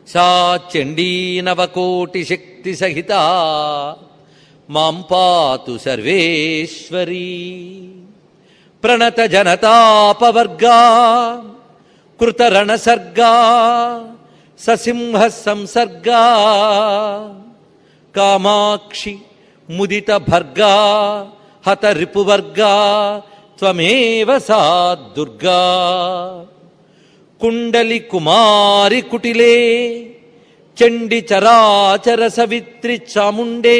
సా చండీనవకోటి శక్తి సహిత మాం పాతు సర్వేశ్వరీ ప్రణత జనతాపవర్గా కృతరణసర్గా ససింహ సంసర్గా కామాక్షి ముదిత భర్గా హత రిపువర్గా త్వమేవ సా దుర్గా కుండలి కుమారి కుటిలే చండి చరాచర సవిత్రి చాముండే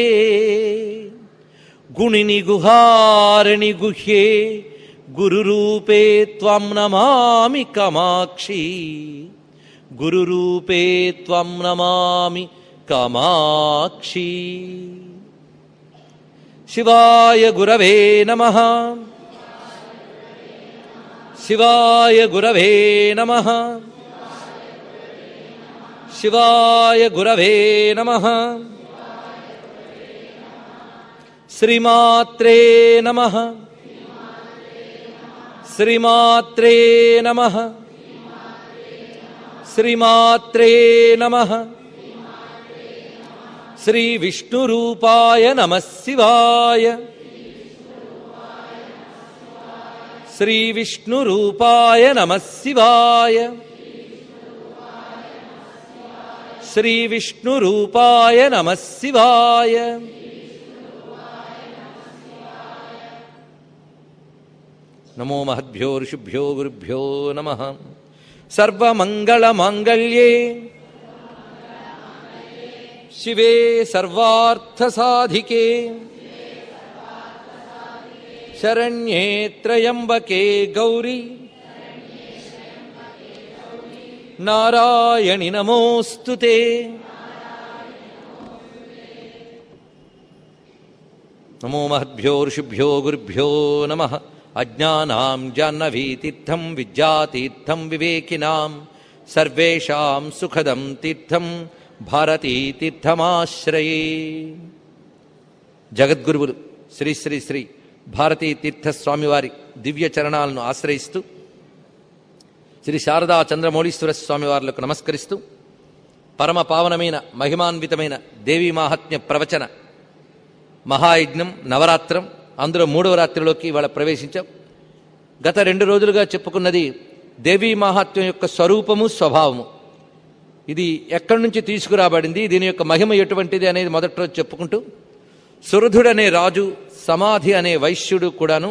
గుణిని గుహారిణి గుహ్యే గురురూపే త్వం నమామి కమాక్షి గురురూపే త్వం నమామి కామాక్షి శివాయ గురవే నమ శివాయ గురవే నమ శివాయ గురవే నమ శ్రీమాత్రే నమ శ్రీమాత్రే నమ శ్రీమాత్రే నమ శ్రీ విష్ణురూపాయ నమ శివాయ శ్రీ విష్ణురూపాయ నమ శివాయ శ్రీ విష్ణురూపాయ నమ శివాయ నమో మహద్భ్యో ఋషిభ్యో గురుభ్యో నమ సర్వమంగళమాంగళ్యే శివే సర్వార్థసాధికే శరణ్యే త్రయంబకే గౌరీ నారాయణి నమోऽस्तु ते నమో మహద్భ్యో ఋషిభ్యో గురుభ్యో నమ అజ్ఞానాం జాహ్నవీతీర్థం విద్యాతీర్థం వివేకినాం సర్వేషాం సుఖదం తీర్థం భారతీతీర్థమాశ్రయే జగద్గురువులు శ్రీ శ్రీ శ్రీ భారతీ తీర్థ స్వామివారి దివ్య చరణాలను ఆశ్రయిస్తూ శ్రీ శారదా చంద్రమౌళీశ్వర స్వామివార్లకు నమస్కరిస్తూ పరమ పావనమైన మహిమాన్వితమైన దేవీ మాహాత్మ్య ప్రవచన మహాయజ్ఞం నవరాత్రం అందులో మూడవ రాత్రిలోకి ఇవాళ ప్రవేశించాం గత రెండు రోజులుగా చెప్పుకున్నది దేవీ మాహాత్మ్యం యొక్క స్వరూపము స్వభావము ఇది ఎక్కడి నుంచి తీసుకురాబడింది దీని యొక్క మహిమ ఎటువంటిది అనేది మొదటి రోజు చెప్పుకుంటూ సురధుడనే రాజు సమాధి అనే వైశ్యుడు కూడాను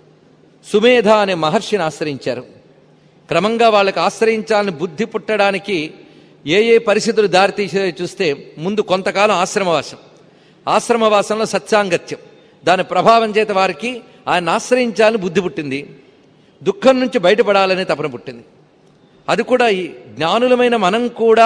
సుమేధ అనే మహర్షిని ఆశ్రయించారు క్రమంగా వాళ్ళకి ఆశ్రయించాలని బుద్ధి పుట్టడానికి ఏ ఏ పరిస్థితులు దారితీసాయో చూస్తే ముందు కొంతకాలం ఆశ్రమవాసం ఆశ్రమవాసంలో సత్సాంగత్యం దాని ప్రభావం చేత వారికి ఆయన ఆశ్రయించాలని బుద్ధి పుట్టింది దుఃఖం నుంచి బయటపడాలనే తపన పుట్టింది అది కూడా ఈ జ్ఞానులమైన మనం కూడా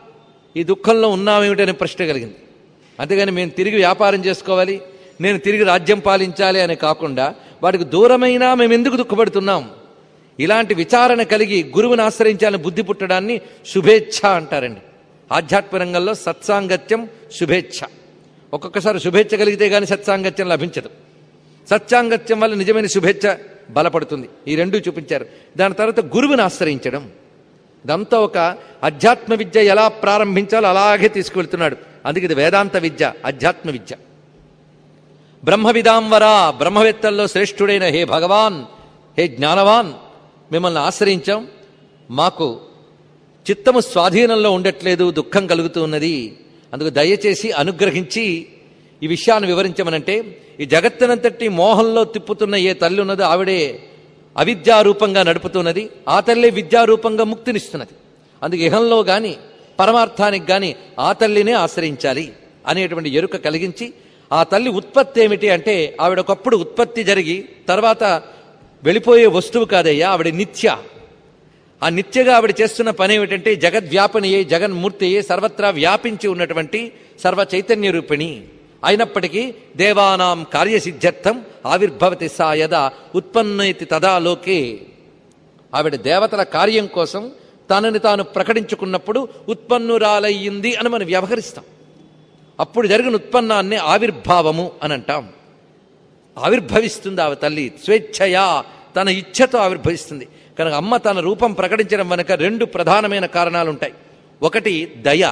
ఈ దుఃఖంలో ఉన్నామేమిటనే ప్రశ్న కలిగింది అంతేగాని మేము తిరిగి వ్యాపారం చేసుకోవాలి నేను తిరిగి రాజ్యం పాలించాలి అని కాకుండా వాటికి దూరమైనా మేము ఎందుకు దుఃఖపడుతున్నాం ఇలాంటి విచారణ కలిగి గురువుని ఆశ్రయించాలని బుద్ధి పుట్టడాన్ని శుభేచ్ఛ అంటారండి ఆధ్యాత్మ రంగంలో సత్సాంగత్యం శుభేచ్ఛ ఒక్కొక్కసారి శుభేచ్ఛ కలిగితే కానీ సత్సాంగత్యం లభించదు సత్సాంగత్యం వల్ల నిజమైన శుభేచ్ఛ బలపడుతుంది ఈ రెండూ చూపించారు దాని తర్వాత గురువుని ఆశ్రయించడం ఇదంతా ఒక అధ్యాత్మ విద్య ఎలా ప్రారంభించాలో అలాగే తీసుకువెళ్తున్నాడు అందుకే ఇది వేదాంత విద్య అధ్యాత్మ విద్య బ్రహ్మవిదాంవరా బ్రహ్మవేత్తల్లో శ్రేష్ఠుడైన హే భగవాన్ హే జ్ఞానవాన్ మిమ్మల్ని ఆశ్రయించాం మాకు చిత్తము స్వాధీనంలో ఉండట్లేదు దుఃఖం కలుగుతూ ఉన్నది అందుకు దయచేసి అనుగ్రహించి ఈ విషయాన్ని వివరించమనంటే ఈ జగత్తునంతటి మోహంలో తిప్పుతున్న ఏ తల్లి ఉన్నదో ఆవిడే అవిద్యారూపంగా నడుపుతున్నది ఆ తల్లే విద్యారూపంగా ముక్తినిస్తున్నది అందుకు ఇహంలో గాని పరమార్థానికి గాని ఆ తల్లినే ఆశ్రయించాలి అనేటువంటి ఎరుక కలిగించి ఆ తల్లి ఉత్పత్తి ఏమిటి అంటే ఆవిడ ఒకప్పుడు ఉత్పత్తి జరిగి తర్వాత వెళ్ళిపోయే వస్తువు కాదయ్యా ఆవిడ నిత్య ఆ నిత్యగా ఆవిడ చేస్తున్న పని ఏమిటంటే జగద్వ్యాపనియే జగన్మూర్తియే సర్వత్రా వ్యాపించి ఉన్నటువంటి సర్వ చైతన్య రూపిణి అయినప్పటికీ దేవానాం కార్యసిద్ధ్యర్థం ఆవిర్భవతి సా యదా ఉత్పన్నైతి తదా లోకే ఆవిడ దేవతల కార్యం కోసం తనని తాను ప్రకటించుకున్నప్పుడు ఉత్పన్నురాలయ్యింది అని మనం వ్యవహరిస్తాం అప్పుడు జరిగిన ఉత్పన్నాన్ని ఆవిర్భావము అని అంటాం ఆవిర్భవిస్తుంది ఆమె తల్లి స్వేచ్ఛయా తన ఇచ్ఛతో ఆవిర్భవిస్తుంది కనుక అమ్మ తన రూపం ప్రకటించడం వెనుక రెండు ప్రధానమైన కారణాలు ఉంటాయి ఒకటి దయ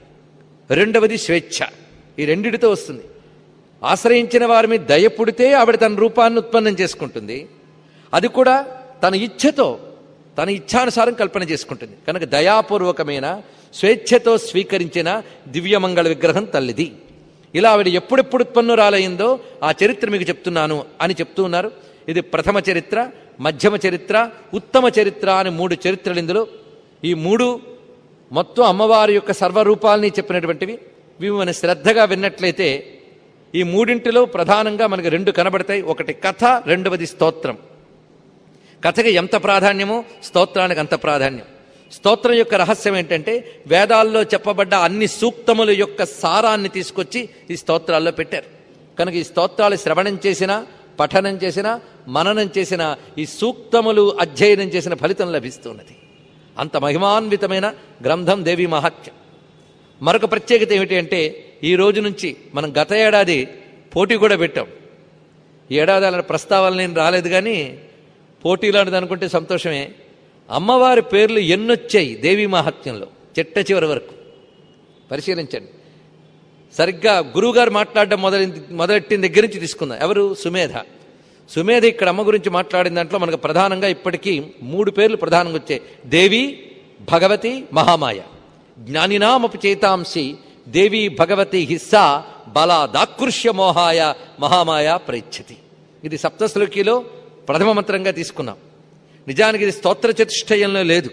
రెండవది స్వేచ్ఛ ఈ రెండిటితో వస్తుంది ఆశ్రయించిన వారి మీద దయ పుడితే ఆవిడ తన రూపాన్ని ఉత్పన్నం చేసుకుంటుంది అది కూడా తన ఇచ్ఛతో తన ఇచ్ఛానుసారం కల్పన చేసుకుంటుంది కనుక దయాపూర్వకమైన స్వేచ్ఛతో స్వీకరించిన దివ్యమంగళ విగ్రహం తల్లిది ఇలా ఆవిడ ఎప్పుడెప్పుడు ఉత్పన్నురాలయ్యిందో ఆ చరిత్ర మీకు చెప్తున్నాను అని చెప్తూ ఉన్నారు ఇది ప్రథమ చరిత్ర మధ్యమ చరిత్ర ఉత్తమ చరిత్ర అని మూడు చరిత్రలు ఇందులో ఈ మూడు మొత్తం అమ్మవారి యొక్క సర్వరూపాలని చెప్పినటువంటివి ఇవి మనం శ్రద్ధగా విన్నట్లయితే ఈ మూడింటిలో ప్రధానంగా మనకు రెండు కనబడతాయి ఒకటి కథ రెండవది స్తోత్రం కథకి ఎంత ప్రాధాన్యమో స్తోత్రానికి అంత ప్రాధాన్యం స్తోత్రం యొక్క రహస్యం ఏంటంటే వేదాల్లో చెప్పబడ్డ అన్ని సూక్తముల యొక్క సారాన్ని తీసుకొచ్చి ఈ స్తోత్రాల్లో పెట్టారు కనుక ఈ స్తోత్రాలు శ్రవణం చేసినా పఠనం చేసినా మననం చేసిన ఈ సూక్తములు అధ్యయనం చేసిన ఫలితం లభిస్తున్నది అంత మహిమాన్వితమైన గ్రంథం దేవి మహాత్యం మరొక ప్రత్యేకత ఏమిటి అంటే ఈ రోజు నుంచి మనం గత ఏడాది పోటీ కూడా పెట్టాం ఈ ఏడాది అలా ప్రస్తావన నేను రాలేదు కానీ పోటీ లాంటిది అనుకుంటే సంతోషమే అమ్మవారి పేర్లు ఎన్నొచ్చాయి దేవి మహాత్మ్యంలో చిట్ట చివరి వరకు పరిశీలించండి సరిగ్గా గురువుగారు మాట్లాడడం మొదలు మొదలెట్టిన దగ్గర నుంచి తీసుకుందాం ఎవరు సుమేధ సుమేధ ఇక్కడ అమ్మ గురించి మాట్లాడిన దాంట్లో మనకు ప్రధానంగా ఇప్పటికీ మూడు పేర్లు ప్రధానంగా వచ్చాయి దేవి భగవతి మహామాయ జ్ఞానినామపు చేతాంసి దేవి భగవతి హిస్సా బల దాకృష్య మోహాయ మహామాయ ప్రేచ్ఛతి ఇది సప్తశ్లోకిలో ప్రథమ మంత్రంగా తీసుకున్నాం నిజానికి ఇది స్తోత్ర చతుష్టయంలో లేదు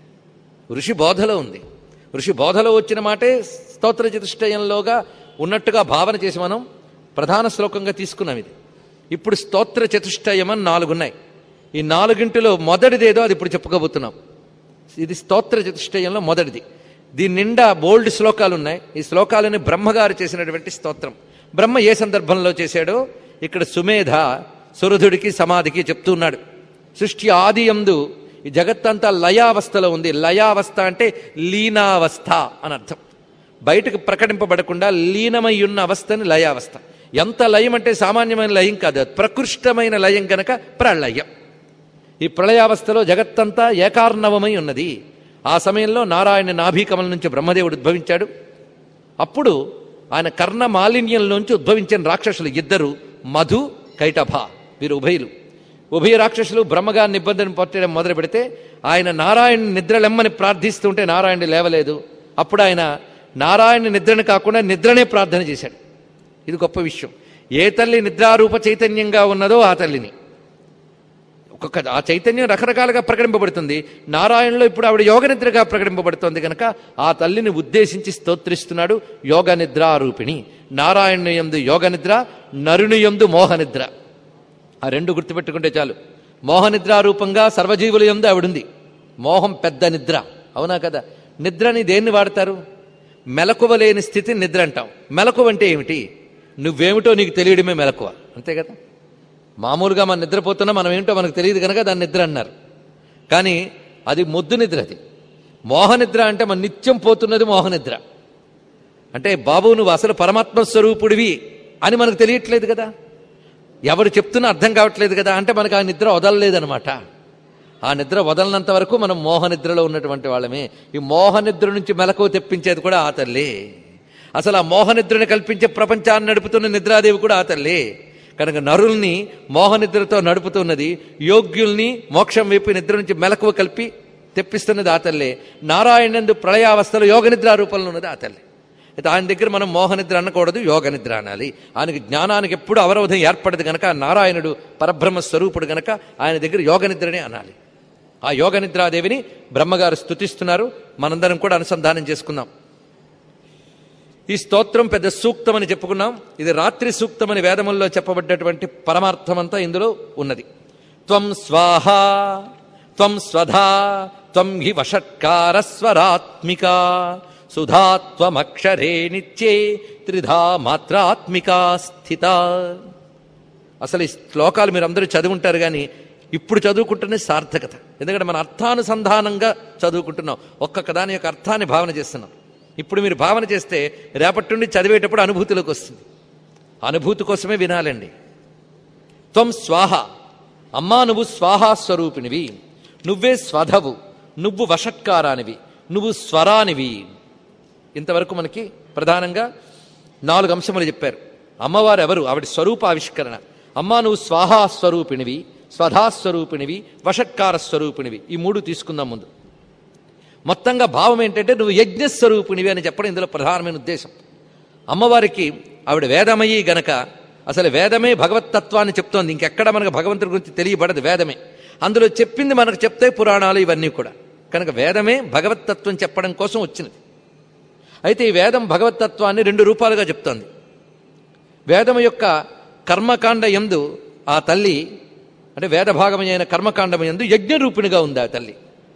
ఋషి బోధలో ఉంది ఋషి బోధలో వచ్చిన మాటే స్తోత్ర చతుష్టయంలోగా ఉన్నట్టుగా భావన చేసి మనం ప్రధాన శ్లోకంగా తీసుకున్నాం ఇది ఇప్పుడు స్తోత్ర చతుష్టయం అని నాలుగున్నాయి ఈ నాలుగింటిలో మొదటిదేదో అది ఇప్పుడు చెప్పుకోబోతున్నాం ఇది స్తోత్ర చతుష్టయంలో మొదటిది దీని నిండా బోల్డ్ శ్లోకాలు ఉన్నాయి ఈ శ్లోకాలని బ్రహ్మగారు చేసినటువంటి స్తోత్రం బ్రహ్మ ఏ సందర్భంలో చేశాడో ఇక్కడ సుమేధ సురధుడికి సమాధికి చెప్తున్నాడు సృష్టి ఆది యందు ఈ జగత్తంతా లయావస్థలో ఉంది లయావస్థ అంటే లీనావస్థ అని అర్థం బయటకు ప్రకటింపబడకుండా లీనమై ఉన్న అవస్థని లయావస్థ ఎంత లయం అంటే సామాన్యమైన లయం కాదు అది ప్రకృష్టమైన లయం గనక ప్రళయం ఈ ప్రళయావస్థలో జగత్తంతా ఏకార్ణవమై ఉన్నది ఆ సమయంలో నారాయణ నాభీకమల నుంచి బ్రహ్మదేవుడు ఉద్భవించాడు అప్పుడు ఆయన కర్ణ మాలిన్యంలోంచి ఉద్భవించిన రాక్షసులు ఇద్దరు మధు కైటభ వీరు ఉభయులు ఉభయ రాక్షసులు బ్రహ్మగారిని ఇబ్బందిని పట్టడం మొదలు పెడితే ఆయన నారాయణ నిద్రలెమ్మని ప్రార్థిస్తుంటే నారాయణ లేవలేదు అప్పుడు ఆయన నారాయణ నిద్రని కాకుండా నిద్రనే ప్రార్థన చేశాడు ఇది గొప్ప విషయం ఏ తల్లి నిద్రారూప చైతన్యంగా ఉన్నదో ఆ తల్లిని ఒక్కొక్క ఆ చైతన్యం రకరకాలుగా ప్రకటింపబడుతుంది నారాయణలో ఇప్పుడు ఆవిడ యోగ నిద్రగా ప్రకటింపబడుతోంది కనుక ఆ తల్లిని ఉద్దేశించి స్తోత్రిస్తున్నాడు యోగ నిద్రారూపిణి నారాయణ యందు యోగ నిద్ర నరుని యందు మోహ నిద్ర ఆ రెండు గుర్తుపెట్టుకుంటే చాలు మోహనిద్రారూపంగా సర్వజీవుల యందు ఆవిడుంది మోహం పెద్ద నిద్ర అవునా కదా నిద్రని దేన్ని వాడతారు మెలకువ లేని స్థితి నిద్ర అంటాం మెలకువ అంటే ఏమిటి నువ్వేమిటో నీకు తెలియడమే మెలకువ అంతే కదా మామూలుగా మనం నిద్రపోతున్నా మనం ఏమిటో మనకు తెలియదు కనుక దాన్ని నిద్ర అన్నారు కానీ అది మొద్దు నిద్ర అది మోహనిద్ర అంటే మన నిత్యం పోతున్నది మోహనిద్ర అంటే బాబు నువ్వు అసలు పరమాత్మ స్వరూపుడివి అని మనకు తెలియట్లేదు కదా ఎవరు చెప్తున్నా అర్థం కావట్లేదు కదా అంటే మనకు ఆ నిద్ర వదలలేదనమాట ఆ నిద్ర వదలనంత వరకు మనం మోహనిద్రలో ఉన్నటువంటి వాళ్ళమే ఈ మోహనిద్ర నుంచి మెలకు తెప్పించేది కూడా ఆ తల్లి అసలు ఆ మోహనిద్రని కల్పించే ప్రపంచాన్ని నడుపుతున్న నిద్రాదేవి కూడా ఆ తల్లి కనుక నరుల్ని మోహనిద్రతో నడుపుతున్నది యోగ్యుల్ని మోక్షం వైపు నిద్ర నుంచి మెలకువ కలిపి తెప్పిస్తున్నది ఆ తల్లే నారాయణందు ప్రళయావస్థలో యోగ నిద్ర రూపంలో ఉన్నది ఆ తల్లి అయితే ఆయన దగ్గర మనం మోహనిద్ర అనకూడదు యోగ నిద్ర అనాలి ఆయనకి జ్ఞానానికి ఎప్పుడు అవరోధం ఏర్పడదు గనక నారాయణుడు పరబ్రహ్మ స్వరూపుడు గనక ఆయన దగ్గర యోగ నిద్రనే అనాలి ఆ యోగ నిద్రాదేవిని బ్రహ్మగారు స్తుతిస్తున్నారు మనందరం కూడా అనుసంధానం చేసుకుందాం ఈ స్తోత్రం పెద్ద సూక్తం అని చెప్పుకున్నాం ఇది రాత్రి సూక్తం అని వేదముల్లో చెప్పబడ్డటువంటి పరమార్థమంతా ఇందులో ఉన్నది త్వం స్వాహ త్వం స్వధా త్వం హి వషట్కార స్వరాత్మిక సుధాత్వమక్షరే నిత్యే త్రిధా మాత్రాత్మికా స్థిత అసలు ఈ శ్లోకాలు మీరు అందరూ చదువుంటారు కానీ ఇప్పుడు చదువుకుంటేనే సార్థకత ఎందుకంటే మన అర్థానుసంధానంగా చదువుకుంటున్నాం ఒక్కొక్క దాని యొక్క అర్థాన్ని భావన చేస్తున్నాం ఇప్పుడు మీరు భావన చేస్తే రేపటి నుండి చదివేటప్పుడు అనుభూతిలోకి వస్తుంది అనుభూతి కోసమే వినాలండి త్వం స్వాహ అమ్మా నువ్వు స్వాహా స్వరూపినివి నువ్వే స్వధవు నువ్వు వషట్కారానివి నువ్వు స్వరానివి ఇంతవరకు మనకి ప్రధానంగా నాలుగు అంశములు చెప్పారు అమ్మవారు ఎవరు ఆవిడ స్వరూప ఆవిష్కరణ అమ్మా నువ్వు స్వాహా స్వరూపిణివి స్వధా స్వరూపిణివి వషట్కార స్వరూపిణివి ఈ మూడు తీసుకుందాం ముందు మొత్తంగా భావం ఏంటంటే నువ్వు యజ్ఞస్వరూపిణివి అని చెప్పడం ఇందులో ప్రధానమైన ఉద్దేశం అమ్మవారికి ఆవిడ వేదమయ్యి గనక అసలు వేదమే భగవత్తత్వాన్ని చెప్తోంది ఇంకెక్కడ మనకు భగవంతుడి గురించి తెలియబడదు వేదమే అందులో చెప్పింది మనకు చెప్తే పురాణాలు ఇవన్నీ కూడా కనుక వేదమే భగవత్తత్వం చెప్పడం కోసం వచ్చినది అయితే ఈ వేదం భగవత్తత్వాన్ని రెండు రూపాలుగా చెప్తోంది వేదం యొక్క కర్మకాండ ఎందు ఆ తల్లి అంటే వేదభాగమైన కర్మకాండం ఎందు యజ్ఞరూపిణిగా ఉంది ఆ తల్లి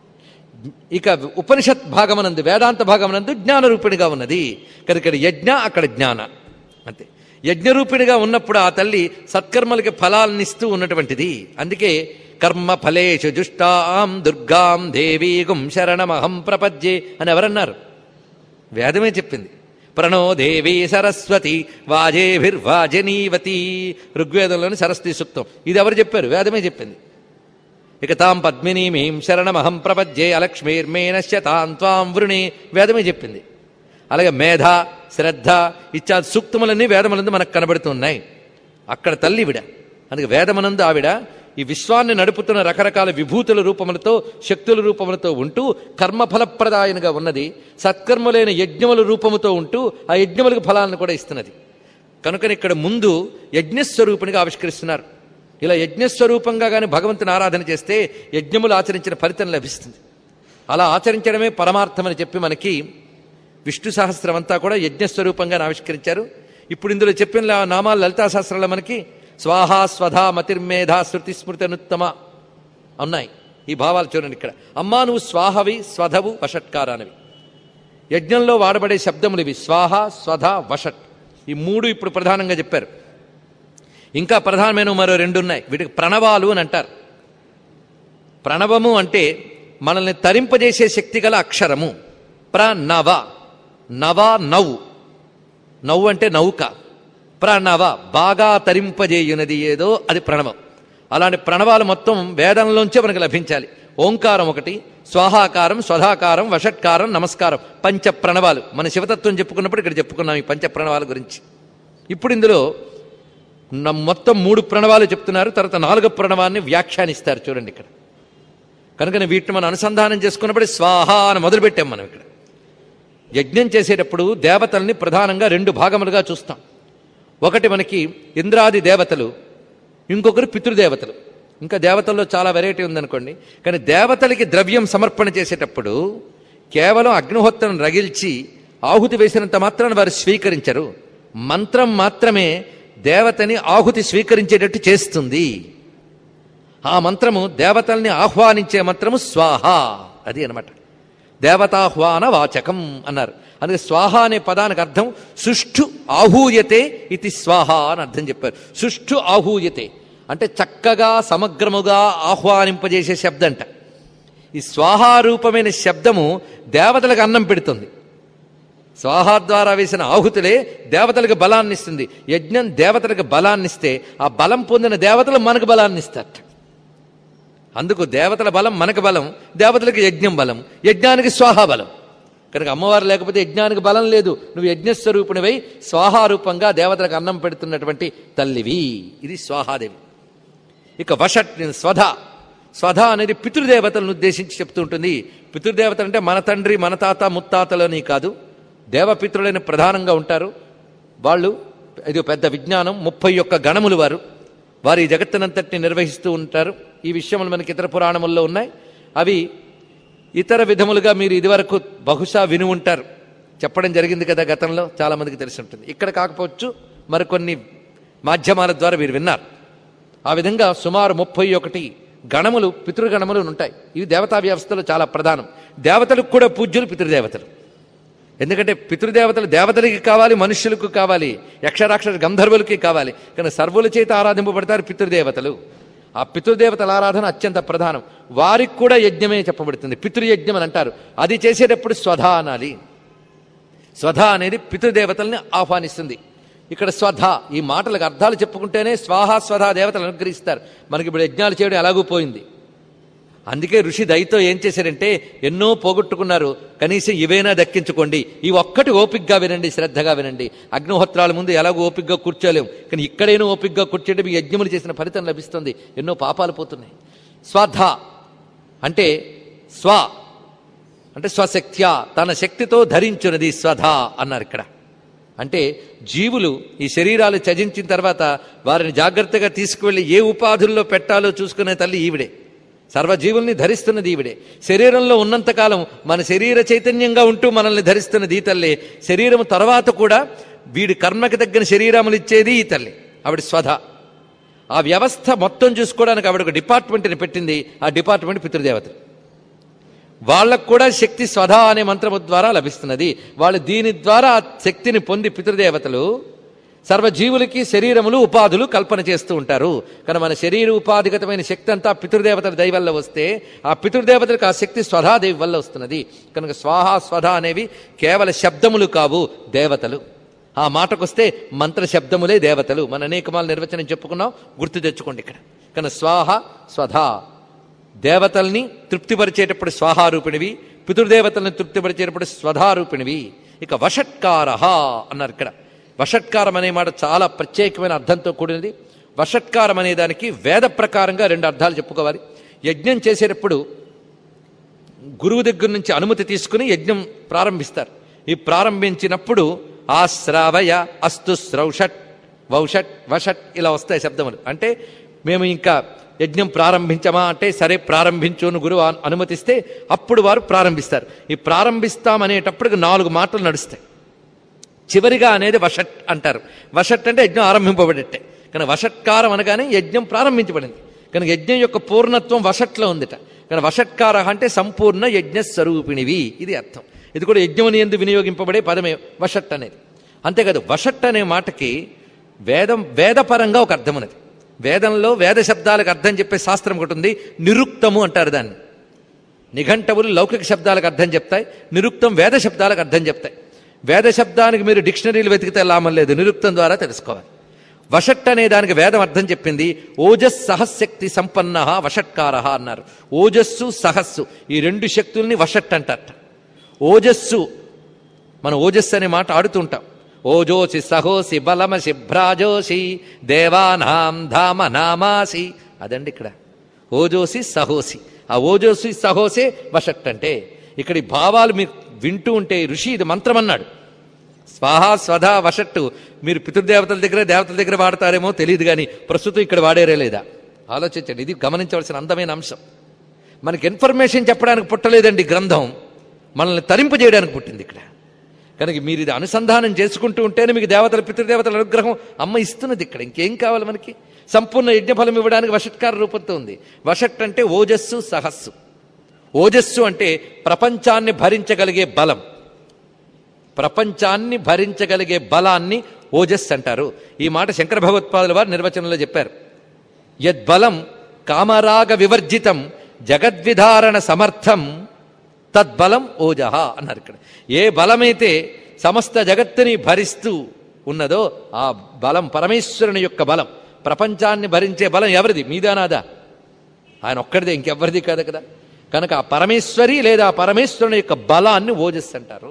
ఇక ఉపనిషత్ భాగమనందు వేదాంత భాగమనందు జ్ఞానరూపిణిగా ఉన్నది కనుక ఇక్కడ యజ్ఞ అక్కడ జ్ఞాన అంతే యజ్ఞరూపిణిగా ఉన్నప్పుడు ఆ తల్లి సత్కర్మలకి ఫలాలనిస్తూ ఉన్నటువంటిది అందుకే కర్మ ఫలేషు జుష్టాం దుర్గాం దేవీగుం శరణమహం ప్రపద్యే అని ఎవరన్నారు వేదమే చెప్పింది ప్రణో దేవీ సరస్వతి వాజేభిర్వాజనీవతి ఋగ్వేదంలోని సరస్వతి సూక్తం ఇది ఎవరు చెప్పారు వేదమే చెప్పింది ఇక తాం పద్మినీమీం శరణమహం ప్రపద్యే అలక్ష్మీర్మేనశ్య తాం త్వాం వృణి వేదమే చెప్పింది అలాగే మేధ శ్రద్ధ ఇత్యాది సూక్తములన్నీ వేదములందు మనకు కనబడుతున్నాయి అక్కడ తల్లి విడ అందుకే వేదమనందు ఆవిడ ఈ విశ్వాన్ని నడుపుతున్న రకరకాల విభూతుల రూపములతో శక్తుల రూపములతో ఉంటూ కర్మఫలప్రదాయనగా ఉన్నది సత్కర్మలైన యజ్ఞముల రూపముతో ఉంటూ ఆ యజ్ఞములకు ఫలాలను కూడా ఇస్తున్నది కనుకని ఇక్కడ ముందు యజ్ఞస్వరూపిణిగా ఆవిష్కరిస్తున్నారు ఇలా యజ్ఞస్వరూపంగా కానీ భగవంతుని ఆరాధన చేస్తే యజ్ఞములు ఆచరించిన ఫలితం లభిస్తుంది అలా ఆచరించడమే పరమార్థమని చెప్పి మనకి విష్ణు సహస్రం అంతా కూడా యజ్ఞస్వరూపంగా ఆవిష్కరించారు ఇప్పుడు ఇందులో చెప్పిన లా- నామాలు లలితా సహస్రంలో మనకి స్వాహా స్వధా మతిర్మేధ శృతి స్మృతనుత్తమ ఉన్నాయి ఈ భావాలు చూడండి ఇక్కడ అమ్మా నువ్వు స్వాహవి స్వధవు వషట్కారానవి యజ్ఞంలో వాడబడే శబ్దములు ఇవి స్వాహ స్వధ వషట్ ఈ మూడు ఇప్పుడు ప్రధానంగా చెప్పారు ఇంకా ప్రధానమైన మరో రెండు ఉన్నాయి వీటికి ప్రణవాలు అని అంటారు ప్రణవము అంటే మనల్ని తరింపజేసే శక్తి గల అక్షరము ప్రణవ నవ నవ్వు నవ్వు అంటే నౌక ప్రణవ బాగా తరింపజేయునది ఏదో అది ప్రణవం అలాంటి ప్రణవాలు మొత్తం వేదంలోంచే మనకు లభించాలి ఓంకారం ఒకటి స్వాహాకారం స్వధాకారం వషట్కారం నమస్కారం పంచ ప్రణవాలు మన శివతత్వం చెప్పుకున్నప్పుడు ఇక్కడ చెప్పుకున్నాం ఈ పంచ ప్రణవాల గురించి ఇప్పుడు ఇందులో న- మొత్తం మూడు ప్రణవాలు చెప్తున్నారు తర్వాత నాలుగో ప్రణవాన్ని వ్యాఖ్యానిస్తారు చూడండి ఇక్కడ కనుక వీటిని మనం అనుసంధానం చేసుకున్నప్పుడు స్వాహ అని మొదలుపెట్టాం మనం ఇక్కడ యజ్ఞం చేసేటప్పుడు దేవతల్ని ప్రధానంగా రెండు భాగములుగా చూస్తాం ఒకటి మనకి ఇంద్రాది దేవతలు ఇంకొకరు పితృదేవతలు ఇంకా దేవతల్లో చాలా వెరైటీ ఉందనుకోండి కానీ దేవతలకి ద్రవ్యం సమర్పణ చేసేటప్పుడు కేవలం అగ్నిహోత్రం రగిల్చి ఆహుతి వేసినంత మాత్రాన్ని వారు స్వీకరించరు మంత్రం మాత్రమే దేవతని ఆహుతి స్వీకరించేటట్టు చేస్తుంది ఆ మంత్రము దేవతల్ని ఆహ్వానించే మంత్రము స్వాహ అది అనమాట దేవతాహ్వాన వాచకం అన్నారు అందుకే స్వాహ అనే పదానికి అర్థం సుష్ఠు ఆహూయతే ఇది స్వాహ అని అర్థం చెప్పారు సుష్ఠు ఆహూయతే అంటే చక్కగా సమగ్రముగా ఆహ్వానింపజేసే శబ్దంట ఈ స్వాహారూపమైన శబ్దము దేవతలకు అన్నం పెడుతుంది స్వాహ ద్వారా వేసిన ఆహుతులే దేవతలకు బలాన్ని ఇస్తుంది యజ్ఞం దేవతలకు బలాన్ని ఇస్తే ఆ బలం పొందిన దేవతలు మనకు బలాన్ని ఇస్తారు అందుకు దేవతల బలం మనకు బలం దేవతలకు యజ్ఞం బలం యజ్ఞానికి స్వాహా బలం కనుక అమ్మవారు లేకపోతే యజ్ఞానికి బలం లేదు నువ్వు యజ్ఞస్వరూపునివై స్వాహారూపంగా దేవతలకు అన్నం పెడుతున్నటువంటి తల్లివి ఇది స్వాహాదేవి ఇక వషట్ స్వధ స్వధ అనేది పితృదేవతలను ఉద్దేశించి చెప్తూ ఉంటుంది పితృదేవతలు అంటే మన తండ్రి మన తాత ముత్తాతలని కాదు దేవపితృలైన ప్రధానంగా ఉంటారు వాళ్ళు ఇది ఒక పెద్ద విజ్ఞానం ముప్పై ఒక్క గణములు వారు వారు ఈ జగత్తునంతటిని నిర్వహిస్తూ ఉంటారు ఈ విషయములు మనకి ఇతర పురాణముల్లో ఉన్నాయి అవి ఇతర విధములుగా మీరు ఇదివరకు బహుశా విని ఉంటారు చెప్పడం జరిగింది కదా గతంలో చాలా మందికి తెలిసి ఉంటుంది ఇక్కడ కాకపోవచ్చు మరికొన్ని మాధ్యమాల ద్వారా మీరు విన్నారు ఆ విధంగా సుమారు ముప్పై ఒకటి గణములు పితృగణములు ఉంటాయి ఇవి దేవతా వ్యవస్థలో చాలా ప్రధానం దేవతలకు కూడా పూజ్యులు పితృదేవతలు ఎందుకంటే పితృదేవతలు దేవతలకి కావాలి మనుష్యులకు కావాలి యక్షరాక్షర గంధర్వులకి కావాలి కానీ సర్వుల చేత ఆరాధింపబడతారు పితృదేవతలు ఆ పితృదేవతల ఆరాధన అత్యంత ప్రధానం వారికి కూడా యజ్ఞమే చెప్పబడుతుంది పితృయజ్ఞం అని అంటారు అది చేసేటప్పుడు స్వధ అనాలి స్వధ అనేది పితృదేవతల్ని ఆహ్వానిస్తుంది ఇక్కడ స్వధ ఈ మాటలకు అర్థాలు చెప్పుకుంటేనే స్వాహ స్వధ దేవతలు అనుగ్రహిస్తారు మనకి ఇప్పుడు యజ్ఞాలు చేయడం ఎలాగూ పోయింది అందుకే ఋషి దయతో ఏం చేశారంటే ఎన్నో పోగొట్టుకున్నారు కనీసం ఇవైనా దక్కించుకోండి ఈ ఒక్కటి ఓపిగ్గా వినండి శ్రద్ధగా వినండి అగ్నిహోత్రాల ముందు ఎలాగో ఓపిగ్గా కూర్చోలేం కానీ ఇక్కడైనా ఓపిగ్గా కూర్చుంటే మీకు యజ్ఞములు చేసిన ఫలితం లభిస్తుంది ఎన్నో పాపాలు పోతున్నాయి స్వధ అంటే స్వ అంటే స్వశక్త్యా తన శక్తితో ధరించున్నది స్వధ అన్నారు ఇక్కడ అంటే జీవులు ఈ శరీరాలు త్యజించిన తర్వాత వారిని జాగ్రత్తగా తీసుకువెళ్ళి ఏ ఉపాధుల్లో పెట్టాలో చూసుకునే తల్లి ఈవిడే సర్వజీవుల్ని ధరిస్తున్నది ఈవిడే శరీరంలో ఉన్నంతకాలం మన శరీర చైతన్యంగా ఉంటూ మనల్ని ధరిస్తున్నది ఈ తల్లే శరీరం తర్వాత కూడా వీడి కర్మకి తగ్గిన శరీరములు ఇచ్చేది ఈ తల్లి ఆవిడ స్వధ ఆ వ్యవస్థ మొత్తం చూసుకోవడానికి ఆవిడ ఒక డిపార్ట్మెంట్ని పెట్టింది ఆ డిపార్ట్మెంట్ పితృదేవతలు వాళ్ళకు కూడా శక్తి స్వధా అనే మంత్రము ద్వారా లభిస్తున్నది వాళ్ళు దీని ద్వారా ఆ శక్తిని పొంది పితృదేవతలు సర్వజీవులకి శరీరములు ఉపాధులు కల్పన చేస్తూ ఉంటారు కానీ మన శరీర ఉపాధిగతమైన శక్తి అంతా పితృదేవతల దయ వల్ల వస్తే ఆ పితృదేవతలకు ఆ శక్తి స్వధాదేవి వల్ల వస్తున్నది కనుక స్వాహ స్వధ అనేవి కేవల శబ్దములు కావు దేవతలు ఆ మాటకొస్తే మంత్ర శబ్దములే దేవతలు మన అనేకమాల నిర్వచనం చెప్పుకున్నాం గుర్తు తెచ్చుకోండి ఇక్కడ కనుక స్వాహ స్వధా దేవతల్ని తృప్తిపరిచేటప్పుడు స్వాహారూపిణివి పితృదేవతల్ని తృప్తిపరిచేటప్పుడు స్వధారూపిణివి ఇక వషట్కార అన్నారు ఇక్కడ వషట్కారం అనే మాట చాలా ప్రత్యేకమైన అర్థంతో కూడినది వషట్కారం అనే దానికి వేద ప్రకారంగా రెండు అర్థాలు చెప్పుకోవాలి యజ్ఞం చేసేటప్పుడు గురువు దగ్గర నుంచి అనుమతి తీసుకుని యజ్ఞం ప్రారంభిస్తారు ఈ ప్రారంభించినప్పుడు ఆశ్రావయ అస్తు శ్రౌషట్ వౌషట్ వషట్ ఇలా వస్తాయి శబ్దములు అంటే మేము ఇంకా యజ్ఞం ప్రారంభించమా అంటే సరే ప్రారంభించు అని గురువు అను- అనుమతిస్తే అప్పుడు వారు ప్రారంభిస్తారు ఈ ప్రారంభిస్తామనేటప్పటికి నాలుగు మాటలు నడుస్తాయి చివరిగా అనేది వషట్ అంటారు వషట్ అంటే యజ్ఞం ఆరంభింపబడట్టే కానీ వషట్కారం అనగానే యజ్ఞం ప్రారంభించబడింది కనుక యజ్ఞం యొక్క పూర్ణత్వం వషట్లో ఉందిట కానీ వషట్కార అంటే సంపూర్ణ యజ్ఞ స్వరూపిణివి ఇది అర్థం ఇది కూడా యజ్ఞముని ఎందు వినియోగింపబడే పదమే వషట్ అనేది అంతేకాదు వషట్ అనే మాటకి వేదం వేదపరంగా ఒక అర్థం ఉన్నది వేదంలో వేద శబ్దాలకు అర్థం చెప్పే శాస్త్రం ఒకటి ఉంది నిరుక్తము అంటారు దాన్ని నిఘంటవులు లౌకిక శబ్దాలకు అర్థం చెప్తాయి నిరుక్తం వేద శబ్దాలకు అర్థం చెప్తాయి వేద శబ్దానికి మీరు డిక్షనరీలు వెతికితే లాభం లేదు నిరుక్తం ద్వారా తెలుసుకోవాలి వషట్ అనే దానికి వేదం అర్థం చెప్పింది ఓజస్ సహశక్తి సంపన్న వషట్కార అన్నారు ఓజస్సు సహస్సు ఈ రెండు శక్తుల్ని వషట్ అంటారట ఓజస్సు మనం ఓజస్సు అనే మాట ఆడుతుంటాం ఓజోసి సహోసి బలమసి భ్రాజోసి దేవానాం ధామ నామాసి అదండి ఇక్కడ ఓజోసి సహోసి ఆ ఓజోసి సహోసే వషట్ అంటే ఇక్కడ ఈ భావాలు మీరు వింటూ ఉంటే ఋషి ఇది మంత్రం అన్నాడు స్వాహా స్వధా వషట్టు మీరు పితృదేవతల దగ్గర దేవతల దగ్గర వాడతారేమో తెలియదు కానీ ప్రస్తుతం ఇక్కడ వాడేరే లేదా ఆలోచించండి ఇది గమనించవలసిన అందమైన అంశం మనకి ఇన్ఫర్మేషన్ చెప్పడానికి పుట్టలేదండి గ్రంథం మనల్ని తరింపు చేయడానికి పుట్టింది ఇక్కడ కనుక మీరు ఇది అనుసంధానం చేసుకుంటూ ఉంటేనే మీకు దేవతల పితృదేవతల అనుగ్రహం అమ్మ ఇస్తున్నది ఇక్కడ ఇంకేం కావాలి మనకి సంపూర్ణ యజ్ఞఫలం ఇవ్వడానికి వషట్కార రూపంతో ఉంది వషట్ అంటే ఓజస్సు సహస్సు ఓజస్సు అంటే ప్రపంచాన్ని భరించగలిగే బలం ప్రపంచాన్ని భరించగలిగే బలాన్ని ఓజస్ అంటారు ఈ మాట శంకర భగవత్పాదుల వారు నిర్వచనంలో చెప్పారు యద్బలం కామరాగ వివర్జితం జగద్విధారణ సమర్థం తద్బలం ఓజహ అన్నారు ఇక్కడ ఏ బలమైతే సమస్త జగత్తుని భరిస్తూ ఉన్నదో ఆ బలం పరమేశ్వరుని యొక్క బలం ప్రపంచాన్ని భరించే బలం ఎవరిది మీదా నాదా ఆయన ఒక్కడిదే ఇంకెవ్వరిది కాదు కదా కనుక ఆ పరమేశ్వరి లేదా ఆ పరమేశ్వరుని యొక్క బలాన్ని ఓజస్ అంటారు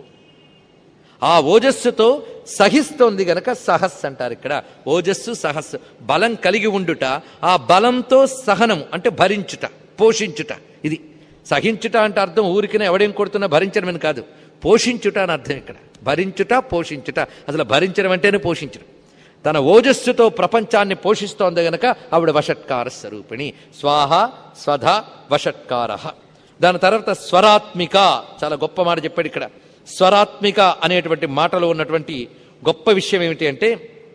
ఆ ఓజస్సుతో సహిస్తోంది గనక సహస్ అంటారు ఇక్కడ ఓజస్సు సహస్సు బలం కలిగి ఉండుట ఆ బలంతో సహనం అంటే భరించుట పోషించుట ఇది సహించుట అంటే అర్థం ఊరికినే ఎవడేం కొడుతున్నా భరించడమని కాదు పోషించుట అని అర్థం ఇక్కడ భరించుట పోషించుట అసలు భరించడం అంటేనే పోషించడం తన ఓజస్సుతో ప్రపంచాన్ని పోషిస్తోంది గనక ఆవిడ వషట్కార స్వరూపిణి స్వాహ స్వధ వషట్కార దాని తర్వాత స్వరాత్మిక చాలా గొప్ప మాట చెప్పాడు ఇక్కడ స్వరాత్మిక అనేటువంటి మాటలో ఉన్నటువంటి గొప్ప విషయం ఏమిటి అంటే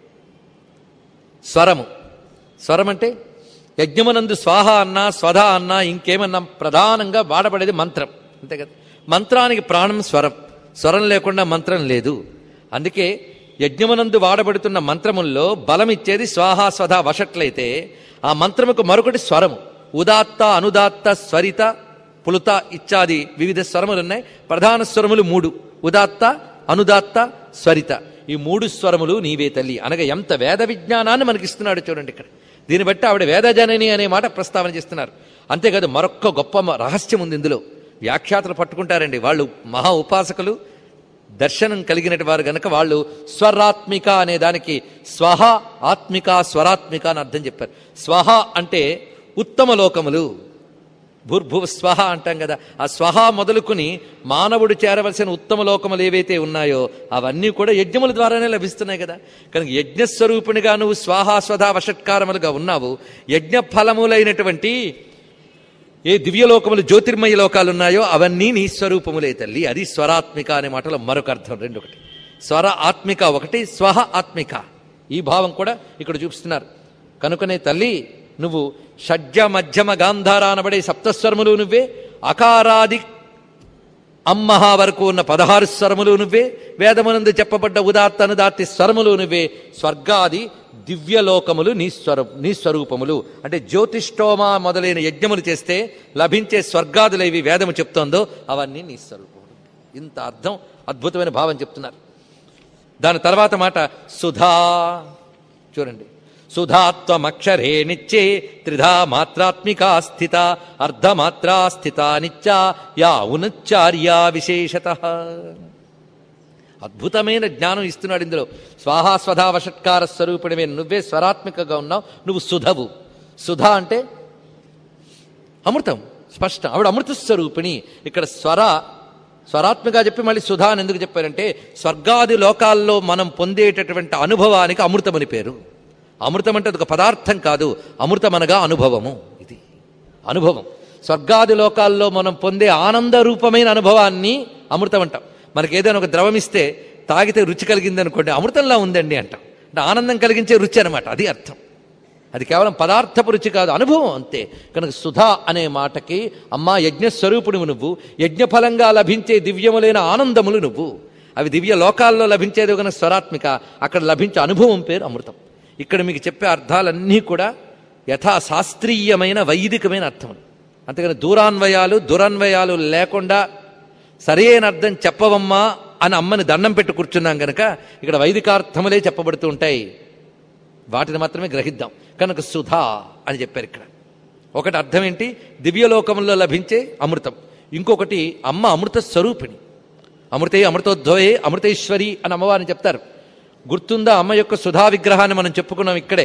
స్వరము స్వరం అంటే యజ్ఞమునందు స్వాహ అన్నా స్వధ అన్నా ఇంకేమన్నా ప్రధానంగా వాడబడేది మంత్రం అంతే కదా మంత్రానికి ప్రాణం స్వరం స్వరం లేకుండా మంత్రం లేదు అందుకే యజ్ఞమునందు వాడబడుతున్న మంత్రముల్లో బలం ఇచ్చేది స్వాహ స్వధ వషట్లయితే ఆ మంత్రముకు మరొకటి స్వరము ఉదాత్త అనుదాత్త స్వరిత పులుత ఇత్యాది వివిధ స్వరములు ఉన్నాయి ప్రధాన స్వరములు మూడు ఉదాత్త అనుదాత్త స్వరిత ఈ మూడు స్వరములు నీవే తల్లి అనగా ఎంత వేద విజ్ఞానాన్ని మనకి ఇస్తున్నాడు చూడండి ఇక్కడ దీన్ని బట్టి ఆవిడ వేదజనని అనే మాట ప్రస్తావన చేస్తున్నారు అంతేకాదు మరొక్క గొప్ప మ- రహస్యం ఉంది ఇందులో వ్యాఖ్యాతలు పట్టుకుంటారండి వాళ్ళు మహా ఉపాసకులు దర్శనం కలిగినటి వారు గనక వాళ్ళు స్వరాత్మిక అనే దానికి స్వహ ఆత్మిక స్వరాత్మిక అని అర్థం చెప్పారు స్వహ అంటే ఉత్తమ లోకములు భూర్భువ స్వహ అంటాం కదా ఆ స్వహ మొదలుకుని మానవుడు చేరవలసిన ఉత్తమ లోకములు ఏవైతే ఉన్నాయో అవన్నీ కూడా యజ్ఞముల ద్వారానే లభిస్తున్నాయి కదా కనుక యజ్ఞస్వరూపిణిగా నువ్వు స్వాహ స్వధా వషట్కారములుగా ఉన్నావు యజ్ఞ ఫలములైనటువంటి ఏ దివ్యలోకములు జ్యోతిర్మయ లోకాలు ఉన్నాయో అవన్నీ నీ స్వరూపములే తల్లి అది స్వరాత్మిక అనే మాటలో మరొక అర్థం రెండు ఒకటి స్వర ఆత్మిక ఒకటి స్వహ ఆత్మిక ఈ భావం కూడా ఇక్కడ చూపిస్తున్నారు కనుకనే తల్లి నువ్వు షడ్జ మధ్యమ గాంధార అనబడే సప్తస్వరములు నువ్వే అకారాది అమ్మహ వరకు ఉన్న పదహారు స్వరములు నువ్వే వేదమునందు చెప్పబడ్డ ఉదాత్త అనుదాత్తి స్వరములు నువ్వే స్వర్గాది దివ్యలోకములు నీ స్వర నీ స్వరూపములు అంటే జ్యోతిష్టోమ మొదలైన యజ్ఞములు చేస్తే లభించే స్వర్గాదులేవి వేదము చెప్తోందో అవన్నీ నీ స్వరూపములు ఇంత అర్థం అద్భుతమైన భావం చెప్తున్నారు దాని తర్వాత మాట సుధా చూడండి సుధాత్వమక్షరే నిత్యే త్రిధా మాత్రాత్మికా స్థిత అర్ధమాత్రా స్థిత నిత్యా యా ఉనచ్చార్యా విశేషత అద్భుతమైన జ్ఞానం ఇస్తున్నాడు ఇందులో స్వాహా స్వధా వషట్కార స్వరూపిణమే నువ్వే స్వరాత్మికగా ఉన్నావు నువ్వు సుధవు సుధ అంటే అమృతం స్పష్టం ఆవిడ అమృత స్వరూపిణి ఇక్కడ స్వర స్వరాత్మిగా చెప్పి మళ్ళీ సుధా అని ఎందుకు చెప్పారంటే స్వర్గాది లోకాల్లో మనం పొందేటటువంటి అనుభవానికి అమృతమని పేరు అమృతం అంటే అది ఒక పదార్థం కాదు అమృతం అనగా అనుభవము ఇది అనుభవం స్వర్గాది లోకాల్లో మనం పొందే ఆనంద రూపమైన అనుభవాన్ని అమృతం అంటాం మనకి ఏదైనా ఒక ద్రవం ఇస్తే తాగితే రుచి కలిగింది అనుకోండి అమృతంలా ఉందండి అంటాం అంటే ఆనందం కలిగించే రుచి అనమాట అది అర్థం అది కేవలం పదార్థపు రుచి కాదు అనుభవం అంతే కనుక సుధా అనే మాటకి అమ్మా యజ్ఞస్వరూపుడు నువ్వు యజ్ఞఫలంగా లభించే దివ్యములైన ఆనందములు నువ్వు అవి దివ్య లోకాల్లో లభించేది కనుక స్వరాత్మిక అక్కడ లభించే అనుభవం పేరు అమృతం ఇక్కడ మీకు చెప్పే అర్థాలన్నీ కూడా యథా శాస్త్రీయమైన వైదికమైన అర్థములు అంతేగాని దూరాన్వయాలు దురన్వయాలు లేకుండా సరైన అర్థం చెప్పవమ్మా అని అమ్మని దండం పెట్టి కూర్చున్నాం గనక ఇక్కడ వైదికార్థములే చెప్పబడుతూ ఉంటాయి వాటిని మాత్రమే గ్రహిద్దాం కనుక సుధా అని చెప్పారు ఇక్కడ ఒకటి అర్థం ఏంటి దివ్యలోకంలో లభించే అమృతం ఇంకొకటి అమ్మ అమృత స్వరూపిణి అమృతే అమృతోద్భవే అమృతేశ్వరి అని అమ్మవారిని చెప్తారు గుర్తుందా అమ్మ యొక్క సుధా విగ్రహాన్ని మనం చెప్పుకున్నాం ఇక్కడే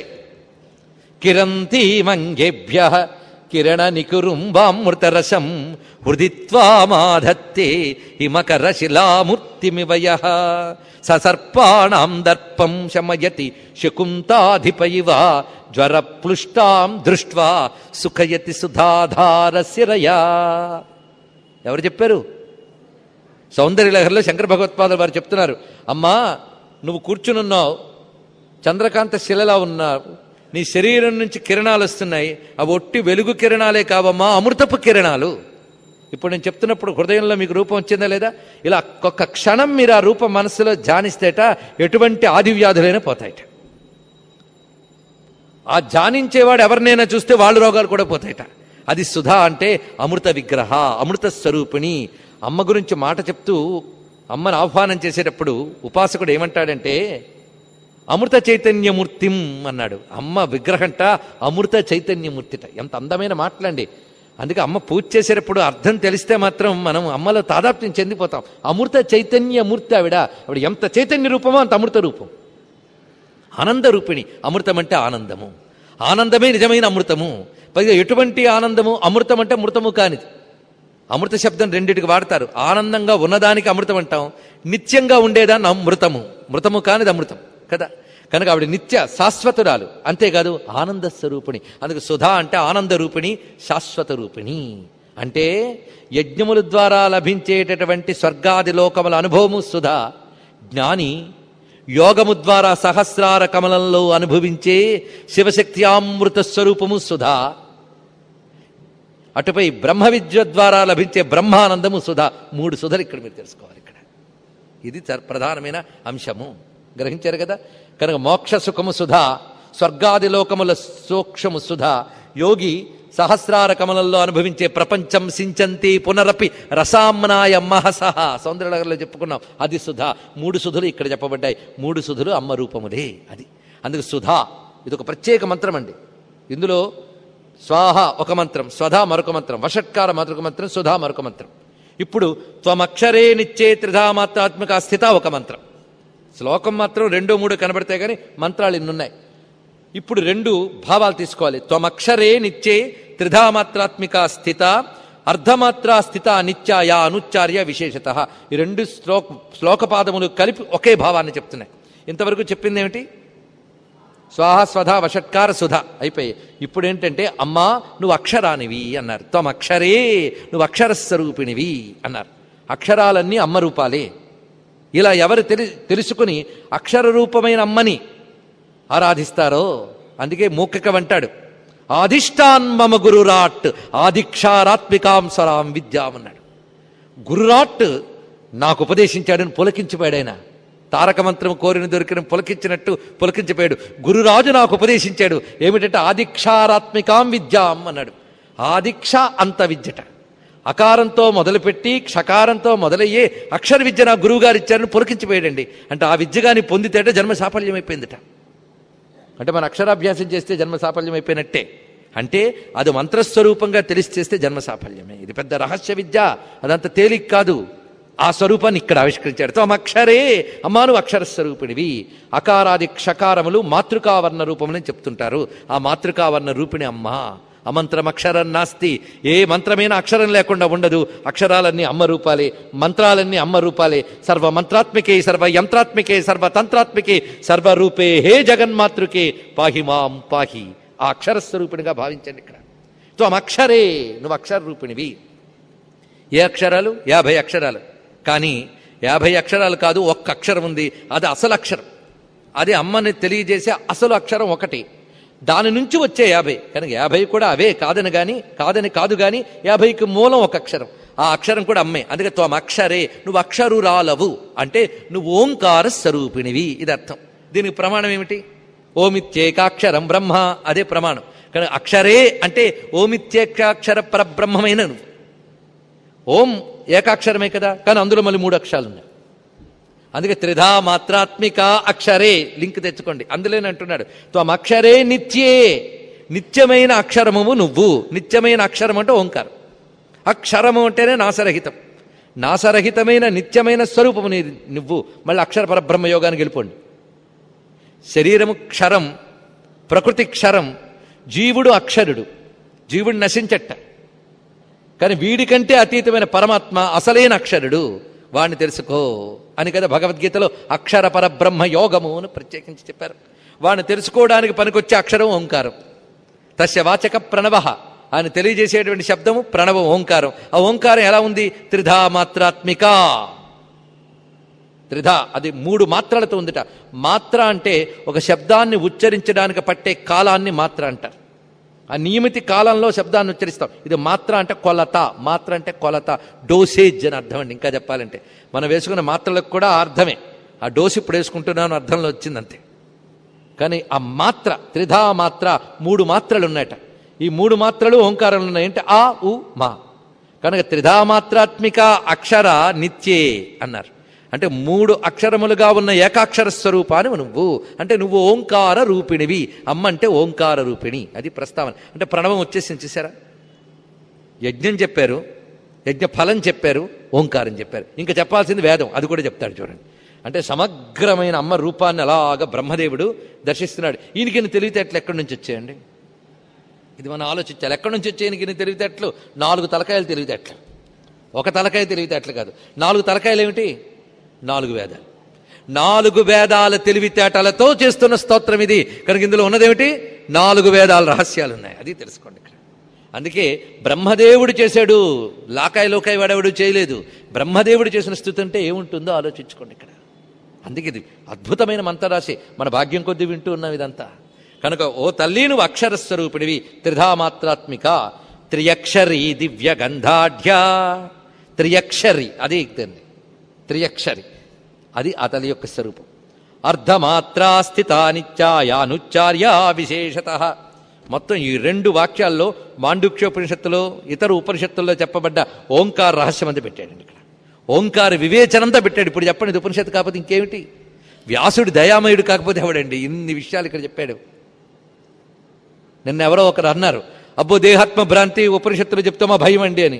కిరంతీ మంగేభ్య కిరణ నికురుంబామృతరసం హృదిత్వామాధత్తే హిమకర శిలామూర్తిమివయ ససర్పాణం దర్పం శమయతి శకుంతాధిప ఇవ జ్వరప్లుష్టాం దృష్ట్వా సుఖయతి సుధాధార శిరయా ఎవరు చెప్పారు సౌందర్యలహరిలో శంకర భగవత్పాదులు వారు చెప్తున్నారు అమ్మా నువ్వు కూర్చునున్నావు చంద్రకాంత శిలలా ఉన్నావు నీ శరీరం నుంచి కిరణాలు వస్తున్నాయి అవి ఒట్టి వెలుగు కిరణాలే కావమ్మా అమృతపు కిరణాలు ఇప్పుడు నేను చెప్తున్నప్పుడు హృదయంలో మీకు రూపం వచ్చిందా లేదా ఇలా ఒక్క క్షణం మీరు ఆ రూపం మనసులో ధ్యానిస్తేట ఎటువంటి ఆదివ్యాధులైనా పోతాయట ఆ ధ్యానించేవాడు ఎవరినైనా చూస్తే వాళ్ళ రోగాలు కూడా పోతాయట అది సుధా అంటే అమృత విగ్రహ అమృత స్వరూపిణి అమ్మ గురించి మాట చెప్తూ అమ్మను ఆహ్వానం చేసేటప్పుడు ఉపాసకుడు ఏమంటాడంటే అమృత చైతన్యమూర్తిం అన్నాడు అమ్మ విగ్రహంట అమృత చైతన్యమూర్తిట ఎంత అందమైన మాటలండి అందుకే అమ్మ పూజ చేసేటప్పుడు అర్థం తెలిస్తే మాత్రం మనం అమ్మలో తాదాప్యం చెందిపోతాం అమృత చైతన్యమూర్తి ఆవిడ ఆవిడ ఎంత చైతన్య రూపమో అంత అమృత రూపం ఆనంద రూపిణి అమృతం అంటే ఆనందము ఆనందమే నిజమైన అమృతము పైగా ఎటువంటి ఆనందము అమృతం అంటే మృతము కానిది అమృత శబ్దం రెండిటికి వాడతారు ఆనందంగా ఉన్నదానికి అమృతం అంటాం నిత్యంగా ఉండేదాన్ని అమృతము మృతము కానిది అమృతం కదా కనుక ఆవిడ నిత్య శాశ్వతురాలు అంతేకాదు ఆనంద స్వరూపిణి అందుకు సుధా అంటే ఆనంద రూపిణి శాశ్వత రూపిణి అంటే యజ్ఞముల ద్వారా లభించేటటువంటి స్వర్గాది లోకముల అనుభవము సుధా జ్ఞాని యోగము ద్వారా సహస్రార కమలంలో అనుభవించే శివశక్త్యామృత స్వరూపము సుధా అటుపై బ్రహ్మ విద్య ద్వారా లభించే బ్రహ్మానందము సుధా మూడు సుధలు ఇక్కడ మీరు తెలుసుకోవాలి ఇక్కడ ఇది చ- ప్రధానమైన అంశము గ్రహించారు కదా కనుక మోక్ష సుఖము సుధా స్వర్గాది లోకముల సూక్ష్మము సుధా యోగి సహస్రార కమలంలో అనుభవించే ప్రపంచం సించంతి పునరపి రసామ్నాయ మహసహ సౌందర్యనగర్లో చెప్పుకున్నాం అది సుధా మూడు సుధులు ఇక్కడ చెప్పబడ్డాయి మూడు సుధులు అమ్మ రూపములే అది అందుకు సుధా ఇది ఒక ప్రత్యేక మంత్రం అండి ఇందులో స్వాహ ఒక మంత్రం స్వధ మరొక మంత్రం వషట్కార మరొక మంత్రం సుధా మరొక మంత్రం ఇప్పుడు త్వమక్షరే నిచ్చే త్రిధా మాత్రాత్మక స్థిత ఒక మంత్రం శ్లోకం మాత్రం రెండు మూడు కనబడతాయి కానీ మంత్రాలు ఇన్నున్నాయి ఇప్పుడు రెండు భావాలు తీసుకోవాలి త్వమక్షరే నిత్యే త్రిధా మాత్రాత్మిక స్థిత అర్ధమాత్రా స్థిత నిత్యాయ అనుచ్చార్య విశేషత ఈ రెండు శ్లోక శ్లోకపాదములు కలిపి ఒకే భావాన్ని చెప్తున్నాయి ఇంతవరకు చెప్పింది ఏమిటి స్వాహ స్వధ వషట్కార సుధ అయిపోయి ఇప్పుడు ఏంటంటే అమ్మా నువ్వు అక్షరానివి అన్నారు త్వం అక్షరే నువ్వు అక్షర స్వరూపిణివి అన్నారు అక్షరాలన్నీ అమ్మ రూపాలే ఇలా ఎవరు తెలి తెలుసుకుని అక్షర రూపమైన అమ్మని ఆరాధిస్తారో అందుకే మూకకం అంటాడు ఆదిష్టాన్ మమ గురురాట్ ఆదిక్షారాత్మికాం స్వరాం విద్యామన్నాడు గురురాట్ నాకు ఉపదేశించాడని పులకించిపోయాడు ఆయన తారక మంత్రం కోరిన దొరికిన పులకించినట్టు పులకించిపోయాడు గురురాజు నాకు ఉపదేశించాడు ఏమిటంటే ఆదిక్షారాత్మికాం విద్యాం అన్నాడు ఆదిక్ష అంత విద్యట అకారంతో మొదలుపెట్టి క్షకారంతో మొదలయ్యే అక్షర విద్య నా గురువుగారు ఇచ్చారని పులకించిపోయాడండి అంటే ఆ విద్యగాని పొందితేట జన్మ సాఫల్యమైపోయిందట అంటే మన అక్షరాభ్యాసం చేస్తే జన్మ సాఫల్యం అయిపోయినట్టే అంటే అది మంత్రస్వరూపంగా తెలిసి చేస్తే జన్మ సాఫల్యమే ఇది పెద్ద రహస్య విద్య అదంత తేలిక కాదు ఆ స్వరూపాన్ని ఇక్కడ ఆవిష్కరించాడు త్వం అక్షరే అమ్మాను అక్షర స్వరూపిణివి అకారాది క్షకారములు మాతృకావర్ణ రూపములని చెప్తుంటారు ఆ మాతృకావర్ణ రూపిణి అమ్మ అమంత్రం అక్షరం నాస్తి ఏ మంత్రమైనా అక్షరం లేకుండా ఉండదు అక్షరాలన్నీ అమ్మ రూపాలే మంత్రాలన్నీ అమ్మ రూపాలే సర్వ మంత్రాత్మికే సర్వ యంత్రాత్మికే సర్వ తంత్రాత్మికే సర్వరూపే హే జగన్మాతృకే పాహి మాం పాహి ఆ అక్షర స్వరూపిణిగా భావించండి ఇక్కడ త్వం అక్షరే నువ్వు అక్షర రూపిణివి ఏ అక్షరాలు యాభై అక్షరాలు కానీ యాభై అక్షరాలు కాదు ఒక్క అక్షరం ఉంది అది అసలు అక్షరం అది అమ్మని తెలియజేసే అసలు అక్షరం ఒకటి దాని నుంచి వచ్చే యాభై కనుక యాభై కూడా అవే కాదని గాని కాదని కాదు గాని యాభైకి మూలం ఒక అక్షరం ఆ అక్షరం కూడా అమ్మే అందుకే త్వం అక్షరే నువ్వు అక్షరురాలవు అంటే నువ్వు ఓంకార స్వరూపిణివి ఇది అర్థం దీనికి ప్రమాణం ఏమిటి ఓమిత్యేకాక్షరం బ్రహ్మ అదే ప్రమాణం కానీ అక్షరే అంటే ఓమిత్యేకాక్షర పరబ్రహ్మమైన నువ్వు ఓం ఏకాక్షరమే కదా కానీ అందులో మళ్ళీ మూడు అక్షరాలు ఉన్నాయి అందుకే త్రిధా మాత్రాత్మిక అక్షరే లింక్ తెచ్చుకోండి అందులోనే అంటున్నాడు త్వం అక్షరే నిత్యే నిత్యమైన అక్షరము నువ్వు నిత్యమైన అక్షరం అంటే ఓంకారం అక్షరము అంటేనే నాసరహితం నాసరహితమైన నిత్యమైన స్వరూపము నీ నువ్వు మళ్ళీ అక్షర పరబ్రహ్మ యోగానికి వెళ్ళిపోండి శరీరము క్షరం ప్రకృతి క్షరం జీవుడు అక్షరుడు జీవుడు నశించట్ట కానీ వీడికంటే అతీతమైన పరమాత్మ అసలైన అక్షరుడు వాణ్ణి తెలుసుకో అని కదా భగవద్గీతలో అక్షర పరబ్రహ్మ యోగము అని ప్రత్యేకించి చెప్పారు వాణ్ణి తెలుసుకోవడానికి పనికొచ్చే అక్షరం ఓంకారం తస్య వాచక ప్రణవ ఆయన తెలియజేసేటువంటి శబ్దము ప్రణవం ఓంకారం ఆ ఓంకారం ఎలా ఉంది త్రిధా మాత్రాత్మిక త్రిధ అది మూడు మాత్రలతో ఉందిట మాత్ర అంటే ఒక శబ్దాన్ని ఉచ్చరించడానికి పట్టే కాలాన్ని మాత్ర అంటారు ఆ నియమిత కాలంలో శబ్దాన్ని ఉచ్చరిస్తాం ఇది మాత్ర అంటే కొలత మాత్ర అంటే కొలత డోసేజ్ అని అర్థం అండి ఇంకా చెప్పాలంటే మనం వేసుకున్న మాత్రలకు కూడా ఆ అర్థమే ఆ డోస్ ఇప్పుడు వేసుకుంటున్నాను అర్థంలో వచ్చింది అంతే కానీ ఆ మాత్ర త్రిధా మాత్ర మూడు మాత్రలు ఉన్నాయట ఈ మూడు మాత్రలు ఓంకారాలు ఉన్నాయి అంటే ఆ ఉ మా కనుక త్రిధా మాత్రాత్మిక అక్షర నిత్యే అన్నారు అంటే మూడు అక్షరములుగా ఉన్న ఏకాక్షర స్వరూపాన్ని నువ్వు అంటే నువ్వు ఓంకార రూపిణివి అమ్మ అంటే ఓంకార రూపిణి అది ప్రస్తావన అంటే ప్రణవం వచ్చేసింది చూసారా యజ్ఞం చెప్పారు యజ్ఞ ఫలం చెప్పారు ఓంకారం చెప్పారు ఇంకా చెప్పాల్సింది వేదం అది కూడా చెప్తాడు చూడండి అంటే సమగ్రమైన అమ్మ రూపాన్ని అలాగా బ్రహ్మదేవుడు దర్శిస్తున్నాడు ఈయనకి ఇన్ని తెలివితేటలు ఎక్కడి నుంచి వచ్చాయండి ఇది మనం ఆలోచించాలి ఎక్కడి నుంచి వచ్చాయి ఈయనకి ఇన్ని తెలివితేటలు నాలుగు తలకాయలు తెలివితేటలు ఒక తలకాయ తెలివితేటలు కాదు నాలుగు తలకాయలు ఏమిటి నాలుగు వేదాలు నాలుగు వేదాల తెలివితేటలతో చేస్తున్న స్తోత్రం ఇది కనుక ఇందులో ఉన్నదేమిటి నాలుగు వేదాల రహస్యాలు ఉన్నాయి అది తెలుసుకోండి ఇక్కడ అందుకే బ్రహ్మదేవుడు చేశాడు లాకాయ లోకాయ వాడేవాడు చేయలేదు బ్రహ్మదేవుడు చేసిన స్థుతి అంటే ఏముంటుందో ఆలోచించుకోండి ఇక్కడ అందుకే ఇది అద్భుతమైన మంత్రరాశి మన భాగ్యం కొద్దీ వింటూ ఉన్నాం ఇదంతా కనుక ఓ తల్లి నువ్వు అక్షర స్వరూపిణివి త్రిధామాత్రాత్మిక త్రియక్షరి దివ్య గంధాఢ్య త్రియక్షరి అది ఇదండి త్రియక్షరి అది అతలి యొక్క స్వరూపం అర్ధమాత్రా స్థిత నిత్యాయానుచ్చార్య విశేషత మొత్తం ఈ రెండు వాక్యాల్లో మాండుక్యోపనిషత్తులో ఇతర ఉపనిషత్తుల్లో చెప్పబడ్డ ఓంకార రహస్యం అంతా పెట్టాడండి ఇక్కడ ఓంకార వివేచనంతా పెట్టాడు ఇప్పుడు చెప్పండి ఇది ఉపనిషత్తు కాకపోతే ఇంకేమిటి వ్యాసుడు దయామయుడు కాకపోతే ఎవడండి ఇన్ని విషయాలు ఇక్కడ చెప్పాడు నిన్న ఎవరో ఒకరు అన్నారు అబ్బో దేహాత్మ భ్రాంతి ఉపనిషత్తులు చెప్తామా భయం అండి అని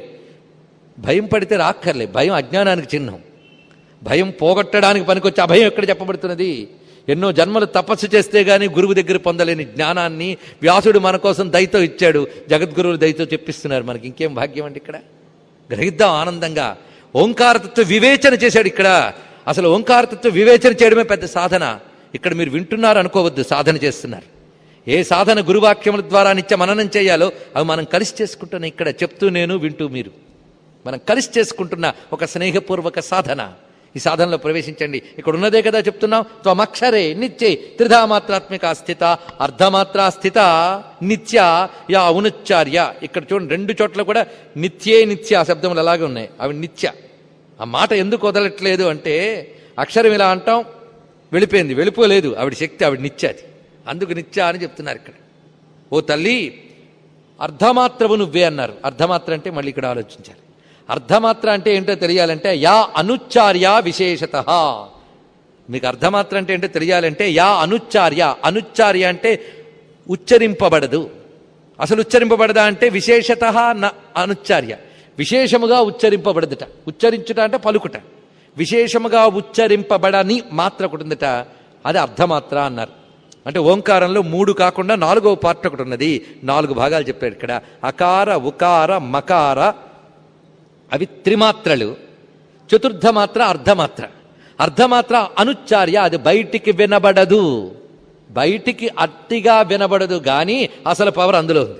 భయం పడితే రాక్కర్లే భయం అజ్ఞానానికి చిహ్నం భయం పోగొట్టడానికి పనికొచ్చి ఆ భయం ఎక్కడ చెప్పబడుతున్నది ఎన్నో జన్మలు తపస్సు చేస్తే గాని గురువు దగ్గర పొందలేని జ్ఞానాన్ని వ్యాసుడు మన కోసం దయతో ఇచ్చాడు జగద్గురువులు దయతో చెప్పిస్తున్నారు మనకి ఇంకేం భాగ్యం అండి ఇక్కడ గ్రహిద్దాం ఆనందంగా ఓంకారతత్వ వివేచన చేశాడు ఇక్కడ అసలు ఓంకారతత్వ వివేచన చేయడమే పెద్ద సాధన ఇక్కడ మీరు వింటున్నారు అనుకోవద్దు సాధన చేస్తున్నారు ఏ సాధన గురువాక్యముల ద్వారా నిత్య మననం చేయాలో అవి మనం కలిసి చేసుకుంటున్నాం ఇక్కడ చెప్తూ నేను వింటూ మీరు మనం కలిసి చేసుకుంటున్న ఒక స్నేహపూర్వక సాధన ఈ సాధనలో ప్రవేశించండి ఇక్కడ ఉన్నదే కదా చెప్తున్నాం త్వమక్షరే నిత్యే త్రిధా మాత్రాత్మిక స్థిత అర్ధమాత్రా స్థిత నిత్య యా ఔనుచ్చార్య ఇక్కడ చూడండి రెండు చోట్ల కూడా నిత్యే నిత్య ఆ శబ్దములు అలాగే ఉన్నాయి అవి నిత్య ఆ మాట ఎందుకు వదలట్లేదు అంటే అక్షరం ఇలా అంటాం వెళ్ళిపోయింది వెళ్ళిపోలేదు ఆవిడ శక్తి ఆవిడ నిత్య అది అందుకు నిత్య అని చెప్తున్నారు ఇక్కడ ఓ తల్లి అర్ధమాత్రవు నువ్వే అన్నారు అర్ధమాత్ర అంటే మళ్ళీ ఇక్కడ ఆలోచించాలి అర్ధమాత్ర అంటే ఏంటో తెలియాలంటే యా అనుచ్చార్య విశేషత మీకు అర్ధమాత్ర అంటే ఏంటో తెలియాలంటే యా అనుచ్చార్య అనుచ్చార్య అంటే ఉచ్చరింపబడదు అసలు ఉచ్చరింపబడదా అంటే విశేషత న అనుచ్చార్య విశేషముగా ఉచ్చరింపబడదుట ఉచ్చరించుట అంటే పలుకుట విశేషముగా ఉచ్చరింపబడని మాత్ర ఒకటి ఉందట అది అర్ధమాత్ర అన్నారు అంటే ఓంకారంలో మూడు కాకుండా నాలుగో పార్ట్ ఒకటి ఉన్నది నాలుగు భాగాలు చెప్పాడు ఇక్కడ అకార ఉకార మకార అవి త్రిమాత్రలు చతుర్థ మాత్ర అర్ధమాత్ర అర్ధమాత్ర అనుచ్చార్య అది బయటికి వినబడదు బయటికి అట్టిగా వినబడదు కానీ అసలు పవర్ అందులో ఉంది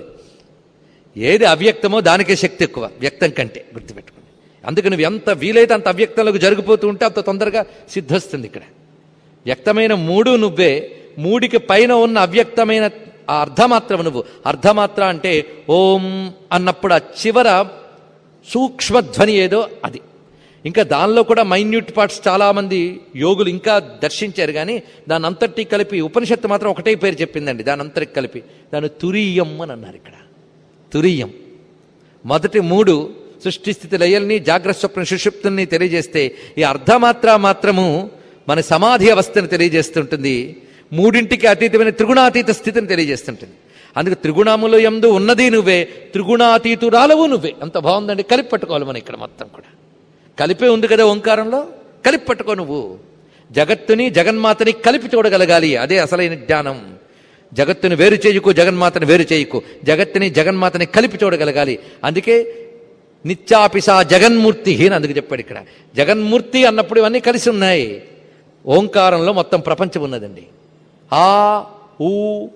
ఏది అవ్యక్తమో దానికే శక్తి ఎక్కువ వ్యక్తం కంటే గుర్తుపెట్టుకోండి అందుకు నువ్వు ఎంత వీలైతే అంత అవ్యక్తంలోకి జరిగిపోతూ ఉంటే అంత తొందరగా సిద్ధిస్తుంది ఇక్కడ వ్యక్తమైన మూడు నువ్వే మూడికి పైన ఉన్న అవ్యక్తమైన ఆ అర్ధమాత్రం నువ్వు అర్ధమాత్ర అంటే ఓం అన్నప్పుడు ఆ చివర సూక్ష్మధ్వని ఏదో అది ఇంకా దానిలో కూడా మైన్యూట్ పార్ట్స్ చాలామంది యోగులు ఇంకా దర్శించారు కానీ దాని అంతటి కలిపి ఉపనిషత్తు మాత్రం ఒకటే పేరు చెప్పిందండి దాని అంతటికి కలిపి దాని తురీయం అని అన్నారు ఇక్కడ తురీయం మొదటి మూడు సృష్టి స్థితి లయల్ని జాగ్రత్త స్వప్న సుషుప్తుల్ని తెలియజేస్తే ఈ అర్ధమాత్ర మాత్రము మన సమాధి అవస్థను తెలియజేస్తుంటుంది మూడింటికి అతీతమైన త్రిగుణాతీత స్థితిని తెలియజేస్తుంటుంది అందుకు త్రిగుణములు ఎందు ఉన్నది నువ్వే త్రిగుణాతీతురాలవు నువ్వే అంత బాగుందండి కలిపి పట్టుకోవాలి మనం ఇక్కడ మొత్తం కూడా కలిపే ఉంది కదా ఓంకారంలో కలిపి పట్టుకో నువ్వు జగత్తుని జగన్మాతని కలిపి చూడగలగాలి అదే అసలైన జ్ఞానం జగత్తుని వేరు చేయకు జగన్మాతని వేరు చేయకు జగత్తుని జగన్మాతని కలిపి చూడగలగాలి అందుకే నిత్యాపిసా జగన్మూర్తి అని అందుకు చెప్పాడు ఇక్కడ జగన్మూర్తి అన్నప్పుడు ఇవన్నీ కలిసి ఉన్నాయి ఓంకారంలో మొత్తం ప్రపంచం ఉన్నదండి ఆ ఊ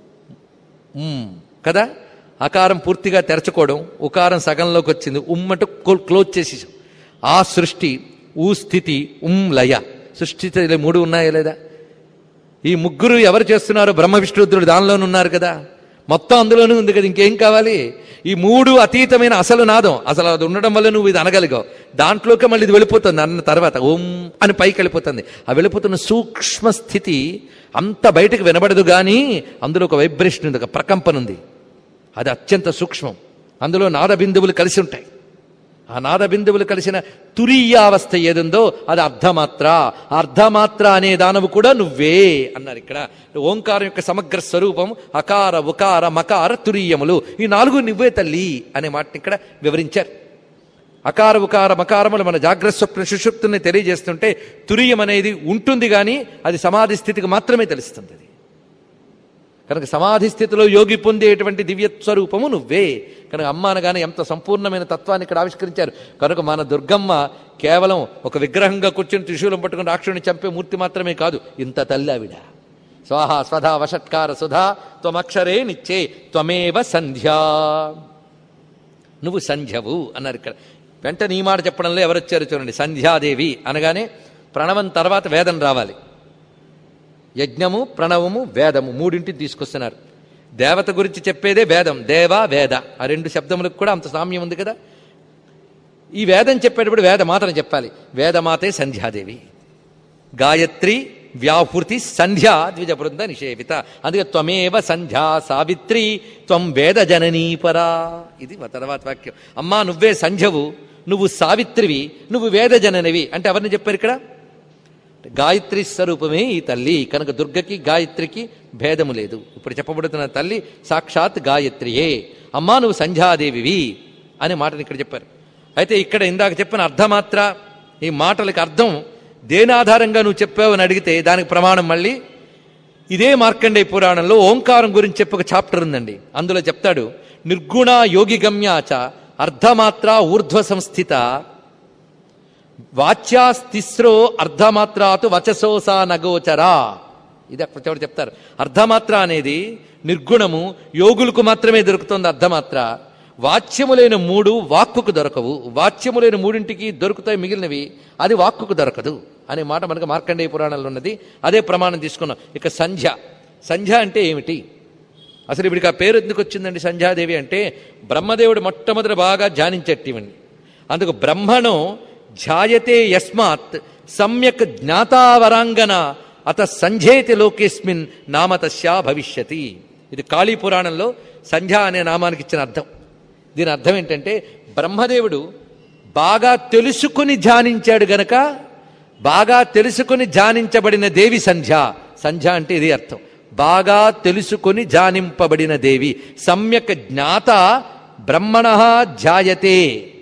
ఉమ్ కదా అకారం పూర్తిగా తెరచుకోవడం ఉకారం సగంలోకి వచ్చింది ఉమ్మట క్లోజ్ చేసేసాం ఆ సృష్టి ఊ స్థితి ఉమ్ లయ సృష్టి స్థితి మూడు ఉన్నాయా లేదా ఈ ముగ్గురు ఎవరు చేస్తున్నారు బ్రహ్మ విష్ణురుద్రుడు దానిలోనే ఉన్నారు కదా మొత్తం అందులోనే ఉంది కదా ఇంకేం కావాలి ఈ మూడు అతీతమైన అసలు నాదం అసలు అది ఉండడం వల్ల నువ్వు ఇది అనగలిగావు దాంట్లోకి మళ్ళీ ఇది వెళ్ళిపోతుంది అన్న తర్వాత ఓం అని పైకి వెళ్ళిపోతుంది ఆ వెళ్ళిపోతున్న సూక్ష్మ స్థితి అంత బయటకు వినబడదు కానీ అందులో ఒక వైబ్రేషన్ ఉంది ఒక ప్రకంపన ఉంది అది అత్యంత సూక్ష్మం అందులో నాద బిందువులు కలిసి ఉంటాయి ఆ నాద బిందువులు కలిసిన తురీయావస్థ ఏదుందో అది అర్ధమాత్ర ఆ అర్ధమాత్ర అనే దానవు కూడా నువ్వే అన్నారు ఇక్కడ ఓంకారం యొక్క సమగ్ర స్వరూపం అకార ఉకార మకార తురీయములు ఈ నాలుగు నువ్వే తల్లి అనే మాటని ఇక్కడ వివరించారు అకార ఉకార మకారములు మన జాగ్రత్త స్వప్న సుషుప్తుని తెలియజేస్తుంటే తురియం అనేది ఉంటుంది కానీ అది సమాధి స్థితికి మాత్రమే తెలుస్తుంది అది కనుక సమాధి స్థితిలో యోగి పొందేటువంటి దివ్య స్వరూపము నువ్వే కనుక అమ్మ అనగానే ఎంత సంపూర్ణమైన తత్వాన్ని ఇక్కడ ఆవిష్కరించారు కనుక మన దుర్గమ్మ కేవలం ఒక విగ్రహంగా కూర్చొని త్రిశూలం పట్టుకుని రాక్షుని చంపే మూర్తి మాత్రమే కాదు ఇంత తల్లి ఆవిడ స్వాహ స్వధా వషట్కార సుధా త్వమక్షరే నిచ్చే త్వమేవ సంధ్యా నువ్వు సంధ్యవు అన్నారు ఇక్కడ వెంటనే ఈ మాట చెప్పడంలో ఎవరొచ్చారు చూడండి సంధ్యాదేవి అనగానే ప్రణవం తర్వాత వేదం రావాలి యజ్ఞము ప్రణవము వేదము మూడింటిని తీసుకొస్తున్నారు దేవత గురించి చెప్పేదే వేదం దేవ వేద ఆ రెండు శబ్దములకు కూడా అంత సామ్యం ఉంది కదా ఈ వేదం చెప్పేటప్పుడు వేద మాతను చెప్పాలి వేదమాతే సంధ్యాదేవి గాయత్రి వ్యాహృతి సంధ్యా ద్విజ బృంద నిషేవిత అందుకే త్వమేవ సంధ్యా సావిత్రి త్వం వేద జననీపరా ఇది తర్వాత వాక్యం అమ్మా నువ్వే సంధ్యవు నువ్వు సావిత్రివి నువ్వు వేద జననివి అంటే ఎవరిని చెప్పారు ఇక్కడ గాయత్రి స్వరూపమే ఈ తల్లి కనుక దుర్గకి గాయత్రికి భేదము లేదు ఇప్పుడు చెప్పబడుతున్న తల్లి సాక్షాత్ గాయత్రియే అమ్మా నువ్వు సంధ్యాదేవివి అనే మాటని ఇక్కడ చెప్పారు అయితే ఇక్కడ ఇందాక చెప్పిన అర్ధమాత్ర ఈ మాటలకు అర్థం దేని ఆధారంగా నువ్వు చెప్పావు అని అడిగితే దానికి ప్రమాణం మళ్ళీ ఇదే మార్కండేయ పురాణంలో ఓంకారం గురించి చెప్పి ఒక చాప్టర్ ఉందండి అందులో చెప్తాడు నిర్గుణ యోగిగమ్యాచ అర్ధమాత్ర ఊర్ధ్వ సంస్థిత వాచ్యాస్తిస్రో అర్ధమాత్రాతు వచసోసా నగోచరా ఇది అక్కడ చివరి చెప్తారు అర్ధమాత్ర అనేది నిర్గుణము యోగులకు మాత్రమే దొరుకుతుంది అర్ధమాత్ర వాచ్యములైన మూడు వాక్కుకు దొరకవు వాచ్యములైన మూడింటికి దొరుకుతాయి మిగిలినవి అది వాక్కుకు దొరకదు అనే మాట మనకు మార్కండేయ పురాణంలో ఉన్నది అదే ప్రమాణం తీసుకున్నాం ఇక సంధ్య సంధ్య అంటే ఏమిటి అసలు ఇప్పటికి ఆ పేరు ఎందుకు వచ్చిందండి సంధ్యాదేవి అంటే బ్రహ్మదేవుడు మొట్టమొదటి బాగా ధ్యానించట్టివండి అందుకు బ్రహ్మణో ధ్యాయతే యస్మాత్ సమ్యక్ జ్ఞాతావరాంగన అత సంధ్యేతి లోకేస్మిన్ నామతస్యా భవిష్యతి ఇది కాళీ పురాణంలో సంధ్య అనే నామానికి ఇచ్చిన అర్థం దీని అర్థం ఏంటంటే బ్రహ్మదేవుడు బాగా తెలుసుకుని ధ్యానించాడు గనక బాగా తెలుసుకుని ధ్యానించబడిన దేవి సంధ్య సంధ్య అంటే ఇది అర్థం బాగా తెలుసుకుని ధ్యానింపబడిన దేవి సమ్యక్ జ్ఞాత బ్రహ్మణ ధ్యాయతే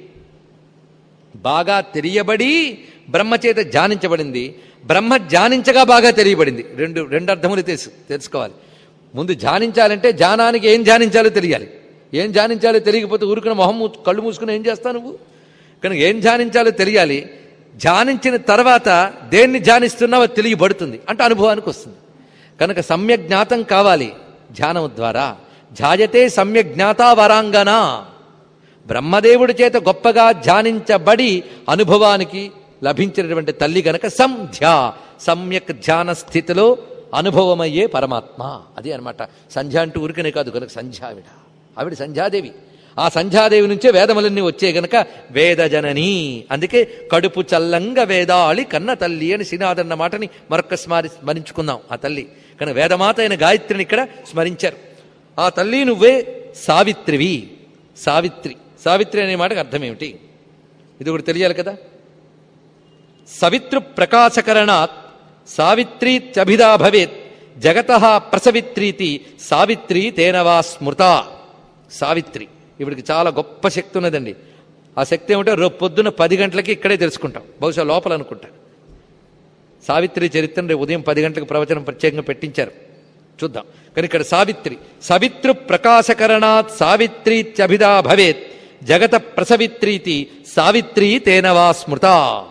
బాగా తెలియబడి బ్రహ్మచేత ధ్యానించబడింది బ్రహ్మ ధ్యానించగా బాగా తెలియబడింది రెండు రెండు అర్థములు తెలుసు తెలుసుకోవాలి ముందు ధ్యానించాలంటే ధ్యానానికి ఏం ధ్యానించాలో తెలియాలి ఏం ధ్యానించాలో తెలియకపోతే ఊరుకున్న మొహం మూసు- కళ్ళు మూసుకుని ఏం చేస్తావు నువ్వు కనుక ఏం ధ్యానించాలో తెలియాలి ధ్యానించిన తర్వాత దేన్ని ధ్యానిస్తున్నావో తెలియబడుతుంది అంటే అనుభవానికి వస్తుంది కనుక సమ్యక్ జ్ఞాతం కావాలి ధ్యానం ద్వారా ధ్యాయతే సమ్యక్ జ్ఞాతావరాంగన బ్రహ్మదేవుడి చేత గొప్పగా ధ్యానించబడి అనుభవానికి లభించినటువంటి తల్లి గనక సంధ్య సమ్యక్ ధ్యాన స్థితిలో అనుభవమయ్యే పరమాత్మ అది అన్నమాట సంధ్య అంటూ ఊరికనే కాదు కనుక సంధ్య ఆవిడ ఆవిడ సంధ్యాదేవి ఆ సంధ్యాదేవి నుంచే వేదములన్నీ వచ్చే గనక వేదజనని అందుకే కడుపు చల్లంగా వేదాళి కన్న తల్లి అని శ్రీనాథన్న మాటని మరొక్క స్మరి స్మరించుకుందాం ఆ తల్లి కనుక వేదమాత అయిన గాయత్రిని ఇక్కడ స్మరించారు ఆ తల్లి నువ్వే సావిత్రివి సావిత్రి సావిత్రి అనే మాటకు అర్థం ఏమిటి ఇది ఒకటి తెలియాలి కదా సవితృ ప్రకాశకరణాత్ సావిత్రీత్యభిదా భవేత్ జగత ప్రసవిత్రీతి సావిత్రి తేనవా స్మృత సావిత్రి ఇవిడికి చాలా గొప్ప శక్తి ఉన్నదండి ఆ శక్తి ఏమిటో రేపు పొద్దున్న పది గంటలకి ఇక్కడే తెలుసుకుంటాం బహుశా లోపల అనుకుంటా సావిత్రి చరిత్రను రేపు ఉదయం పది గంటలకు ప్రవచనం ప్రత్యేకంగా పెట్టించారు చూద్దాం కానీ ఇక్కడ సావిత్రి సవితృ ప్రకాశకరణాత్ సావిత్రీత్యభిదా భవేత్ జగత ప్రసవిత్రీతి సావిత్రి తేనవా స్మృత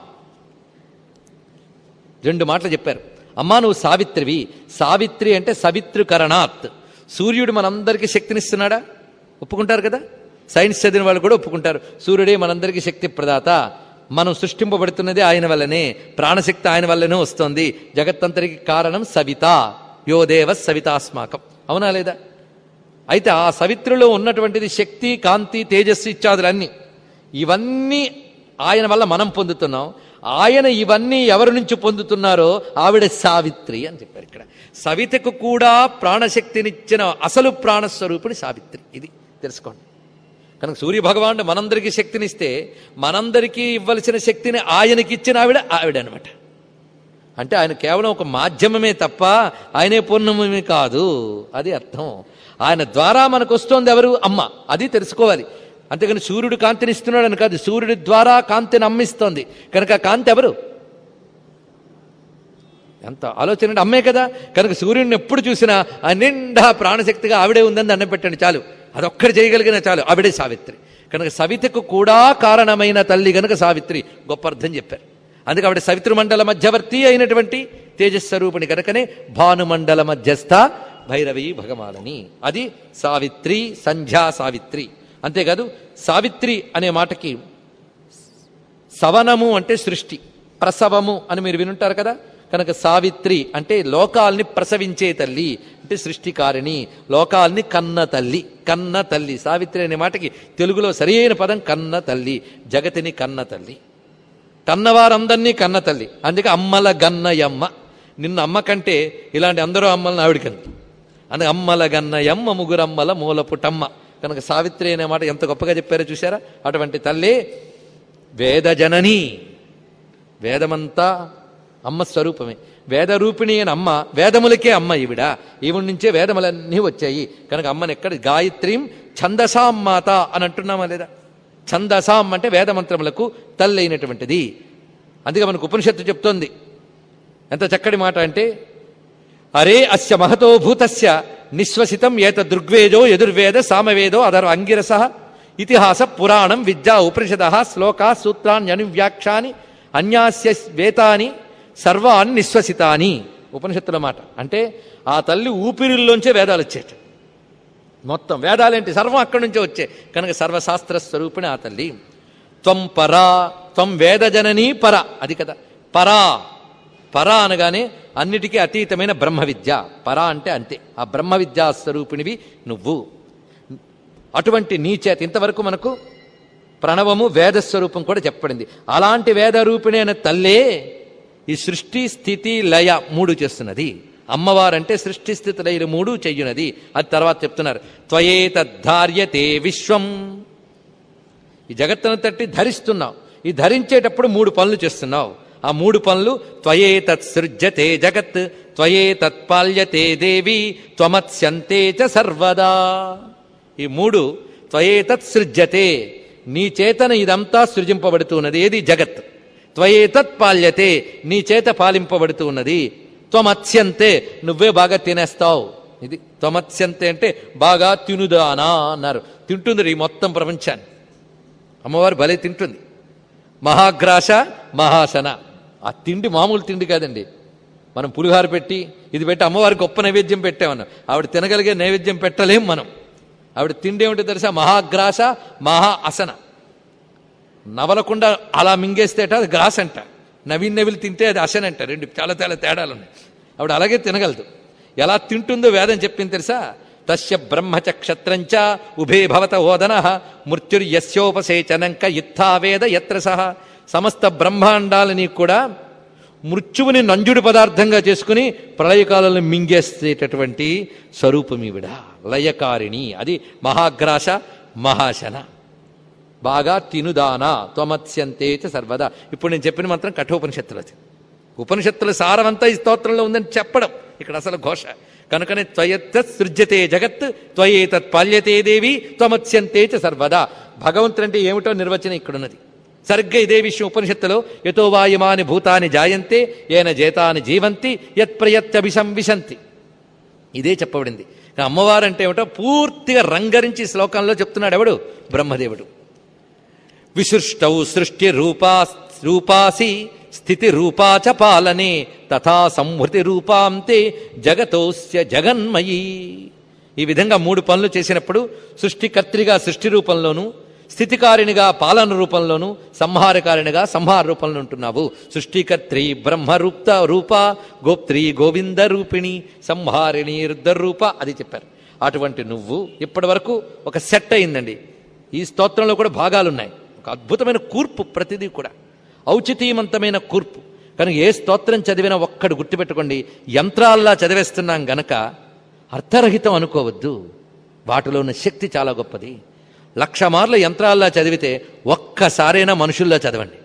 రెండు మాటలు చెప్పారు అమ్మా నువ్వు సావిత్రివి సావిత్రి అంటే సవితృకరణాత్ సూర్యుడు మనందరికీ శక్తినిస్తున్నాడా ఒప్పుకుంటారు కదా సైన్స్ చదివిన వాళ్ళు కూడా ఒప్పుకుంటారు సూర్యుడే మనందరికీ శక్తి ప్రదాత మనం సృష్టింపబడుతున్నది ఆయన వల్లనే ప్రాణశక్తి ఆయన వల్లనే వస్తుంది జగత్తంతరికి కారణం సవిత యో దేవ సవితాస్మాకం అవునా లేదా అయితే ఆ సవిత్రిలో ఉన్నటువంటిది శక్తి కాంతి తేజస్సు ఇత్యాదులన్నీ ఇవన్నీ ఆయన వల్ల మనం పొందుతున్నాం ఆయన ఇవన్నీ ఎవరి నుంచి పొందుతున్నారో ఆవిడ సావిత్రి అని చెప్పారు ఇక్కడ సవితకు కూడా ప్రాణశక్తినిచ్చిన అసలు ప్రాణస్వరూపిణి సావిత్రి ఇది తెలుసుకోండి కనుక సూర్య భగవానుడు మనందరికీ శక్తినిస్తే మనందరికీ ఇవ్వలసిన శక్తిని ఆయనకి ఇచ్చిన ఆవిడ ఆవిడ అనమాట అంటే ఆయన కేవలం ఒక మాధ్యమమే తప్ప ఆయనే పూర్ణమే కాదు అది అర్థం ఆయన ద్వారా మనకు వస్తోంది ఎవరు అమ్మ అది తెలుసుకోవాలి అంతేగాని సూర్యుడు కాంతిని ఇస్తున్నాడు అని కాదు సూర్యుడి ద్వారా కాంతిని అమ్మిస్తోంది కనుక ఆ కాంతి ఎవరు ఎంత ఆలోచన అంటే అమ్మే కదా కనుక సూర్యుడిని ఎప్పుడు చూసినా ఆ నిండా ప్రాణశక్తిగా ఆవిడే ఉందని దండం పెట్టండి చాలు అదొక్కటి చేయగలిగిన చాలు ఆవిడే సావిత్రి కనుక సవితకు కూడా కారణమైన తల్లి గనుక సావిత్రి గొప్ప అర్థం చెప్పారు అందుకే ఆవిడ సవితృ మండల మధ్యవర్తి అయినటువంటి తేజస్వరూపిణి కనుకనే భానుమండల మధ్యస్థ భైరవి భగమాలని అది సావిత్రి సంధ్యా సావిత్రి అంతేకాదు సావిత్రి అనే మాటకి సవనము అంటే సృష్టి ప్రసవము అని మీరు వినుంటారు కదా కనుక సావిత్రి అంటే లోకాల్ని ప్రసవించే తల్లి అంటే సృష్టికారిణి లోకాల్ని కన్న తల్లి కన్న తల్లి సావిత్రి అనే మాటకి తెలుగులో సరియైన పదం కన్న తల్లి జగతిని కన్న తల్లి కన్నవారందరినీ కన్న తల్లి అందుకే అమ్మల గన్నయమ్మ నిన్న అమ్మ కంటే ఇలాంటి అందరూ అమ్మలను ఆవిడకంది అందుకే అమ్మల గన్నయమ్మ ముగురమ్మల మూలపుటమ్మ కనుక సావిత్రి అనే మాట ఎంత గొప్పగా చెప్పారో చూసారా అటువంటి తల్లి వేదజనని వేదమంతా అమ్మ స్వరూపమే వేదరూపిణి అని అమ్మ వేదములకే అమ్మ ఈవిడ ఈవిడ నుంచే వేదములన్నీ వచ్చాయి కనుక అమ్మని ఎక్కడ గాయత్రీం ఛందసాం మాత అని అంటున్నామా లేదా ఛందసాం అంటే వేదమంత్రములకు తల్లి అయినటువంటిది అందుకే మనకు ఉపనిషత్తు చెప్తోంది ఎంత చక్కటి మాట అంటే అరే అస్య మహతో భూతస్య నిశ్వసితం ఏత దృగ్వేదో యదుర్వేద సామవేదో అదర్ అంగిరస ఇతిహాస పురాణం విద్యా ఉపనిషద శ్లోకా సూత్రాన్యనువ్యాఖ్యాని అన్యాస్య వేతాని సర్వాన్ని నిశ్వసితాని ఉపనిషత్తుల మాట అంటే ఆ తల్లి ఊపిరిల్లోంచే వేదాలు వచ్చేట మొత్తం వేదాలేంటి సర్వం అక్కడి నుంచే వచ్చే కనుక సర్వశాస్త్ర స్వరూపిణి ఆ తల్లి త్వం పరా త్వం వేదజననీ పర అది కదా పరా పరా అనగానే అన్నిటికీ అతీతమైన బ్రహ్మ విద్య పరా అంటే అంతే ఆ బ్రహ్మ విద్యా స్వరూపిణివి నువ్వు అటువంటి నీ చేత ఇంతవరకు మనకు ప్రణవము వేదస్వరూపం కూడా చెప్పబడింది అలాంటి వేదరూపిణి అనే తల్లే ఈ సృష్టి స్థితి లయ మూడు చేస్తున్నది అమ్మవారంటే సృష్టి స్థితి లయలు మూడు చెయ్యునది అది తర్వాత చెప్తున్నారు త్వయేతద్ధార్యతే విశ్వం ఈ జగత్తును తట్టి ధరిస్తున్నావు ఈ ధరించేటప్పుడు మూడు పనులు చేస్తున్నావు ఆ మూడు పనులు త్వయే తత్సృజ్యతే జగత్ త్వయే తత్పాల్యతే దేవి త్వమత్స్యంతే చ సర్వదా ఈ మూడు త్వయే తత్సృజ్యతే నీ చేతన ఇదంతా సృజింపబడుతున్నది ఏది జగత్ త్వయే తత్పాల్యతే నీ చేత పాలింపబడుతూ ఉన్నది త్వమత్స్యంతే నువ్వే బాగా తినేస్తావు ఇది త్వమత్స్యంతే అంటే బాగా తినుదానా అన్నారు తింటుంది ఈ మొత్తం ప్రపంచాన్ని అమ్మవారు భలే తింటుంది మహాగ్రాస మహాసన ఆ తిండి మామూలు తిండి కాదండి మనం పులిహార పెట్టి ఇది పెట్టి అమ్మవారికి గొప్ప నైవేద్యం పెట్టామన్నాం ఆవిడ తినగలిగే నైవేద్యం పెట్టలేం మనం ఆవిడ తిండి ఏమిటో తెలుసా మహాగ్రాస మహా అసన నవలకుండా అలా మింగేస్తేట అది గ్రాస్ అంట నవీన్ నవిలు తింటే అది అసన అంట రెండు చాలా చాలా తేడాలు ఉన్నాయి ఆవిడ అలాగే తినగలదు ఎలా తింటుందో వేదం చెప్పింది తెలుసా తస్య బ్రహ్మచ క్షత్రంచ ఉభే భవత ఓదన మృత్యుర్యస్యోపసేచనంక ఇత్థావేద యత్ర సహ సమస్త బ్రహ్మాండాలని కూడా మృత్యువుని నంజుడి పదార్థంగా చేసుకుని ప్రళయకాలంలో మింగేసేటటువంటి స్వరూపం ఈవిడ లయకారిణి అది మహాగ్రాస మహాశన బాగా తినుదానా త్వమత్స్యంతే చ సర్వదా ఇప్పుడు నేను చెప్పిన మాత్రం కఠోపనిషత్తులు అది ఉపనిషత్తుల సారమంతా ఈ స్తోత్రంలో ఉందని చెప్పడం ఇక్కడ అసలు ఘోష కనుకనే త్వయత్త సృజ్యతే జగత్ త్వయేతత్ పాల్యతే దేవి త్వమత్స్యంతే చ సర్వదా భగవంతుడంటే ఏమిటో నిర్వచనం ఇక్కడున్నది సరిగ్గా ఇదే విషయం ఉపనిషత్తులో యతో వాయుమాని భూతాని జాయంతే ఏన జేతాని జీవంతి యత్ ప్రయత్యభిశంవిశంతి ఇదే చెప్పబడింది అమ్మవారు అంటే ఏమిటో పూర్తిగా రంగరించి ఈ శ్లోకంలో చెప్తున్నాడు ఎవడు బ్రహ్మదేవుడు విసృష్టౌ సృష్టి రూపా రూపాసి స్థితి రూపాచ పాలనే తథా సంహృతి రూపాంతే జగతోస్య జగన్మయీ ఈ విధంగా మూడు పనులు చేసినప్పుడు సృష్టికర్త్రిగా సృష్టి రూపంలోను స్థితికారిణిగా పాలన రూపంలోను సంహారకారిణిగా సంహార రూపంలో ఉంటున్నావు సృష్టికర్త్రి బ్రహ్మరూప్త రూప గోప్త్రి గోవింద రూపిణి సంహారిణి రుద్రరూప అది చెప్పారు అటువంటి నువ్వు ఇప్పటి వరకు ఒక సెట్ అయిందండి ఈ స్తోత్రంలో కూడా భాగాలున్నాయి ఒక అద్భుతమైన కూర్పు ప్రతిదీ కూడా ఔచితీయవంతమైన కూర్పు కనుక ఏ స్తోత్రం చదివినా ఒక్కడు గుర్తుపెట్టుకోండి యంత్రాల్లా చదివేస్తున్నాం గనక అర్థరహితం అనుకోవద్దు వాటిలో ఉన్న శక్తి చాలా గొప్పది లక్ష మార్లు యంత్రాల్లా చదివితే ఒక్కసారైనా మనుషుల్లా చదవండి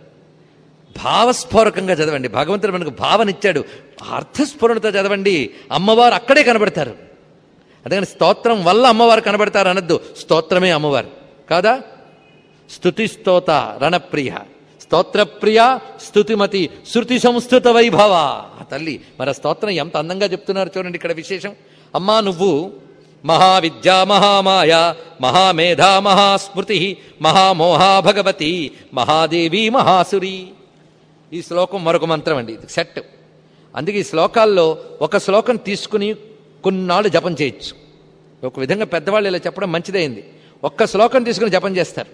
భావస్ఫోరకంగా చదవండి భగవంతుడు మనకు భావనిచ్చాడు అర్థస్ఫురణతో చదవండి అమ్మవారు అక్కడే కనబడతారు అందుకని స్తోత్రం వల్ల అమ్మవారు కనబడతారు అనొద్దు స్తోత్రమే అమ్మవారు కాదా స్తుతి స్తోత రణప్రియ స్తోత్రప్రియ స్తుతిమతి శృతి సంస్కృత వైభవ ఆ తల్లి మరి ఆ స్తోత్రం ఎంత అందంగా చెప్తున్నారు చూడండి ఇక్కడ విశేషం అమ్మా నువ్వు మహావిద్యా మహామాయ మహామేధా మహాస్మృతి మహామోహా భగవతి మహాదేవి మహాసురి ఈ శ్లోకం మరొక మంత్రం అండి ఇది సెట్ అందుకే ఈ శ్లోకాల్లో ఒక శ్లోకం తీసుకుని కొన్నాళ్ళు జపం చేయొచ్చు ఒక విధంగా పెద్దవాళ్ళు ఇలా చెప్పడం మంచిదైంది ఒక్క శ్లోకం తీసుకుని జపం చేస్తారు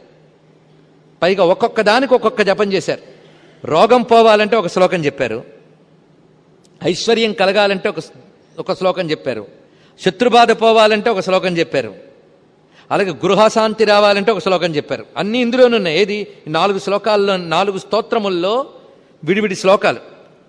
పైగా ఒక్కొక్క దానికి ఒక్కొక్క జపం చేశారు రోగం పోవాలంటే ఒక శ్లోకం చెప్పారు ఐశ్వర్యం కలగాలంటే ఒక ఒక శ్లోకం చెప్పారు శత్రుబాధ పోవాలంటే ఒక శ్లోకం చెప్పారు అలాగే గృహశాంతి రావాలంటే ఒక శ్లోకం చెప్పారు అన్ని ఇందులోనే ఉన్నాయి ఏది ఈ నాలుగు శ్లోకాల్లో నాలుగు స్తోత్రముల్లో విడివిడి శ్లోకాలు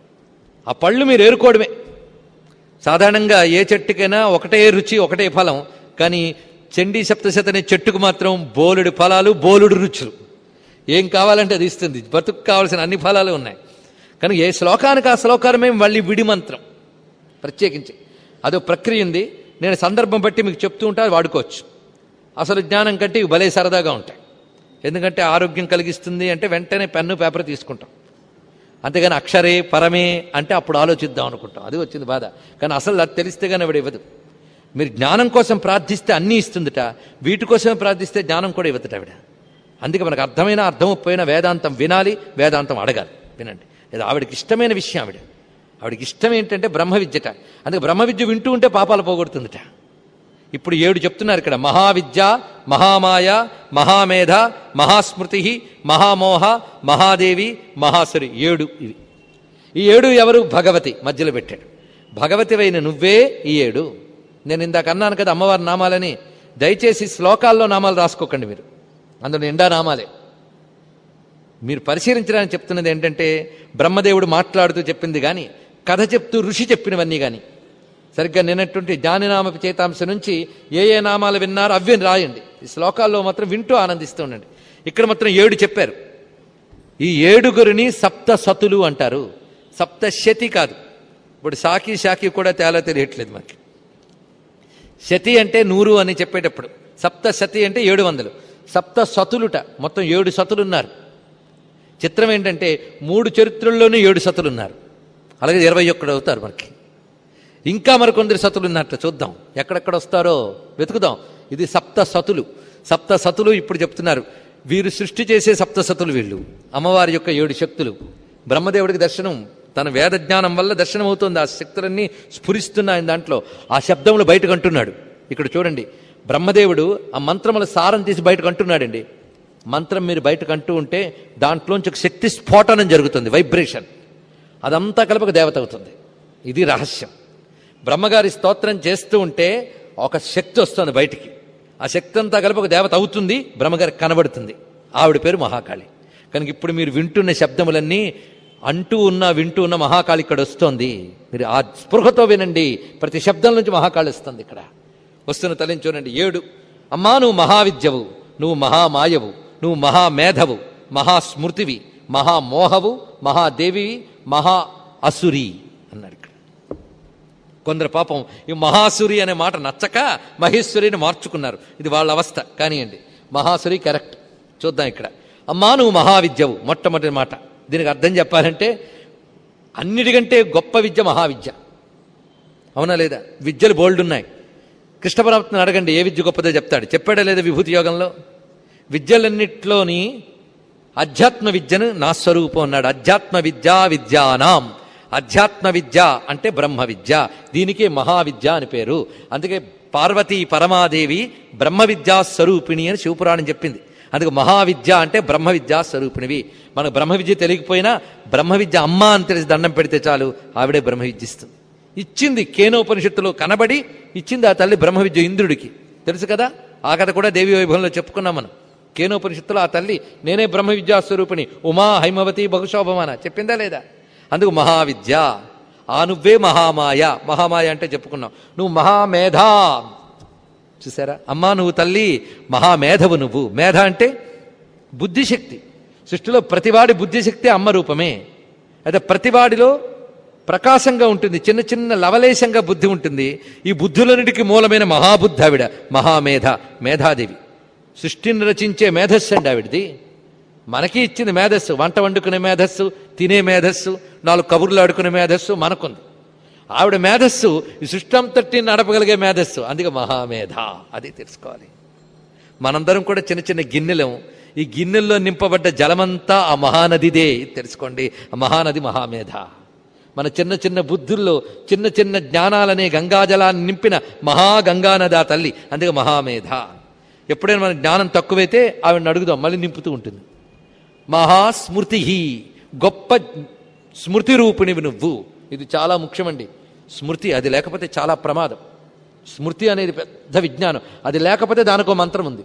ఆ పళ్ళు మీరు ఏరుకోవడమే సాధారణంగా ఏ చెట్టుకైనా ఒకటే రుచి ఒకటే ఫలం కానీ చండీ సప్తశత అనే చెట్టుకు మాత్రం బోలుడు ఫలాలు బోలుడు రుచులు ఏం కావాలంటే అది ఇస్తుంది బతుకు కావాల్సిన అన్ని ఫలాలు ఉన్నాయి కనుక ఏ శ్లోకానికి ఆ శ్లోకారమే మళ్ళీ విడి మంత్రం ప్రత్యేకించి అదో ప్రక్రియ ఉంది నేను సందర్భం బట్టి మీకు చెప్తూ ఉంటా అది వాడుకోవచ్చు అసలు జ్ఞానం కంటే ఇవి భలే సరదాగా ఉంటాయి ఎందుకంటే ఆరోగ్యం కలిగిస్తుంది అంటే వెంటనే పెన్ను పేపర్ తీసుకుంటాం అంతేగాని అక్షరే పరమే అంటే అప్పుడు ఆలోచిద్దాం అనుకుంటాం అది వచ్చింది బాధ కానీ అసలు అది తెలిస్తే కానీ ఆవిడ ఇవ్వదు మీరు జ్ఞానం కోసం ప్రార్థిస్తే అన్నీ ఇస్తుందిట వీటి కోసమే ప్రార్థిస్తే జ్ఞానం కూడా ఇవ్వదుట ఆవిడ అందుకే మనకు అర్థమైన అర్థమైపోయిన వేదాంతం వినాలి వేదాంతం అడగాలి వినండి ఇది ఆవిడకి ఇష్టమైన విషయం ఆవిడ ఆవిడకి ఇష్టం ఏంటంటే బ్రహ్మ విద్యట అందుకే బ్రహ్మ విద్య వింటూ ఉంటే పాపాలు పోగొడుతుందిట ఇప్పుడు ఏడు చెప్తున్నారు ఇక్కడ మహావిద్య మహామాయ మహామేధ మహాస్మృతి మహామోహ మహాదేవి మహాసురి ఏడు ఇవి ఈ ఏడు ఎవరు భగవతి మధ్యలో పెట్టాడు భగవతివైన నువ్వే ఈ ఏడు నేను ఇందాక అన్నాను కదా అమ్మవారి నామాలని దయచేసి శ్లోకాల్లో నామాలు రాసుకోకండి మీరు అందులో నిండా నామాలే మీరు పరిశీలించడానికి చెప్తున్నది ఏంటంటే బ్రహ్మదేవుడు మాట్లాడుతూ చెప్పింది కానీ కథ చెప్తూ ఋషి చెప్పినవన్నీ కానీ సరిగ్గా నిన్నటువంటి జ్ఞానినామ చేతాంశ నుంచి ఏ ఏ నామాలు విన్నారో అవి రాయండి ఈ శ్లోకాల్లో మాత్రం వింటూ ఆనందిస్తూ ఉండండి ఇక్కడ మాత్రం ఏడు చెప్పారు ఈ ఏడుగురిని సప్త సతులు అంటారు సప్త శతి కాదు ఇప్పుడు సాకి షాకి కూడా తేలా తెలియట్లేదు మనకి శతి అంటే నూరు అని చెప్పేటప్పుడు సప్త శతి అంటే ఏడు వందలు సప్త సతులుట మొత్తం ఏడు సతులు ఉన్నారు చిత్రం ఏంటంటే మూడు చరిత్రల్లోనూ ఏడు సతులు ఉన్నారు అలాగే ఇరవై ఒక్కడు అవుతారు మనకి ఇంకా మరికొందరు సతులు ఉన్నట్లు చూద్దాం ఎక్కడెక్కడ వస్తారో వెతుకుదాం ఇది సప్త సతులు సప్త సతులు ఇప్పుడు చెప్తున్నారు వీరు సృష్టి చేసే సప్త సతులు వీళ్ళు అమ్మవారి యొక్క ఏడు శక్తులు బ్రహ్మదేవుడికి దర్శనం తన వేద జ్ఞానం వల్ల దర్శనం అవుతుంది ఆ శక్తులన్నీ స్ఫురిస్తున్నాయి దాంట్లో ఆ శబ్దములు బయటకు అంటున్నాడు ఇక్కడ చూడండి బ్రహ్మదేవుడు ఆ మంత్రముల సారం తీసి బయటకు అంటున్నాడండి మంత్రం మీరు బయటకు అంటూ ఉంటే దాంట్లోంచి ఒక శక్తి స్ఫోటనం జరుగుతుంది వైబ్రేషన్ అదంతా కలిపి ఒక దేవత అవుతుంది ఇది రహస్యం బ్రహ్మగారి స్తోత్రం చేస్తూ ఉంటే ఒక శక్తి వస్తుంది బయటికి ఆ శక్తి అంతా కలిపి ఒక దేవత అవుతుంది బ్రహ్మగారికి కనబడుతుంది ఆవిడ పేరు మహాకాళి కనుక ఇప్పుడు మీరు వింటున్న శబ్దములన్నీ అంటూ ఉన్న వింటూ ఉన్న మహాకాళి ఇక్కడ వస్తోంది మీరు ఆ స్పృహతో వినండి ప్రతి శబ్దం నుంచి మహాకాళి వస్తుంది ఇక్కడ వస్తున్న తల్లిని చూడండి ఏడు అమ్మా నువ్వు మహావిద్యవు నువ్వు మహామాయవు నువ్వు మహామేధవు మహాస్మృతివి మహామోహవు మహాదేవివి మహా అసురి అన్నాడు ఇక్కడ కొందరు పాపం ఈ మహాసురి అనే మాట నచ్చక మహేశ్వరిని మార్చుకున్నారు ఇది వాళ్ళ అవస్థ కానివ్వండి మహాసురి కరెక్ట్ చూద్దాం ఇక్కడ అమ్మా నువ్వు మహావిద్యవు మొట్టమొదటి మాట దీనికి అర్థం చెప్పాలంటే అన్నిటికంటే గొప్ప విద్య మహావిద్య అవునా లేదా విద్యలు బోల్డ్ ఉన్నాయి కృష్ణ పరమాత్మని అడగండి ఏ విద్య గొప్పదో చెప్తాడు చెప్పాడా లేదా విభూతి యోగంలో విద్యలన్నిట్లోని అధ్యాత్మ విద్యను నా స్వరూపం అన్నాడు అధ్యాత్మ విద్యా విద్యానాం అధ్యాత్మ విద్య అంటే బ్రహ్మ విద్య దీనికే మహావిద్య అని పేరు అందుకే పార్వతీ పరమాదేవి బ్రహ్మ విద్యా స్వరూపిణి అని శివపురాణం చెప్పింది అందుకే మహావిద్య అంటే బ్రహ్మ విద్యా స్వరూపిణివి మనకు బ్రహ్మ విద్య తెలియకపోయినా బ్రహ్మ విద్య అమ్మ అని తెలిసి దండం పెడితే చాలు ఆవిడే బ్రహ్మ విద్య ఇస్తుంది ఇచ్చింది కేనోపనిషత్తులో కనబడి ఇచ్చింది ఆ తల్లి బ్రహ్మ విద్య ఇంద్రుడికి తెలుసు కదా ఆ కథ కూడా దేవి వైభవంలో చెప్పుకున్నాం మనం కేనోపనిషత్తులో ఆ తల్లి నేనే బ్రహ్మ విద్యా స్వరూపిణి ఉమా హైమవతి బహుశోభమాన చెప్పిందా లేదా అందుకు మహావిద్య ఆ నువ్వే మహామాయ మహామాయ అంటే చెప్పుకున్నావు నువ్వు మహామేధా చూసారా అమ్మా నువ్వు తల్లి మహామేధవు నువ్వు మేధ అంటే బుద్ధిశక్తి సృష్టిలో ప్రతివాడి బుద్ధిశక్తి అమ్మ రూపమే అయితే ప్రతివాడిలో ప్రకాశంగా ఉంటుంది చిన్న చిన్న లవలేశంగా బుద్ధి ఉంటుంది ఈ బుద్ధులన్నిటికీ మూలమైన మహాబుద్ధి ఆవిడ మహామేధ మేధాదేవి సృష్టిని రచించే మేధస్సు అండి ఆవిడది మనకి ఇచ్చింది మేధస్సు వంట వండుకునే మేధస్సు తినే మేధస్సు నాలుగు కబుర్లు ఆడుకునే మేధస్సు మనకుంది ఆవిడ మేధస్సు ఈ సృష్టి అంతటి నడపగలిగే మేధస్సు అందుకే మహామేధ అది తెలుసుకోవాలి మనందరం కూడా చిన్న చిన్న గిన్నెలం ఈ గిన్నెల్లో నింపబడ్డ జలమంతా ఆ మహానదిదే ఇది తెలుసుకోండి ఆ మహానది మహామేధ మన చిన్న చిన్న బుద్ధుల్లో చిన్న చిన్న జ్ఞానాలనే గంగాజలాన్ని నింపిన మహాగంగానది ఆ తల్లి అందుకే మహామేధ ఎప్పుడైనా మన జ్ఞానం తక్కువైతే ఆవిడని అడుగుదాం మళ్ళీ నింపుతూ ఉంటుంది మహాస్మృతి గొప్ప స్మృతి రూపిణివి నువ్వు ఇది చాలా ముఖ్యమండి స్మృతి అది లేకపోతే చాలా ప్రమాదం స్మృతి అనేది పెద్ద విజ్ఞానం అది లేకపోతే దానికో మంత్రం ఉంది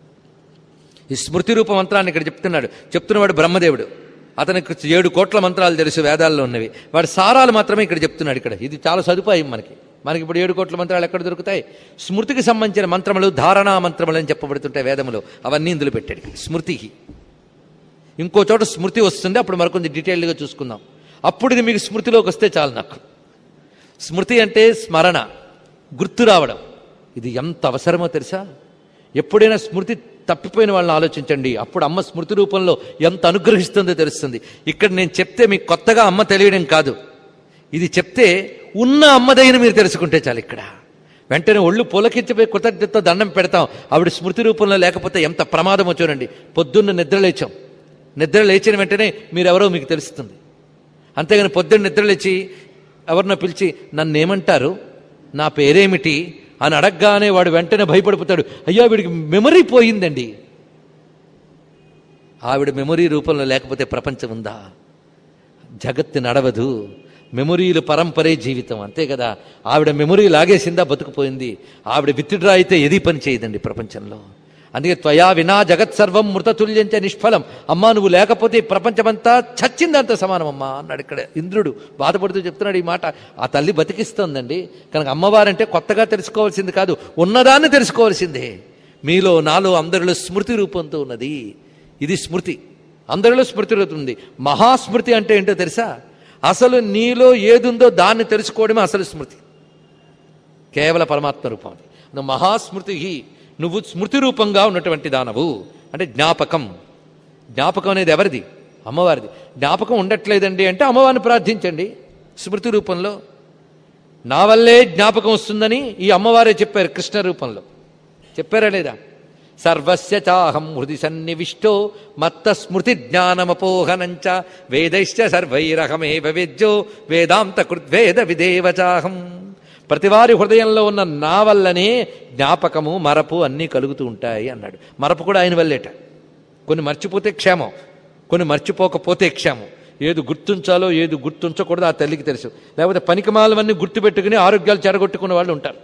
ఈ స్మృతి రూప మంత్రాన్ని ఇక్కడ చెప్తున్నాడు చెప్తున్నవాడు బ్రహ్మదేవుడు అతనికి ఏడు కోట్ల మంత్రాలు తెలుసు వేదాల్లో ఉన్నవి వాడి సారాలు మాత్రమే ఇక్కడ చెప్తున్నాడు ఇక్కడ ఇది చాలా సదుపాయం మనకి మనకి ఇప్పుడు ఏడు కోట్ల మంత్రాలు ఎక్కడ దొరుకుతాయి స్మృతికి సంబంధించిన మంత్రములు ధారణా మంత్రములు అని చెప్పబడుతుంటాయి వేదములు అవన్నీ ఇందులో పెట్టాడు ఇక్కడ. స్మృతికి ఇంకో చోట స్మృతి వస్తుంది అప్పుడు మరికొంచెం డీటెయిల్డ్గా చూసుకుందాం అప్పుడు ఇది మీకు స్మృతిలోకి వస్తే చాలు నాకు స్మృతి అంటే స్మరణ గుర్తు రావడం ఇది ఎంత అవసరమో తెలుసా ఎప్పుడైనా స్మృతి తప్పిపోయిన వాళ్ళని ఆలోచించండి అప్పుడు అమ్మ స్మృతి రూపంలో ఎంత అనుగ్రహిస్తుందో తెలుస్తుంది ఇక్కడ నేను చెప్తే మీకు కొత్తగా అమ్మ తెలియడం కాదు ఇది చెప్తే ఉన్న అమ్మదైన మీరు తెలుసుకుంటే చాలు ఇక్కడ వెంటనే ఒళ్ళు పులకించిపోయి కృతజ్ఞత దండం పెడతాం ఆవిడ స్మృతి రూపంలో లేకపోతే ఎంత ప్రమాదమో చూడండి పొద్దున్న నిద్ర లేచాం నిద్ర లేచిన వెంటనే మీరెవరో మీకు తెలుస్తుంది అంతేగాని పొద్దున్న నిద్ర లేచి ఎవరినో పిలిచి నన్ను ఏమంటారు నా పేరేమిటి అని అడగగానే వాడు వెంటనే భయపడిపోతాడు అయ్యా వీడికి మెమరీ పోయిందండి ఆవిడ మెమరీ రూపంలో లేకపోతే ప్రపంచం ఉందా జగత్తు నడవదు మెమొరీలు పరంపరే జీవితం అంతే కదా ఆవిడ మెమొరీ లాగేసిందా బతుకుపోయింది ఆవిడ విత్డ్రా అయితే ఏది పని చేయదండి ప్రపంచంలో అందుకే త్వయా వినా జగత్ సర్వం మృతతుల్యంచ నిష్ఫలం అమ్మా నువ్వు లేకపోతే ఈ ప్రపంచమంతా చచ్చిందంత సమానం అమ్మా అన్నాడు ఇక్కడ ఇంద్రుడు బాధపడుతూ చెప్తున్నాడు ఈ మాట ఆ తల్లి బతికిస్తోందండి కనుక అమ్మవారంటే కొత్తగా తెలుసుకోవాల్సింది కాదు ఉన్నదాన్ని తెలుసుకోవాల్సిందే మీలో నాలో అందరిలో స్మృతి రూపంతో ఉన్నది ఇది స్మృతి అందరిలో స్మృతి రూపం ఉంది మహాస్మృతి అంటే ఏంటో తెలుసా అసలు నీలో ఏదుందో దాన్ని తెలుసుకోవడమే అసలు స్మృతి కేవల పరమాత్మ రూపం అది నువ్వు మహాస్మృతి నువ్వు స్మృతి రూపంగా ఉన్నటువంటి దానవు అంటే జ్ఞాపకం జ్ఞాపకం అనేది ఎవరిది అమ్మవారిది జ్ఞాపకం ఉండట్లేదండి అంటే అమ్మవారిని ప్రార్థించండి స్మృతి రూపంలో నా వల్లే జ్ఞాపకం వస్తుందని ఈ అమ్మవారే చెప్పారు కృష్ణ రూపంలో చెప్పారా లేదా సర్వస్య చాహం హృది సన్నివిష్టో మత్త స్మృతి జ్ఞానమపోహనంచ వేదైశ్చ సర్వైరహమేవ వేద్యో వేదాంత కృద్వేద విదేవచాహం ప్రతివారి హృదయంలో ఉన్న నా వల్లనే జ్ఞాపకము మరపు అన్నీ కలుగుతూ ఉంటాయి అన్నాడు మరపు కూడా ఆయన వల్లేట కొన్ని మర్చిపోతే క్షేమం కొన్ని మర్చిపోకపోతే క్షేమం ఏది గుర్తుంచాలో ఏది గుర్తుంచకూడదో ఆ తల్లికి తెలుసు లేకపోతే పనికిమాలవన్నీ గుర్తుపెట్టుకుని ఆరోగ్యాలు చెడగొట్టుకునే వాళ్ళు ఉంటారు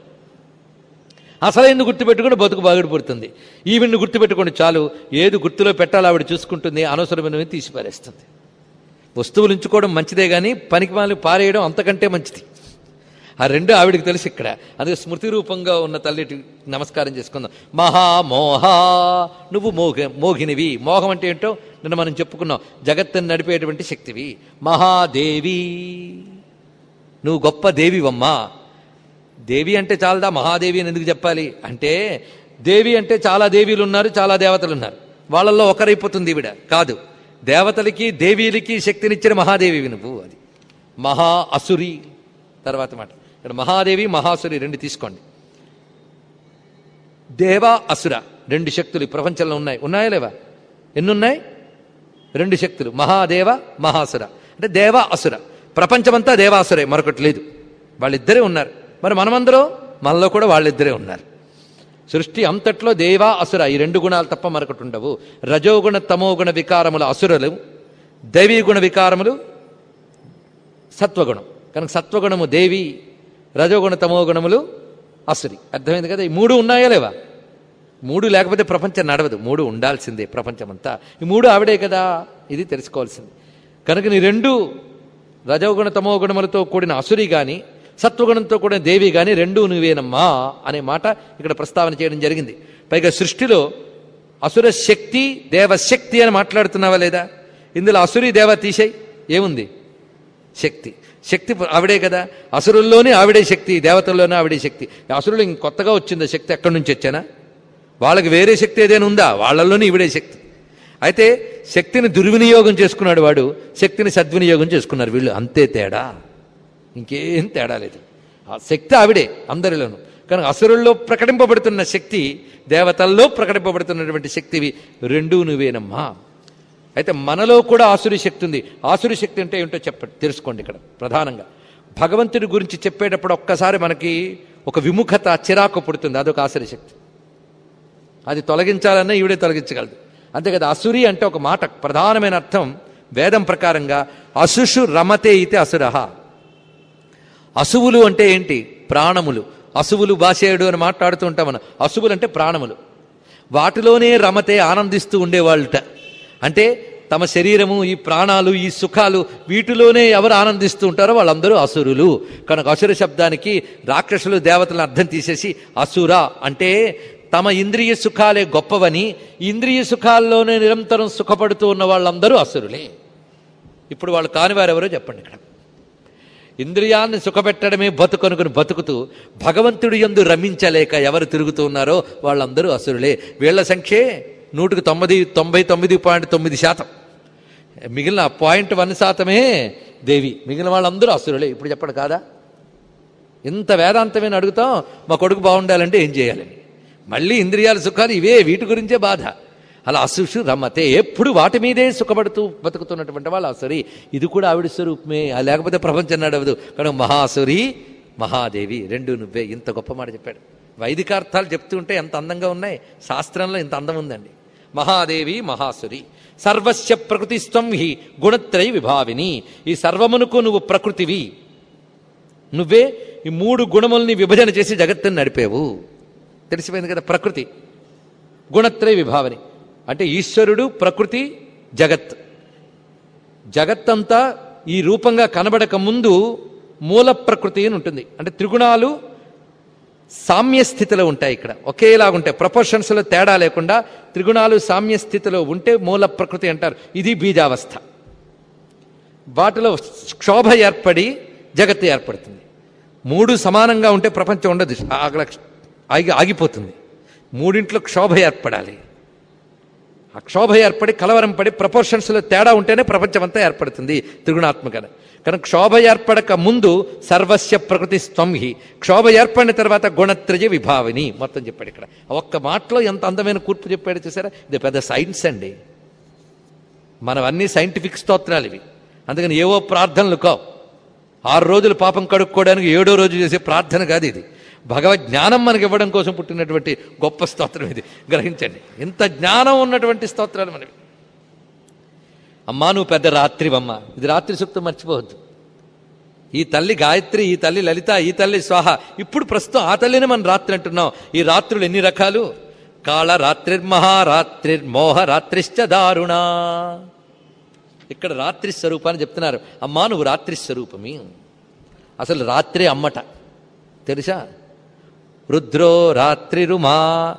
అసలైంది గుర్తుపెట్టుకుని బతుకు బాగుపడుతుంది ఈవిడ్ని గుర్తుపెట్టుకోండి చాలు ఏది గుర్తులో పెట్టాలో ఆవిడ చూసుకుంటుంది అనవసరమైనవి తీసి పారేస్తుంది వస్తువులు ఉంచుకోవడం మంచిదే కానీ పనికి మాలి పారేయడం అంతకంటే మంచిది ఆ రెండు ఆవిడికి తెలుసు ఇక్కడ అందుకే స్మృతి రూపంగా ఉన్న తల్లిటి నమస్కారం చేసుకుందాం మహామోహ నువ్వు మోహ మోహినివి మోహం అంటే ఏంటో నిన్న మనం చెప్పుకున్నాం జగత్తుని నడిపేటువంటి శక్తివి మహాదేవి నువ్వు గొప్ప దేవివమ్మా దేవి అంటే చాలదా మహాదేవి అని ఎందుకు చెప్పాలి అంటే దేవి అంటే చాలా దేవీలు ఉన్నారు చాలా దేవతలు ఉన్నారు వాళ్ళల్లో ఒకరైపోతుంది ఈవిడ కాదు దేవతలకి దేవీలకి శక్తినిచ్చిన మహాదేవి నువ్వు అది మహా అసురి తర్వాత మాట ఇక్కడ మహాదేవి మహాసురి రెండు తీసుకోండి దేవ అసుర రెండు శక్తులు ఈ ప్రపంచంలో ఉన్నాయి ఉన్నాయా లేవా ఎన్నున్నాయి రెండు శక్తులు మహాదేవ మహాసుర అంటే దేవ అసుర ప్రపంచమంతా దేవాసురే మరొకటి లేదు వాళ్ళిద్దరే ఉన్నారు మరి మనమందరం మనలో కూడా వాళ్ళిద్దరే ఉన్నారు సృష్టి అంతట్లో దేవా అసుర ఈ రెండు గుణాలు తప్ప మరొకటి ఉండవు రజోగుణ తమోగుణ వికారముల అసురలు దైవీ గుణ వికారములు సత్వగుణం కనుక సత్వగుణము దేవి రజోగుణ తమోగుణములు అసురి అర్థమైంది కదా ఈ మూడు ఉన్నాయా లేవా మూడు లేకపోతే ప్రపంచం నడవదు మూడు ఉండాల్సిందే ప్రపంచమంతా ఈ మూడు ఆవిడే కదా ఇది తెలుసుకోవాల్సింది కనుక నీ రెండు రజోగుణ తమోగుణములతో కూడిన అసురి గాని సత్వగుణంతో కూడిన దేవి గాని రెండూ నువ్వేనమ్మా అనే మాట ఇక్కడ ప్రస్తావన చేయడం జరిగింది పైగా సృష్టిలో అసుర శక్తి దేవశక్తి అని మాట్లాడుతున్నావా లేదా ఇందులో అసురి దేవ తీసేయి ఏముంది శక్తి శక్తి ఆవిడే కదా అసురుల్లోనే ఆవిడే శక్తి దేవతల్లోనే ఆవిడే శక్తి అసురులు ఇంక కొత్తగా వచ్చిందా శక్తి ఎక్కడి నుంచి వచ్చానా వాళ్ళకి వేరే శక్తి ఏదైనా ఉందా వాళ్ళల్లోనే ఈవిడే శక్తి అయితే శక్తిని దుర్వినియోగం చేసుకున్నాడు వాడు శక్తిని సద్వినియోగం చేసుకున్నారు వీళ్ళు అంతే తేడా ఇంకేం తేడా లేదు ఆ శక్తి ఆవిడే అందరిలోనూ కనుక అసురుల్లో ప్రకటింపబడుతున్న శక్తి దేవతల్లో ప్రకటింపబడుతున్నటువంటి శక్తివి రెండూ నువ్వేనమ్మా అయితే మనలో కూడా ఆసురి శక్తి ఉంది ఆసురి శక్తి అంటే ఏంటో చెప్ప తెలుసుకోండి ఇక్కడ ప్రధానంగా భగవంతుడి గురించి చెప్పేటప్పుడు ఒక్కసారి మనకి ఒక విముఖత చిరాకు పుడుతుంది అదొక ఆసురి శక్తి అది తొలగించాలన్నా ఈవిడే తొలగించగలదు అంతే కదా అసురి అంటే ఒక మాట ప్రధానమైన అర్థం వేదం ప్రకారంగా అసుషు రమతే ఇతే అసురహ అసువులు అంటే ఏంటి ప్రాణములు అసువులు బాసేయుడు అని మాట్లాడుతూ ఉంటాం మనం అసువులు అంటే ప్రాణములు వాటిలోనే రమతే ఆనందిస్తూ ఉండేవాళ్ళట అంటే తమ శరీరము ఈ ప్రాణాలు ఈ సుఖాలు వీటిలోనే ఎవరు ఆనందిస్తూ ఉంటారో వాళ్ళందరూ అసురులు కనుక అసుర శబ్దానికి రాక్షసులు దేవతలను అర్థం తీసేసి అసుర అంటే తమ ఇంద్రియ సుఖాలే గొప్పవని ఇంద్రియ సుఖాల్లోనే నిరంతరం సుఖపడుతూ ఉన్న వాళ్ళందరూ అసురులే ఇప్పుడు వాళ్ళు కానివారు ఎవరో చెప్పండి ఇక్కడ ఇంద్రియాన్ని సుఖపెట్టడమే బతుకనుకుని బతుకుతూ భగవంతుడి యందు రమించలేక ఎవరు తిరుగుతూ ఉన్నారో వాళ్ళందరూ అసురులే వీళ్ల సంఖ్యే నూటికి తొమ్మిది తొంభై తొమ్మిది పాయింట్ తొమ్మిది శాతం మిగిలిన పాయింట్ వన్ శాతమే దేవి మిగిలిన వాళ్ళందరూ అసురులే ఇప్పుడు చెప్పండి కాదా ఇంత వేదాంతమైన అడుగుతాం మా కొడుకు బాగుండాలంటే ఏం చేయాలని మళ్ళీ ఇంద్రియాల సుఖాలు ఇవే వీటి గురించే బాధ అలా అసుషు రమ్మతే ఎప్పుడు వాటి మీదే సుఖపడుతూ బతుకుతున్నటువంటి వాళ్ళు అసురి ఇది కూడా ఆవిడ స్వరూపమే ఆ లేకపోతే ప్రపంచం నడవదు కనుక మహాసురి మహాదేవి రెండు నువ్వే ఇంత గొప్ప మాట చెప్పాడు వైదికార్థాలు చెప్తుంటే ఎంత అందంగా ఉన్నాయి శాస్త్రంలో ఇంత అందం ఉందండి మహాదేవి మహాసురి సర్వస్య ప్రకృతిస్త్వం హి గుణత్రయ విభావిని ఈ సర్వమునకు నువ్వు ప్రకృతివి నువ్వే ఈ మూడు గుణముల్ని విభజన చేసి జగత్తుని నడిపేవు తెలిసిపోయింది కదా ప్రకృతి గుణత్రయ విభావని అంటే ఈశ్వరుడు ప్రకృతి జగత్ జగత్తంతా ఈ రూపంగా కనబడక ముందు మూల ప్రకృతి అని ఉంటుంది అంటే త్రిగుణాలు సామ్య స్థితిలో ఉంటాయి ఇక్కడ ఒకేలాగా ఉంటాయి ప్రపోర్షన్స్లో తేడా లేకుండా త్రిగుణాలు సామ్య స్థితిలో ఉంటే మూల ప్రకృతి అంటారు ఇది బీజావస్థ వాటిలో క్షోభ ఏర్పడి జగత్తు ఏర్పడుతుంది మూడు సమానంగా ఉంటే ప్రపంచం ఉండదు ఆగల ఆగి ఆగిపోతుంది మూడింట్లో క్షోభ ఏర్పడాలి ఆ క్షోభ ఏర్పడి కలవరం పడి ప్రపోర్షన్స్లో తేడా ఉంటేనే ప్రపంచమంతా ఏర్పడుతుంది త్రిగుణాత్మక కనుక క్షోభ ఏర్పడక ముందు సర్వస్య ప్రకృతి స్తంహి క్షోభ ఏర్పడిన తర్వాత గుణత్రయ విభావిని మొత్తం చెప్పాడు ఇక్కడ ఒక్క మాటలో ఎంత అందమైన కూర్పు చెప్పాడు చూసారా ఇది పెద్ద సైన్స్ అండి మనవన్నీ సైంటిఫిక్ స్తోత్రాలు ఇవి అందుకని ఏవో ప్రార్థనలు కావు ఆరు రోజులు పాపం కడుక్కోవడానికి ఏడో రోజు చేసే ప్రార్థన కాదు ఇది భగవద్ జ్ఞానం మనకి ఇవ్వడం కోసం పుట్టినటువంటి గొప్ప స్తోత్రం ఇది గ్రహించండి ఇంత జ్ఞానం ఉన్నటువంటి స్తోత్రాలు మనవి అమ్మా నువ్వు పెద్ద రాత్రివమ్మ ఇది రాత్రి సూక్తం మర్చిపోవద్దు ఈ తల్లి గాయత్రి ఈ తల్లి లలిత ఈ తల్లి స్వాహ ఇప్పుడు ప్రస్తుతం ఆ తల్లిని మనం రాత్రి అంటున్నాం ఈ రాత్రులు ఎన్ని రకాలు కాళ రాత్రిర్మహారాత్రిర్మోహ రాత్రిశ్చ దారుణా ఇక్కడ రాత్రి స్వరూపాన్ని చెప్తున్నారు అమ్మా నువ్వు రాత్రి స్వరూపమి అసలు రాత్రి అమ్మట తెలుసా రుద్రో రాత్రిరుమా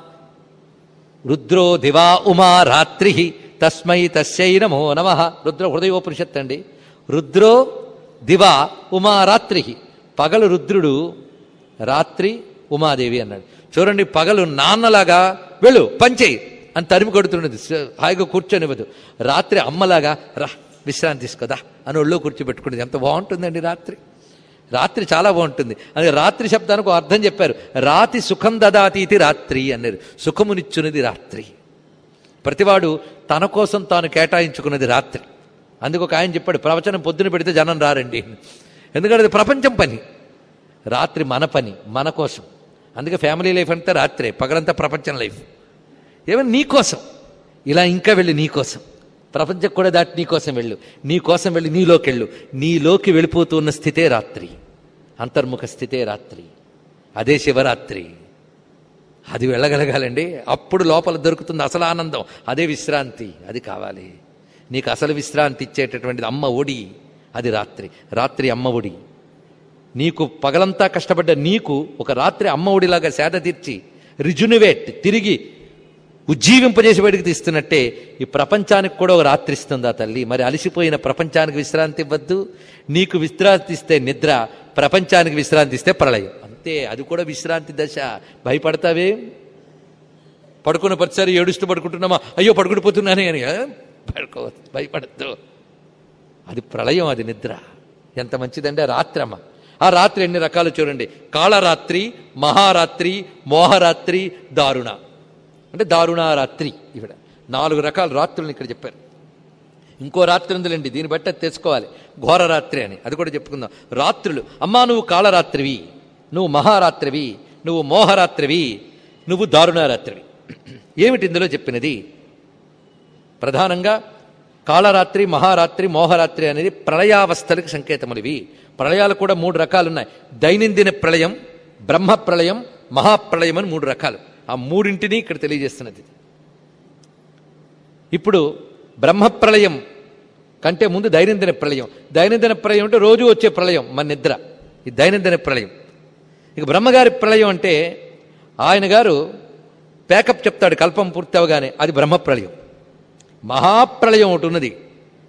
రుద్రో దివా ఉమా రాత్రి తస్మై తస్యై నమో నమ రుద్ర హృదయోపనిషత్ అండి రుద్రో దివా ఉమా రాత్రి పగలు రుద్రుడు రాత్రి ఉమాదేవి అన్నాడు చూడండి పగలు నాన్నలాగా వెళ్ళు పంచేయి అని తరిమి కొడుతున్నది హాయిగా కూర్చొనివ్వదు రాత్రి అమ్మలాగా రా విశ్రాంతి తీసుకోదా అని ఒళ్ళో కూర్చోబెట్టుకునేది ఎంత బాగుంటుందండి రాత్రి రాత్రి చాలా బాగుంటుంది అది రాత్రి శబ్దానికి ఒక అర్థం చెప్పారు రాతి సుఖం దదాతీతి రాత్రి అన్నారు సుఖమునిచ్చున్నది రాత్రి ప్రతివాడు తన కోసం తాను కేటాయించుకున్నది రాత్రి అందుకు ఒక ఆయన చెప్పాడు ప్రవచనం పొద్దున పెడితే జనం రారండి ఎందుకంటే అది ప్రపంచం పని రాత్రి మన పని మన కోసం అందుకే ఫ్యామిలీ లైఫ్ అంతా రాత్రే పగలంతా ప్రపంచం లైఫ్ ఏమన్నా నీ కోసం ఇలా ఇంకా వెళ్ళి నీ కోసం ప్రపంచం కూడా దాటి నీ కోసం వెళ్ళు నీ కోసం వెళ్ళి నీలోకి వెళ్ళు నీలోకి వెళ్ళిపోతూ ఉన్న స్థితే రాత్రి అంతర్ముఖ స్థితే రాత్రి అదే శివరాత్రి అది వెళ్ళగలగాలండి అప్పుడు లోపల దొరుకుతుంది అసలు ఆనందం అదే విశ్రాంతి అది కావాలి నీకు అసలు విశ్రాంతి ఇచ్చేటటువంటిది అమ్మ ఒడి అది రాత్రి రాత్రి అమ్మ ఒడి నీకు పగలంతా కష్టపడ్డ నీకు ఒక రాత్రి అమ్మ ఒడిలాగా సేద తీర్చి రిజునివేట్ తిరిగి ఉజ్జీవింపజేసి బయటికి తీస్తున్నట్టే ఈ ప్రపంచానికి కూడా ఒక రాత్రి ఇస్తుంది ఆ తల్లి మరి అలసిపోయిన ప్రపంచానికి విశ్రాంతి ఇవ్వద్దు నీకు విశ్రాంతి ఇస్తే నిద్ర ప్రపంచానికి విశ్రాంతి ఇస్తే ప్రళయం అంతే అది కూడా విశ్రాంతి దశ భయపడతావే పడుకున్న ప్రతిసారి ఏడుస్తూ పడుకుంటున్నామా అయ్యో పడుకుండిపోతున్నానే అని పడుకోవద్దు భయపడద్దు అది ప్రళయం అది నిద్ర ఎంత మంచిదంటే రాత్రమ్మ ఆ రాత్రి ఎన్ని రకాలు చూడండి కాళరాత్రి మహారాత్రి మోహరాత్రి దారుణ అంటే దారుణారాత్రి ఇవిడ నాలుగు రకాల రాత్రులను ఇక్కడ చెప్పారు ఇంకో రాత్రి ఉందిలేండి దీన్ని బట్టి అది తెచ్చుకోవాలి ఘోరరాత్రి అని అది కూడా చెప్పుకుందాం రాత్రులు అమ్మా నువ్వు కాళరాత్రివి నువ్వు మహారాత్రివి నువ్వు మోహరాత్రివి నువ్వు దారుణారాత్రివి ఏమిటి ఇందులో చెప్పినది ప్రధానంగా కాళరాత్రి మహారాత్రి మోహరాత్రి అనేది ప్రళయావస్థలకు సంకేతములు ఇవి ప్రళయాలు కూడా మూడు రకాలు ఉన్నాయి దైనందిన ప్రళయం బ్రహ్మ ప్రళయం మహాప్రళయం అని మూడు రకాలు ఆ మూడింటిని ఇక్కడ తెలియజేస్తున్నది ఇప్పుడు బ్రహ్మప్రళయం కంటే ముందు దైనందిన ప్రళయం దైనందిన ప్రళయం అంటే రోజు వచ్చే ప్రళయం మన నిద్ర ఈ దైనందిన ప్రళయం ఇక బ్రహ్మగారి ప్రళయం అంటే ఆయన గారు ప్యాకప్ చెప్తాడు కల్పం పూర్తి అవగానే అది బ్రహ్మప్రళయం మహాప్రళయం ఒకటి ఉన్నది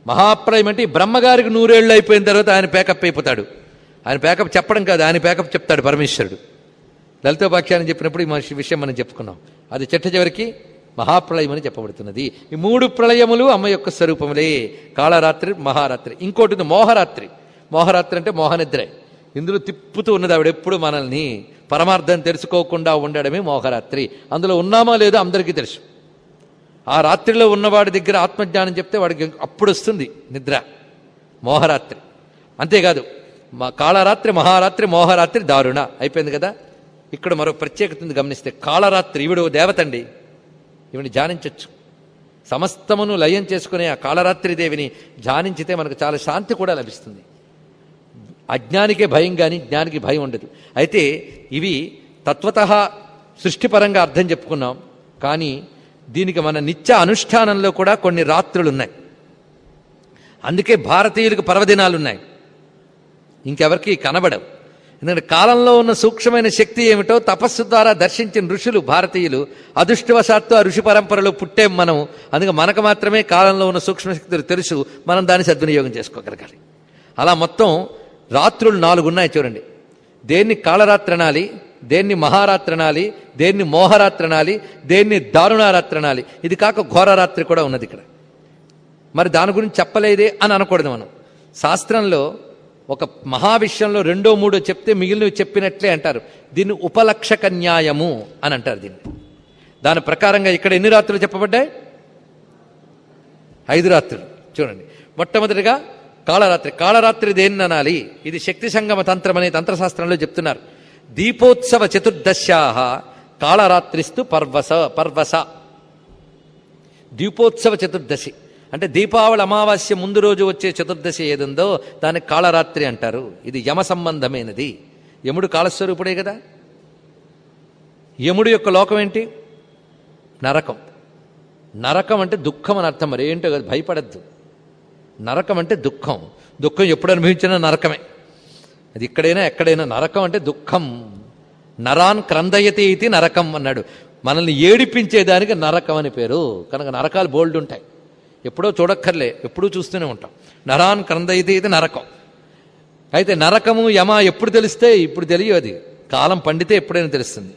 మహాప్రలయం అంటే ఈ బ్రహ్మగారికి నూరేళ్ళు అయిపోయిన తర్వాత ఆయన ప్యాకప్ అయిపోతాడు ఆయన ప్యాకప్ చెప్పడం కాదు ఆయన ప్యాకప్ చెప్తాడు పరమేశ్వరుడు లలితోపాఖ్యానం చెప్పినప్పుడు ఈ మనిషి విషయం మనం చెప్పుకున్నాం అది చెట్ట చివరికి మహాప్రళయం అని చెప్పబడుతున్నది ఈ మూడు ప్రళయములు అమ్మ యొక్క స్వరూపములే కాళరాత్రి మహారాత్రి ఇంకోటి ఉంది మోహరాత్రి మోహరాత్రి అంటే మోహనిద్రే ఇందులో తిప్పుతూ ఉన్నది ఆవిడ ఎప్పుడు మనల్ని పరమార్థం తెలుసుకోకుండా ఉండడమే మోహరాత్రి అందులో ఉన్నామో లేదో అందరికీ తెలుసు ఆ రాత్రిలో ఉన్నవాడి దగ్గర ఆత్మజ్ఞానం చెప్తే వాడికి అప్పుడు వస్తుంది నిద్ర మోహరాత్రి అంతేకాదు మా కాళరాత్రి మహారాత్రి మోహరాత్రి దారుణ అయిపోయింది కదా ఇక్కడ మరో ప్రత్యేకత ఉంది గమనిస్తే కాళరాత్రి ఈవిడ ఓ దేవతండి ఈవిని ధ్యానించవచ్చు సమస్తమును లయం చేసుకునే ఆ కాళరాత్రి దేవిని ధ్యానించితే మనకు చాలా శాంతి కూడా లభిస్తుంది అజ్ఞానికే భయం కానీ జ్ఞానికి భయం ఉండదు అయితే ఇవి తత్వత సృష్టిపరంగా అర్థం చెప్పుకున్నాం కానీ దీనికి మన నిత్య అనుష్ఠానంలో కూడా కొన్ని రాత్రులు ఉన్నాయి అందుకే భారతీయులకు పర్వదినాలు ఉన్నాయి ఇంకెవరికి కనబడవు ఎందుకంటే కాలంలో ఉన్న సూక్ష్మమైన శక్తి ఏమిటో తపస్సు ద్వారా దర్శించిన ఋషులు భారతీయులు అదృష్టవశాత్తు ఆ ఋషి పరంపరలో పుట్టాం మనం అందుకే మనకు మాత్రమే కాలంలో ఉన్న సూక్ష్మ శక్తులు తెలుసు మనం దాన్ని సద్వినియోగం చేసుకోగలగాలి అలా మొత్తం రాత్రులు నాలుగు ఉన్నాయి చూడండి దేన్ని కాళరాత్రి అనాలి దేన్ని మహారాత్రి అనాలి దేన్ని మోహరాత్రి అనాలి దేన్ని దారుణారాత్రి అనాలి ఇది కాక ఘోరరాత్రి కూడా ఉన్నది ఇక్కడ మరి దాని గురించి చెప్పలేదే అని అనకూడదు మనం శాస్త్రంలో ఒక మహావిషయంలో రెండో మూడో చెప్తే మిగిలినవి చెప్పినట్లే అంటారు దీన్ని ఉపలక్షక న్యాయము అని అంటారు దీన్ని దాని ప్రకారంగా ఇక్కడ ఎన్ని రాత్రులు చెప్పబడ్డాయి ఐదు రాత్రులు చూడండి మొట్టమొదటిగా కాళరాత్రి కాళరాత్రి దేన్ని అనాలి ఇది శక్తి సంగమ తంత్రం అనే తంత్రశాస్త్రంలో చెప్తున్నారు దీపోత్సవ చతుర్దశ్యాహ కాళరాత్రిస్తు పర్వస పర్వస దీపోత్సవ చతుర్దశి అంటే దీపావళి అమావాస్య ముందు రోజు వచ్చే చతుర్దశి ఏదుందో దాన్ని కాళరాత్రి అంటారు ఇది యమ సంబంధమైనది యముడు కాళస్వరూపుడే కదా యముడు యొక్క లోకం ఏంటి నరకం నరకం అంటే దుఃఖం అని అర్థం మరి ఏంటో కదా భయపడద్దు నరకం అంటే దుఃఖం దుఃఖం ఎప్పుడు అనుభవించినా నరకమే అది ఇక్కడైనా ఎక్కడైనా నరకం అంటే దుఃఖం నరాన్ క్రందయతి ఇది నరకం అన్నాడు మనల్ని ఏడిపించేదానికి నరకం అని పేరు కనుక నరకాలు బోల్డ్ ఉంటాయి ఎప్పుడో చూడక్కర్లే ఎప్పుడూ చూస్తూనే ఉంటాం నరాన్ క్రందయతి ఇది నరకం అయితే నరకము యమ ఎప్పుడు తెలిస్తే ఇప్పుడు తెలియదు అది కాలం పండితే ఎప్పుడైనా తెలుస్తుంది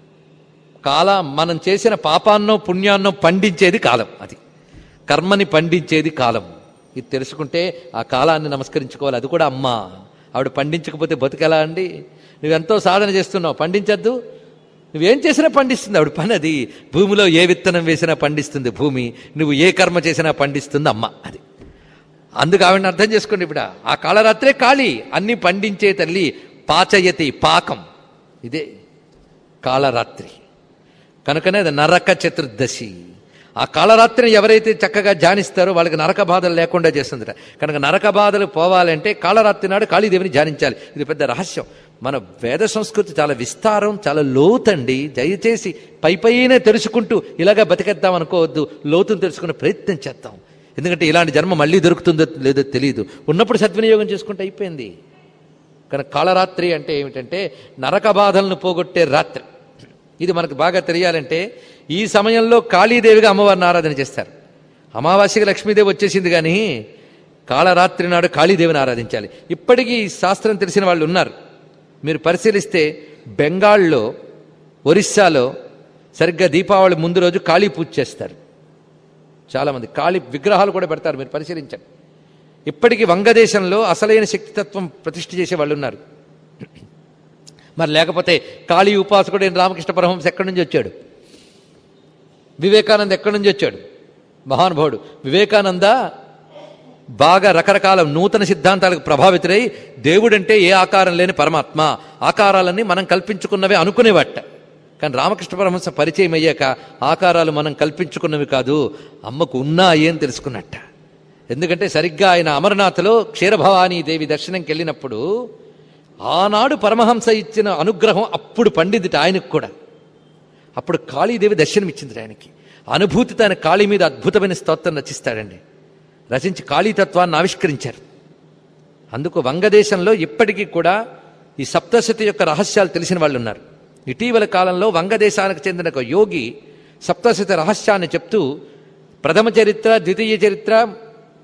కాలం మనం చేసిన పాపాన్నో పుణ్యాన్నో పండించేది కాలం అది కర్మని పండించేది కాలం ఇది తెలుసుకుంటే ఆ కాలాన్ని నమస్కరించుకోవాలి అది కూడా అమ్మ ఆవిడ పండించకపోతే బతుకెలా అండి నువ్వెంతో సాధన చేస్తున్నావు పండించద్దు నువ్వేం చేసినా పండిస్తుంది ఆవిడ పని అది భూమిలో ఏ విత్తనం వేసినా పండిస్తుంది భూమి నువ్వు ఏ కర్మ చేసినా పండిస్తుంది అమ్మ అది అందుకు ఆవిడని అర్థం చేసుకోండి ఇప్పుడు ఆ కాళరాత్రే కాళీ అన్ని పండించే తల్లి పాచయతి పాకం ఇదే కాళరాత్రి కనుకనే అది నరక చతుర్దశి ఆ కాళరాత్రిని ఎవరైతే చక్కగా ధ్యానిస్తారో వాళ్ళకి నరక బాధలు లేకుండా చేస్తుందట కనుక నరక బాధలు పోవాలంటే కాళరాత్రి నాడు కాళీదేవిని ధ్యానించాలి ఇది పెద్ద రహస్యం మన వేద సంస్కృతి చాలా విస్తారం చాలా లోతండి దయచేసి పై పైనే తెలుసుకుంటూ ఇలాగా బతికేద్దాం అనుకోవద్దు లోతును తెలుసుకునే ప్రయత్నం చేద్దాం ఎందుకంటే ఇలాంటి జన్మ మళ్ళీ దొరుకుతుందో లేదో తెలియదు ఉన్నప్పుడు సద్వినియోగం చేసుకుంటే అయిపోయింది కనుక కాళరాత్రి అంటే ఏమిటంటే నరక బాధలను పోగొట్టే రాత్రి ఇది మనకు బాగా తెలియాలంటే ఈ సమయంలో కాళీదేవిగా అమ్మవారిని ఆరాధన చేస్తారు అమావాస్యకి లక్ష్మీదేవి వచ్చేసింది కానీ కాళరాత్రి నాడు కాళీదేవిని ఆరాధించాలి ఇప్పటికీ ఈ శాస్త్రం తెలిసిన వాళ్ళు ఉన్నారు మీరు పరిశీలిస్తే బెంగాల్లో ఒరిస్సాలో సరిగ్గా దీపావళి ముందు రోజు కాళీ పూజ చేస్తారు చాలామంది కాళీ విగ్రహాలు కూడా పెడతారు మీరు పరిశీలించండి ఇప్పటికీ వంగదేశంలో అసలైన శక్తితత్వం ప్రతిష్ఠ చేసే వాళ్ళు ఉన్నారు మరి లేకపోతే కాళీ ఉపాసకుడు రామకృష్ణ పరమహంస ఎక్కడి నుంచి వచ్చాడు వివేకానంద ఎక్కడి నుంచి వచ్చాడు మహానుభావుడు వివేకానంద బాగా రకరకాల నూతన సిద్ధాంతాలకు ప్రభావితులై దేవుడంటే ఏ ఆకారం లేని పరమాత్మ ఆకారాలన్నీ మనం కల్పించుకున్నవే అనుకునేవాట కానీ రామకృష్ణ పరమహంస పరిచయం అయ్యాక ఆకారాలు మనం కల్పించుకున్నవి కాదు అమ్మకు ఉన్నాయి అని తెలుసుకున్నట్ట ఎందుకంటే సరిగ్గా ఆయన అమరనాథ్లో క్షీరభవానీ దేవి దర్శనంకి వెళ్ళినప్పుడు ఆనాడు పరమహంస ఇచ్చిన అనుగ్రహం అప్పుడు పండిందిట ఆయనకు కూడా అప్పుడు కాళీదేవి దర్శనమిచ్చింది ఆయనకి అనుభూతి తన కాళీ మీద అద్భుతమైన స్తోత్రం రచిస్తాడండి రచించి కాళీతత్వాన్ని ఆవిష్కరించారు అందుకు వంగదేశంలో ఇప్పటికీ కూడా ఈ సప్తశతి యొక్క రహస్యాలు తెలిసిన వాళ్ళు ఉన్నారు ఇటీవల కాలంలో వంగదేశానికి చెందిన ఒక యోగి సప్తశతి రహస్యాన్ని చెప్తూ ప్రథమ చరిత్ర ద్వితీయ చరిత్ర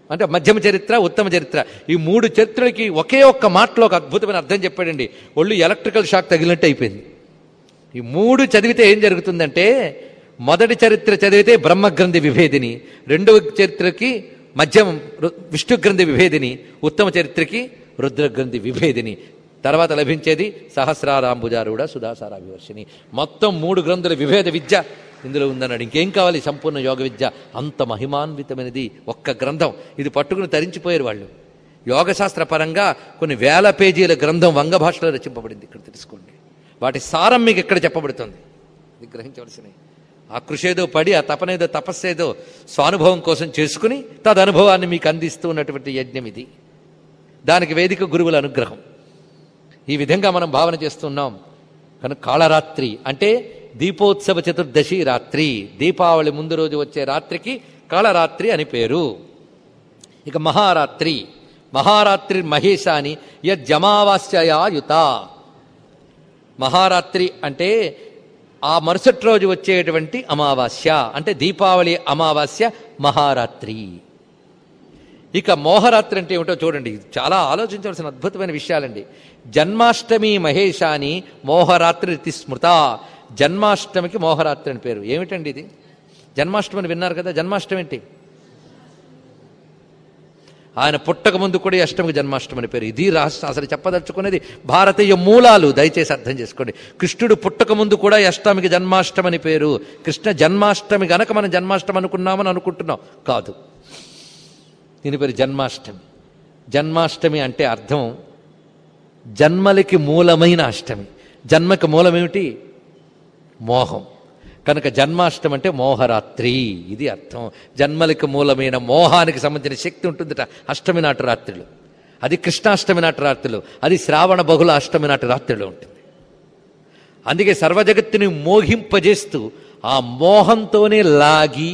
అంటే మధ్యమ చరిత్ర ఉత్తమ చరిత్ర ఈ మూడు చరిత్రలకి ఒకే ఒక్క మాటలో ఒక అద్భుతమైన అర్థం చెప్పాడండి ఒళ్ళు ఎలక్ట్రికల్ షాక్ తగిలినట్టు అయిపోయింది ఈ మూడు చదివితే ఏం జరుగుతుందంటే మొదటి చరిత్ర చదివితే బ్రహ్మగ్రంథి విభేదిని రెండవ చరిత్రకి మధ్యం రు- విష్ణుగ్రంథి విభేదిని ఉత్తమ చరిత్రకి రుద్రగ్రంథి విభేదిని తర్వాత లభించేది సహస్రారాంబుజారుడ సుధాసారా వివర్షిని మొత్తం మూడు గ్రంథుల విభేద విద్య ఇందులో ఉందన్నాడు ఇంకేం కావాలి సంపూర్ణ యోగ విద్య అంత మహిమాన్వితమైనది ఒక్క గ్రంథం ఇది పట్టుకుని తరించిపోయారు వాళ్ళు యోగశాస్త్ర పరంగా కొన్ని వేల పేజీల గ్రంథం వంగ భాషలో రచింపబడింది ఇక్కడ తెలుసుకోండి వాటి సారం మీకు ఎక్కడ చెప్పబడుతుంది ఇది గ్రహించవలసినవి ఆ కృషేదో పడి ఆ తపనేదో తపస్సేదో స్వానుభవం కోసం చేసుకుని తదనుభవాన్ని మీకు అందిస్తూ ఉన్నటువంటి యజ్ఞం ఇది దానికి వేదిక గురువుల అనుగ్రహం ఈ విధంగా మనం భావన చేస్తున్నాం కనుక కాళరాత్రి అంటే దీపోత్సవ చతుర్దశి రాత్రి దీపావళి ముందు రోజు వచ్చే రాత్రికి కాళరాత్రి అని పేరు ఇక మహారాత్రి మహారాత్రి మహేశాని యజ్జమావాస్యయాయుత మహారాత్రి అంటే ఆ మరుసటి రోజు వచ్చేటువంటి అమావాస్య అంటే దీపావళి అమావాస్య మహారాత్రి ఇక మోహరాత్రి అంటే ఏమిటో చూడండి ఇది చాలా ఆలోచించవలసిన అద్భుతమైన విషయాలండి జన్మాష్టమి మహేశాని మోహరాత్రి ఇతి స్మృత జన్మాష్టమికి మోహరాత్రి అని పేరు ఏమిటండి ఇది జన్మాష్టమి అని విన్నారు కదా జన్మాష్టమి ఏంటి ఆయన పుట్టక ముందు కూడా ఈ అష్టమికి జన్మాష్టమి అని పేరు ఇది రహస్యం అసలు చెప్పదలుచుకునేది భారతీయ మూలాలు దయచేసి అర్థం చేసుకోండి కృష్ణుడు పుట్టక ముందు కూడా ఈ అష్టమికి జన్మాష్టమి అని పేరు కృష్ణ జన్మాష్టమి గనక మనం జన్మాష్టమి అనుకున్నామని అనుకుంటున్నాం కాదు దీని పేరు జన్మాష్టమి జన్మాష్టమి అంటే అర్థం జన్మలకి మూలమైన అష్టమి జన్మకి మూలమేమిటి మోహం కనుక జన్మాష్టమి అంటే మోహరాత్రి ఇది అర్థం జన్మలకి మూలమైన మోహానికి సంబంధించిన శక్తి ఉంటుందిట అష్టమి నాటి రాత్రిలో అది కృష్ణాష్టమి నాటి రాత్రిలో అది శ్రావణ బహుళ అష్టమి నాటి రాత్రిలో ఉంటుంది అందుకే సర్వజగత్తుని మోహింపజేస్తూ ఆ మోహంతోనే లాగి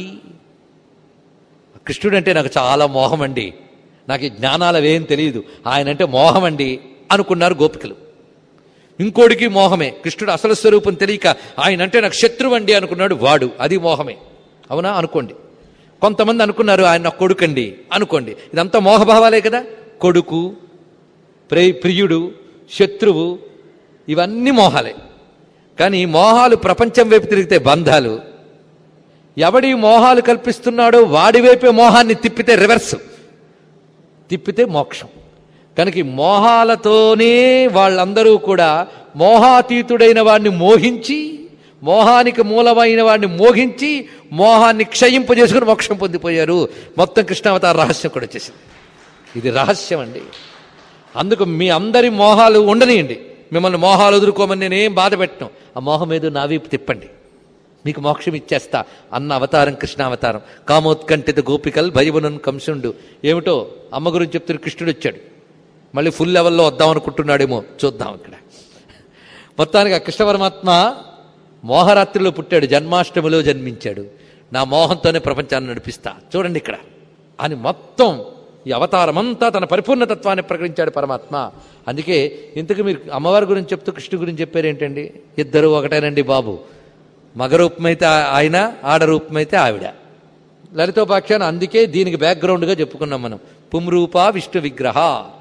కృష్ణుడు అంటే నాకు చాలా మోహం అండి నాకు ఈ జ్ఞానాలు అవేం తెలియదు ఆయన అంటే మోహం అండి అనుకున్నారు గోపికలు ఇంకోడికి మోహమే కృష్ణుడు అసలు స్వరూపం తెలియక ఆయన అంటే నాకు శత్రువు అండి అనుకున్నాడు వాడు అది మోహమే అవునా అనుకోండి కొంతమంది అనుకున్నారు ఆయన నాకు కొడుకండి అనుకోండి ఇదంతా మోహభావాలే కదా కొడుకు ప్రే ప్రియుడు శత్రువు ఇవన్నీ మోహాలే కానీ మోహాలు ప్రపంచం వైపు తిరిగితే బంధాలు ఎవడి మోహాలు కల్పిస్తున్నాడో వాడి వైపే మోహాన్ని తిప్పితే రివర్స్ తిప్పితే మోక్షం కనుక ఈ మోహాలతోనే వాళ్ళందరూ కూడా మోహాతీతుడైన వాడిని మోహించి మోహానికి మూలమైన వాడిని మోహించి మోహాన్ని క్షయింపజేసుకుని మోక్షం పొందిపోయారు మొత్తం కృష్ణావతార రహస్యం కూడా వచ్చేసింది ఇది రహస్యం అండి అందుకు మీ అందరి మోహాలు ఉండనియండి మిమ్మల్ని మోహాలు ఎదుర్కోమని నేనేం బాధ పెట్టను ఆ మోహం ఏదో నా వీపు తిప్పండి మీకు మోక్షం ఇచ్చేస్తా అన్న అవతారం కృష్ణావతారం కామోత్కంఠిత గోపికల్ భయమునన్ కంసుండు ఏమిటో అమ్మ గురించి చెప్తున్న కృష్ణుడు వచ్చాడు మళ్ళీ ఫుల్ లెవెల్లో వద్దాం అనుకుంటున్నాడేమో చూద్దాం ఇక్కడ మొత్తానికి ఆ కృష్ణ పరమాత్మ మోహరాత్రిలో పుట్టాడు జన్మాష్టమిలో జన్మించాడు నా మోహంతోనే ప్రపంచాన్ని నడిపిస్తా చూడండి ఇక్కడ అని మొత్తం ఈ అవతారమంతా తన పరిపూర్ణతత్వాన్ని ప్రకటించాడు పరమాత్మ అందుకే ఇంతకు మీరు అమ్మవారి గురించి చెప్తూ కృష్ణు గురించి చెప్పారు ఏంటండి ఇద్దరు ఒకటేనండి బాబు మగ రూపమైతే ఆ- ఆయన ఆడ రూపమైతే ఆవిడ లలితోపాఖ్యానం అందుకే దీనికి బ్యాక్గ్రౌండ్గా చెప్పుకున్నాం మనం పుంరూప విష్ణు విగ్రహ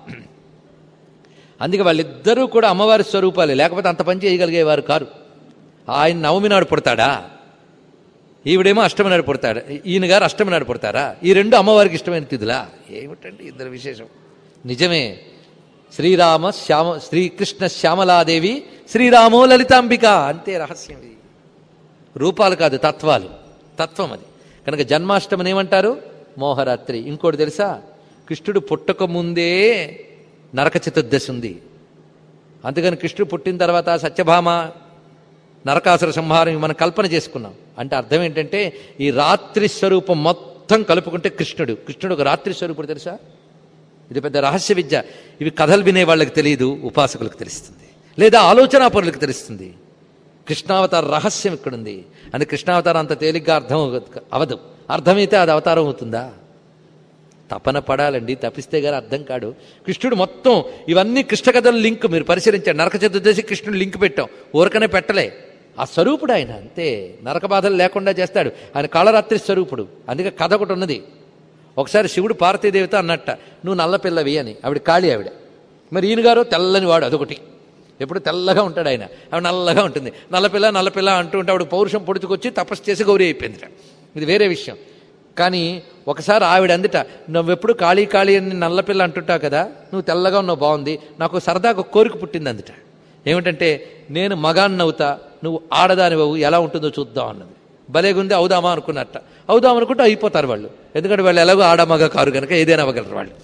అందుకే వాళ్ళిద్దరూ కూడా అమ్మవారి స్వరూపాలే లేకపోతే అంత పని చేయగలిగేవారు కారు ఆయన నవమి నాడు పుడతాడా ఈవిడేమో అష్టమి నాడు పుడతాడు ఈయన గారు అష్టమి నాడు పుడతారా ఈ రెండు అమ్మవారికి ఇష్టమైన తిథులా ఏమిటండి ఇద్దరు విశేషం నిజమే శ్రీరామ శ్యామ శ్రీకృష్ణ శ్యామలాదేవి శ్రీరామో లలితాంబిక అంతే రహస్యం ఇది రూపాలు కాదు తత్వాలు తత్వం అది కనుక జన్మాష్టమిని ఏమంటారు మోహరాత్రి ఇంకోటి తెలుసా కృష్ణుడు పుట్టక ముందే నరక చతుర్దశి ఉంది అందుకని కృష్ణుడు పుట్టిన తర్వాత సత్యభామ నరకాసుర సంహారం ఇవి మనం కల్పన చేసుకున్నాం అంటే అర్థం ఏంటంటే ఈ రాత్రి స్వరూపం మొత్తం కలుపుకుంటే కృష్ణుడు కృష్ణుడు ఒక రాత్రి స్వరూపుడు తెలుసా ఇది పెద్ద రహస్య విద్య ఇవి కథలు వినే వాళ్ళకి తెలియదు ఉపాసకులకు తెలుస్తుంది లేదా ఆలోచనాపరులకు తెలుస్తుంది కృష్ణావతార రహస్యం ఇక్కడుంది అని కృష్ణావతారం అంత తేలిగ్గా అర్థం అవ్వదు- అవదు అర్థమైతే అది అవతారం అవుతుందా తపన పడాలండి తప్పిస్తే గారు అర్థం కాడు కృష్ణుడు మొత్తం ఇవన్నీ కృష్ణ కథల లింక్ మీరు పరిశీలించండి నరక చతుర్దశి కృష్ణుడు లింక్ పెట్టాం ఊరకనే పెట్టలే ఆ స్వరూపుడు ఆయన అంతే నరక బాధలు లేకుండా చేస్తాడు ఆయన కాళరాత్రి స్వరూపుడు అందుకే కథ ఒకటి ఉన్నది ఒకసారి శివుడు పార్వతీదేవితో అన్నట్ట నువ్వు నల్ల పిల్లవి అని ఆవిడ కాళీ ఆవిడ మరి ఈయన గారు తెల్లని వాడు అదొకటి ఎప్పుడు తెల్లగా ఉంటాడు ఆయన ఆవిడ నల్లగా ఉంటుంది నల్లపిల్ల నల్లపిల్ల అంటూ ఉంటే ఆవిడ పౌరుషం పొడుచుకొచ్చి తపస్సు చేసి గౌరీ అయిపోయిందిట ఇది వేరే విషయం కానీ ఒకసారి ఆవిడ అందుట నువ్వెప్పుడు కాళీ కాళీ అని నల్లపిల్ల అంటుంటావు కదా నువ్వు తెల్లగా ఉన్నావు బాగుంది నాకు సరదాగా ఒక కోరిక పుట్టింది అందుట ఏమిటంటే నేను మగాన్నవుతా నువ్వు ఆడదానివవు ఎలా ఉంటుందో చూద్దాం అన్నది భలేగుంది అవుదామా అనుకున్నట్ట అవుదాం అనుకుంటే అయిపోతారు వాళ్ళు ఎందుకంటే వాళ్ళు ఎలాగో ఆడ మగ కారు కనుక ఏదైనా అవ్వగలరు వాళ్ళు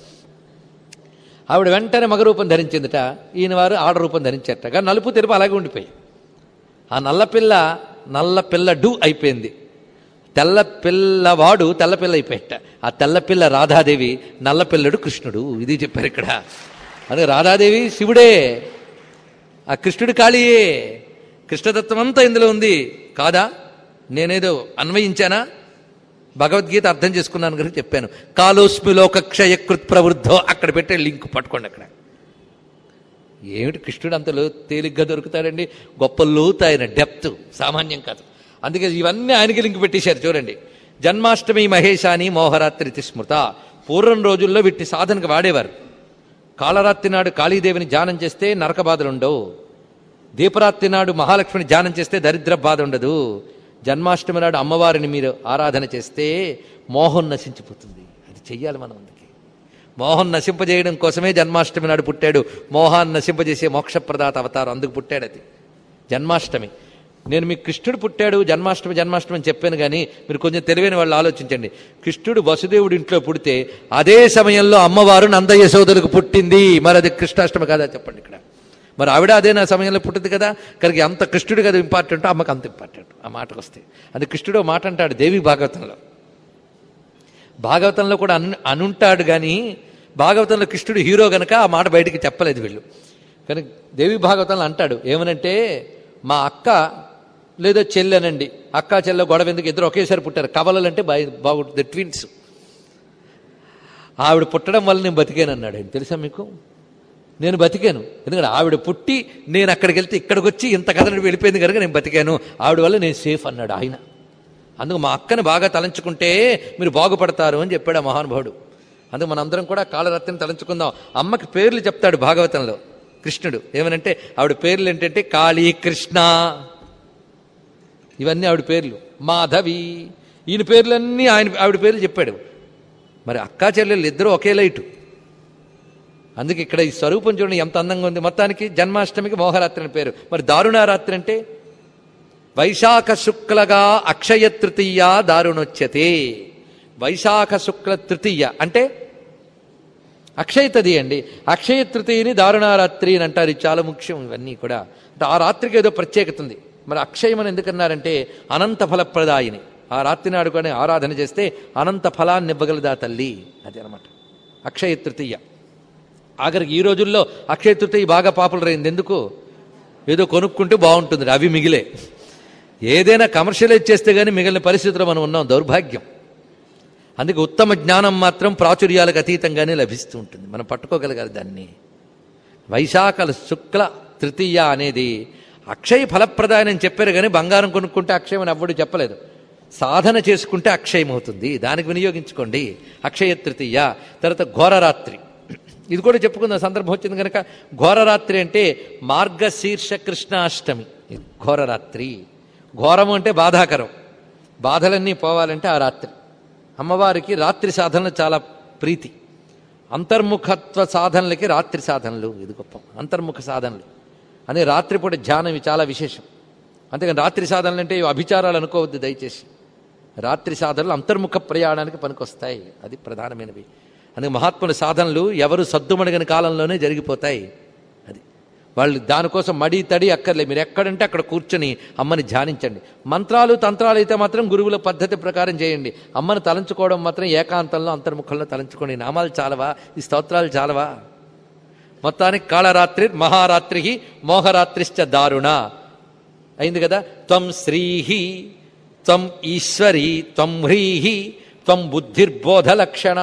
ఆవిడ వెంటనే మగ రూపం ధరించిందిట ఈయన వారు ఆడ రూపం ధరించారట కానీ నలుపు తెరుపు అలాగే ఉండిపోయి ఆ నల్లపిల్ల నల్ల పిల్ల డు అయిపోయింది తెల్ల పిల్లవాడు తెల్లపిల్ల అయిపోయాట ఆ తెల్లపిల్ల రాధాదేవి నల్లపిల్లడు కృష్ణుడు ఇది చెప్పారు ఇక్కడ అదే రాధాదేవి శివుడే ఆ కృష్ణుడు కాళీయే కృష్ణతత్వం అంతా ఇందులో ఉంది కాదా నేనేదో అన్వయించానా భగవద్గీత అర్థం చేసుకున్నాను కనుక చెప్పాను కాలోస్మి లోక క్షయకృత్ ప్రవృద్ధో అక్కడ పెట్టే లింక్ పట్టుకోండి అక్కడ ఏమిటి కృష్ణుడు అంత లో తేలిగ్గా దొరుకుతాడండి గొప్ప లోతు ఆయన డెప్త్ సామాన్యం కాదు అందుకే ఇవన్నీ ఆయనకి లింక్ పెట్టేశారు చూడండి జన్మాష్టమి మహేశాని మోహరాత్రి స్మృత పూర్వం రోజుల్లో వీటి సాధనకు వాడేవారు కాళరాత్రి నాడు కాళీదేవిని ధ్యానం చేస్తే నరక బాధలు ఉండవు దీపరాత్రి నాడు మహాలక్ష్మిని ధ్యానం చేస్తే దరిద్ర బాధ ఉండదు జన్మాష్టమి నాడు అమ్మవారిని మీరు ఆరాధన చేస్తే మోహం నశించిపోతుంది అది చెయ్యాలి మనం అందుకే మోహం నశింపజేయడం కోసమే జన్మాష్టమి నాడు పుట్టాడు మోహాన్ని నశింపజేసే మోక్షప్రదాత అవతారం అందుకు పుట్టాడు అది జన్మాష్టమి నేను మీకు కృష్ణుడు పుట్టాడు జన్మాష్టమి జన్మాష్టమి అని చెప్పాను కానీ మీరు కొంచెం తెలివైన వాళ్ళు ఆలోచించండి కృష్ణుడు వసుదేవుడి ఇంట్లో పుడితే అదే సమయంలో అమ్మవారు నంద యశోదలకు పుట్టింది మరి అది కృష్ణాష్టమి కాదా చెప్పండి ఇక్కడ మరి ఆవిడ అదే నా సమయంలో పుట్టింది కదా కనుక అంత కృష్ణుడు కదా ఇంపార్టెంట్ అమ్మకి అంత ఇంపార్టెంట్ ఆ మాటకు వస్తే అది కృష్ణుడు ఓ మాట అంటాడు దేవి భాగవతంలో భాగవతంలో కూడా అన్ అనుంటాడు కానీ భాగవతంలో కృష్ణుడు హీరో గనక ఆ మాట బయటికి చెప్పలేదు వీళ్ళు కానీ దేవి భాగవతంలో అంటాడు ఏమనంటే మా అక్క లేదో చెల్లెనండి అక్క చెల్లె గొడవ ఎందుకు ఇద్దరు ఒకేసారి పుట్టారు కవలలంటే బాగా బాగుంటుంది ట్విన్స్ ఆవిడ పుట్టడం వల్ల నేను బతికాను అన్నాడు ఆయన తెలుసా మీకు నేను బతికాను ఎందుకంటే ఆవిడ పుట్టి నేను అక్కడికి వెళ్తే ఇక్కడికి వచ్చి ఇంత కథ వెళ్ళిపోయింది కనుక నేను బతికాను ఆవిడ వల్ల నేను సేఫ్ అన్నాడు ఆయన అందుకు మా అక్కని బాగా తలంచుకుంటే మీరు బాగుపడతారు అని చెప్పాడు ఆ మహానుభావుడు అందుకు మనందరం కూడా కాళరత్ని తలంచుకుందాం అమ్మకి పేర్లు చెప్తాడు భాగవతంలో కృష్ణుడు ఏమనంటే ఆవిడ పేర్లు ఏంటంటే కాళీ కృష్ణ ఇవన్నీ ఆవిడ పేర్లు మాధవి ఈయన పేర్లన్నీ ఆయన ఆవిడ పేర్లు చెప్పాడు మరి అక్కా చెల్లెళ్ళు ఇద్దరు ఒకే లైటు అందుకే ఇక్కడ ఈ స్వరూపం చూడండి ఎంత అందంగా ఉంది మొత్తానికి జన్మాష్టమికి మోహరాత్రి అని పేరు మరి దారుణారాత్రి అంటే వైశాఖ శుక్లగా అక్షయ తృతీయ దారుణోచ్యతే వైశాఖ శుక్ల తృతీయ అంటే అక్షయ తది అండి అక్షయ తృతీయని దారుణారాత్రి అని అంటారు ఇది చాలా ముఖ్యం ఇవన్నీ కూడా అంటే ఆ రాత్రికి ఏదో ప్రత్యేకత ఉంది మరి అక్షయం అని ఎందుకన్నారంటే అనంత ఫలప్రదాయిని ఆ రాత్రి నాడు కానీ ఆరాధన చేస్తే అనంత ఫలాన్ని ఇవ్వగలదా తల్లి అది అనమాట అక్షయ తృతీయ ఆఖరికి ఈ రోజుల్లో అక్షయ తృతీయ బాగా పాపులర్ అయింది ఎందుకు ఏదో కొనుక్కుంటే బాగుంటుంది అవి మిగిలే ఏదైనా కమర్షియలైజ్ చేస్తే కానీ మిగిలిన పరిస్థితుల్లో మనం ఉన్నాం దౌర్భాగ్యం అందుకే ఉత్తమ జ్ఞానం మాత్రం ప్రాచుర్యాలకు అతీతంగానే లభిస్తూ ఉంటుంది మనం పట్టుకోగలగాలి దాన్ని వైశాఖల శుక్ల తృతీయ అనేది అక్షయ ఫలప్రదాయం అని చెప్పారు కానీ బంగారం కొనుక్కుంటే అక్షయం అని ఎవ్వడు చెప్పలేదు సాధన చేసుకుంటే అక్షయం అవుతుంది దానికి వినియోగించుకోండి అక్షయ తృతీయ తర్వాత ఘోరరాత్రి ఇది కూడా చెప్పుకుందాం సందర్భం వచ్చింది కనుక ఘోరరాత్రి అంటే మార్గశీర్ష కృష్ణాష్టమి ఇది ఘోరరాత్రి ఘోరము అంటే బాధాకరం బాధలన్నీ పోవాలంటే ఆ రాత్రి అమ్మవారికి రాత్రి సాధనలు చాలా ప్రీతి అంతర్ముఖత్వ సాధనలకి రాత్రి సాధనలు ఇది గొప్ప అంతర్ముఖ సాధనలు అనే రాత్రిపూట ధ్యానం ఇవి చాలా విశేషం అంతేకాని రాత్రి సాధనలు అంటే ఇవి అభిచారాలు అనుకోవద్దు దయచేసి రాత్రి సాధనలు అంతర్ముఖ ప్రయాణానికి పనికొస్తాయి అది ప్రధానమైనవి అందుకే మహాత్ముల సాధనలు ఎవరు సద్దుమణిగని కాలంలోనే జరిగిపోతాయి అది వాళ్ళు దానికోసం మడి తడి అక్కర్లే మీరు ఎక్కడంటే అక్కడ కూర్చొని అమ్మని ధ్యానించండి మంత్రాలు తంత్రాలు అయితే మాత్రం గురువుల పద్ధతి ప్రకారం చేయండి అమ్మని తలంచుకోవడం మాత్రం ఏకాంతంలో అంతర్ముఖంలో తలంచుకోండి ఈ నామాలు చాలవా ఈ స్తోత్రాలు చాలవా మొత్తానికి కాళరాత్రి మహారాత్రి మోహరాత్రిశ్చ దారుణ అయింది కదా త్వం శ్రీహి త్వం ఈశ్వరి త్వం హ్రీహి త్వం బుద్ధిర్బోధలక్షణ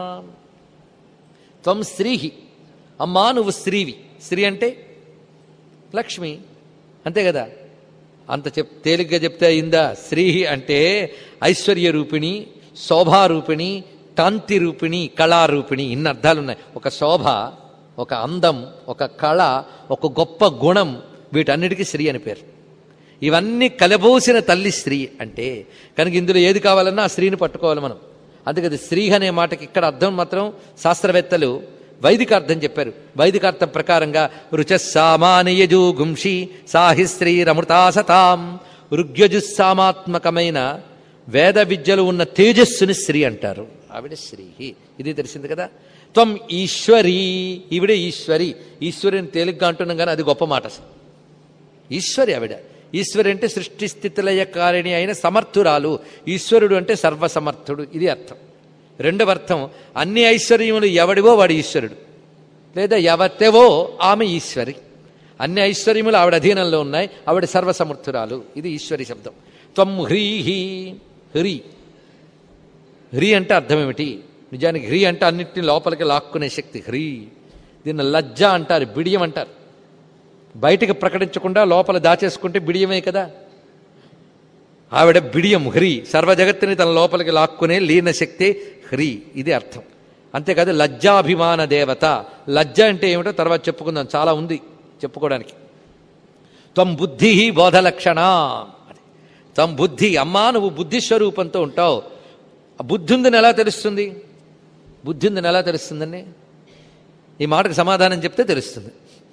త్వం శ్రీహి అమ్మా నువ్వు శ్రీవి శ్రీ అంటే లక్ష్మి అంతే కదా అంత చెప్ తేలిగ్గా చెప్తే అయిందా శ్రీ అంటే ఐశ్వర్య రూపిణి శోభారూపిణి కాంతి రూపిణి కళారూపిణి ఇన్ని అర్థాలు ఉన్నాయి ఒక శోభ ఒక అందం ఒక కళ ఒక గొప్ప గుణం వీటన్నిటికీ స్త్రీ అని పేరు ఇవన్నీ కలబోసిన తల్లి స్త్రీ అంటే కనుక ఇందులో ఏది కావాలన్నా ఆ స్త్రీని పట్టుకోవాలి మనం అందుకది స్త్రీ అనే మాటకి ఇక్కడ అర్థం మాత్రం శాస్త్రవేత్తలు వైదిక అర్థం చెప్పారు వైదిక అర్థం ప్రకారంగా రుచస్సామానయజు గుంషి సాహి స్త్రీ రమృతాసతాం ఋగ్యజుస్సామాత్మకమైన వేద విద్యలు ఉన్న తేజస్సుని స్త్రీ అంటారు ఆవిడ స్త్రీ ఇది తెలిసింది కదా త్వం ఈశ్వరి ఈవిడే ఈశ్వరి ఈశ్వరి అని తేలిగ్గా అంటున్నాం కానీ అది గొప్ప మాట అసలు ఈశ్వరి ఆవిడ ఈశ్వరి అంటే సృష్టి స్థితిలయకారిణి అయిన సమర్థురాలు ఈశ్వరుడు అంటే సర్వసమర్థుడు ఇది అర్థం రెండవ అర్థం అన్ని ఐశ్వర్యములు ఎవడివో వాడు ఈశ్వరుడు లేదా ఎవతెవో ఆమె ఈశ్వరి అన్ని ఐశ్వర్యములు ఆవిడ అధీనంలో ఉన్నాయి ఆవిడ సర్వసమర్థురాలు ఇది ఈశ్వరి శబ్దం త్వం హ్రీహి హ్రీ హ్రీ అంటే అర్థం ఏమిటి నిజానికి హ్రీ అంటే అన్నిటిని లోపలికి లాక్కునే శక్తి హ్రీ దీన్ని లజ్జ అంటారు బిడియం అంటారు బయటికి ప్రకటించకుండా లోపల దాచేసుకుంటే బిడియమే కదా ఆవిడ బిడియం హ్రీ సర్వ జగత్తుని తన లోపలికి లాక్కునే లీన శక్తి హ్రీ ఇది అర్థం అంతేకాదు లజ్జాభిమాన దేవత లజ్జ అంటే ఏమిటో తర్వాత చెప్పుకుందాం చాలా ఉంది చెప్పుకోవడానికి త్వం బుద్ధి బోధలక్షణ అది త్వం బుద్ధి అమ్మా నువ్వు బుద్ధి స్వరూపంతో ఉంటావు ఆ బుద్ధి ఉందని ఎలా తెలుస్తుంది బుద్ధి ఉందని ఎలా తెలుస్తుందండి ఈ మాటకు సమాధానం చెప్తే తెలుస్తుంది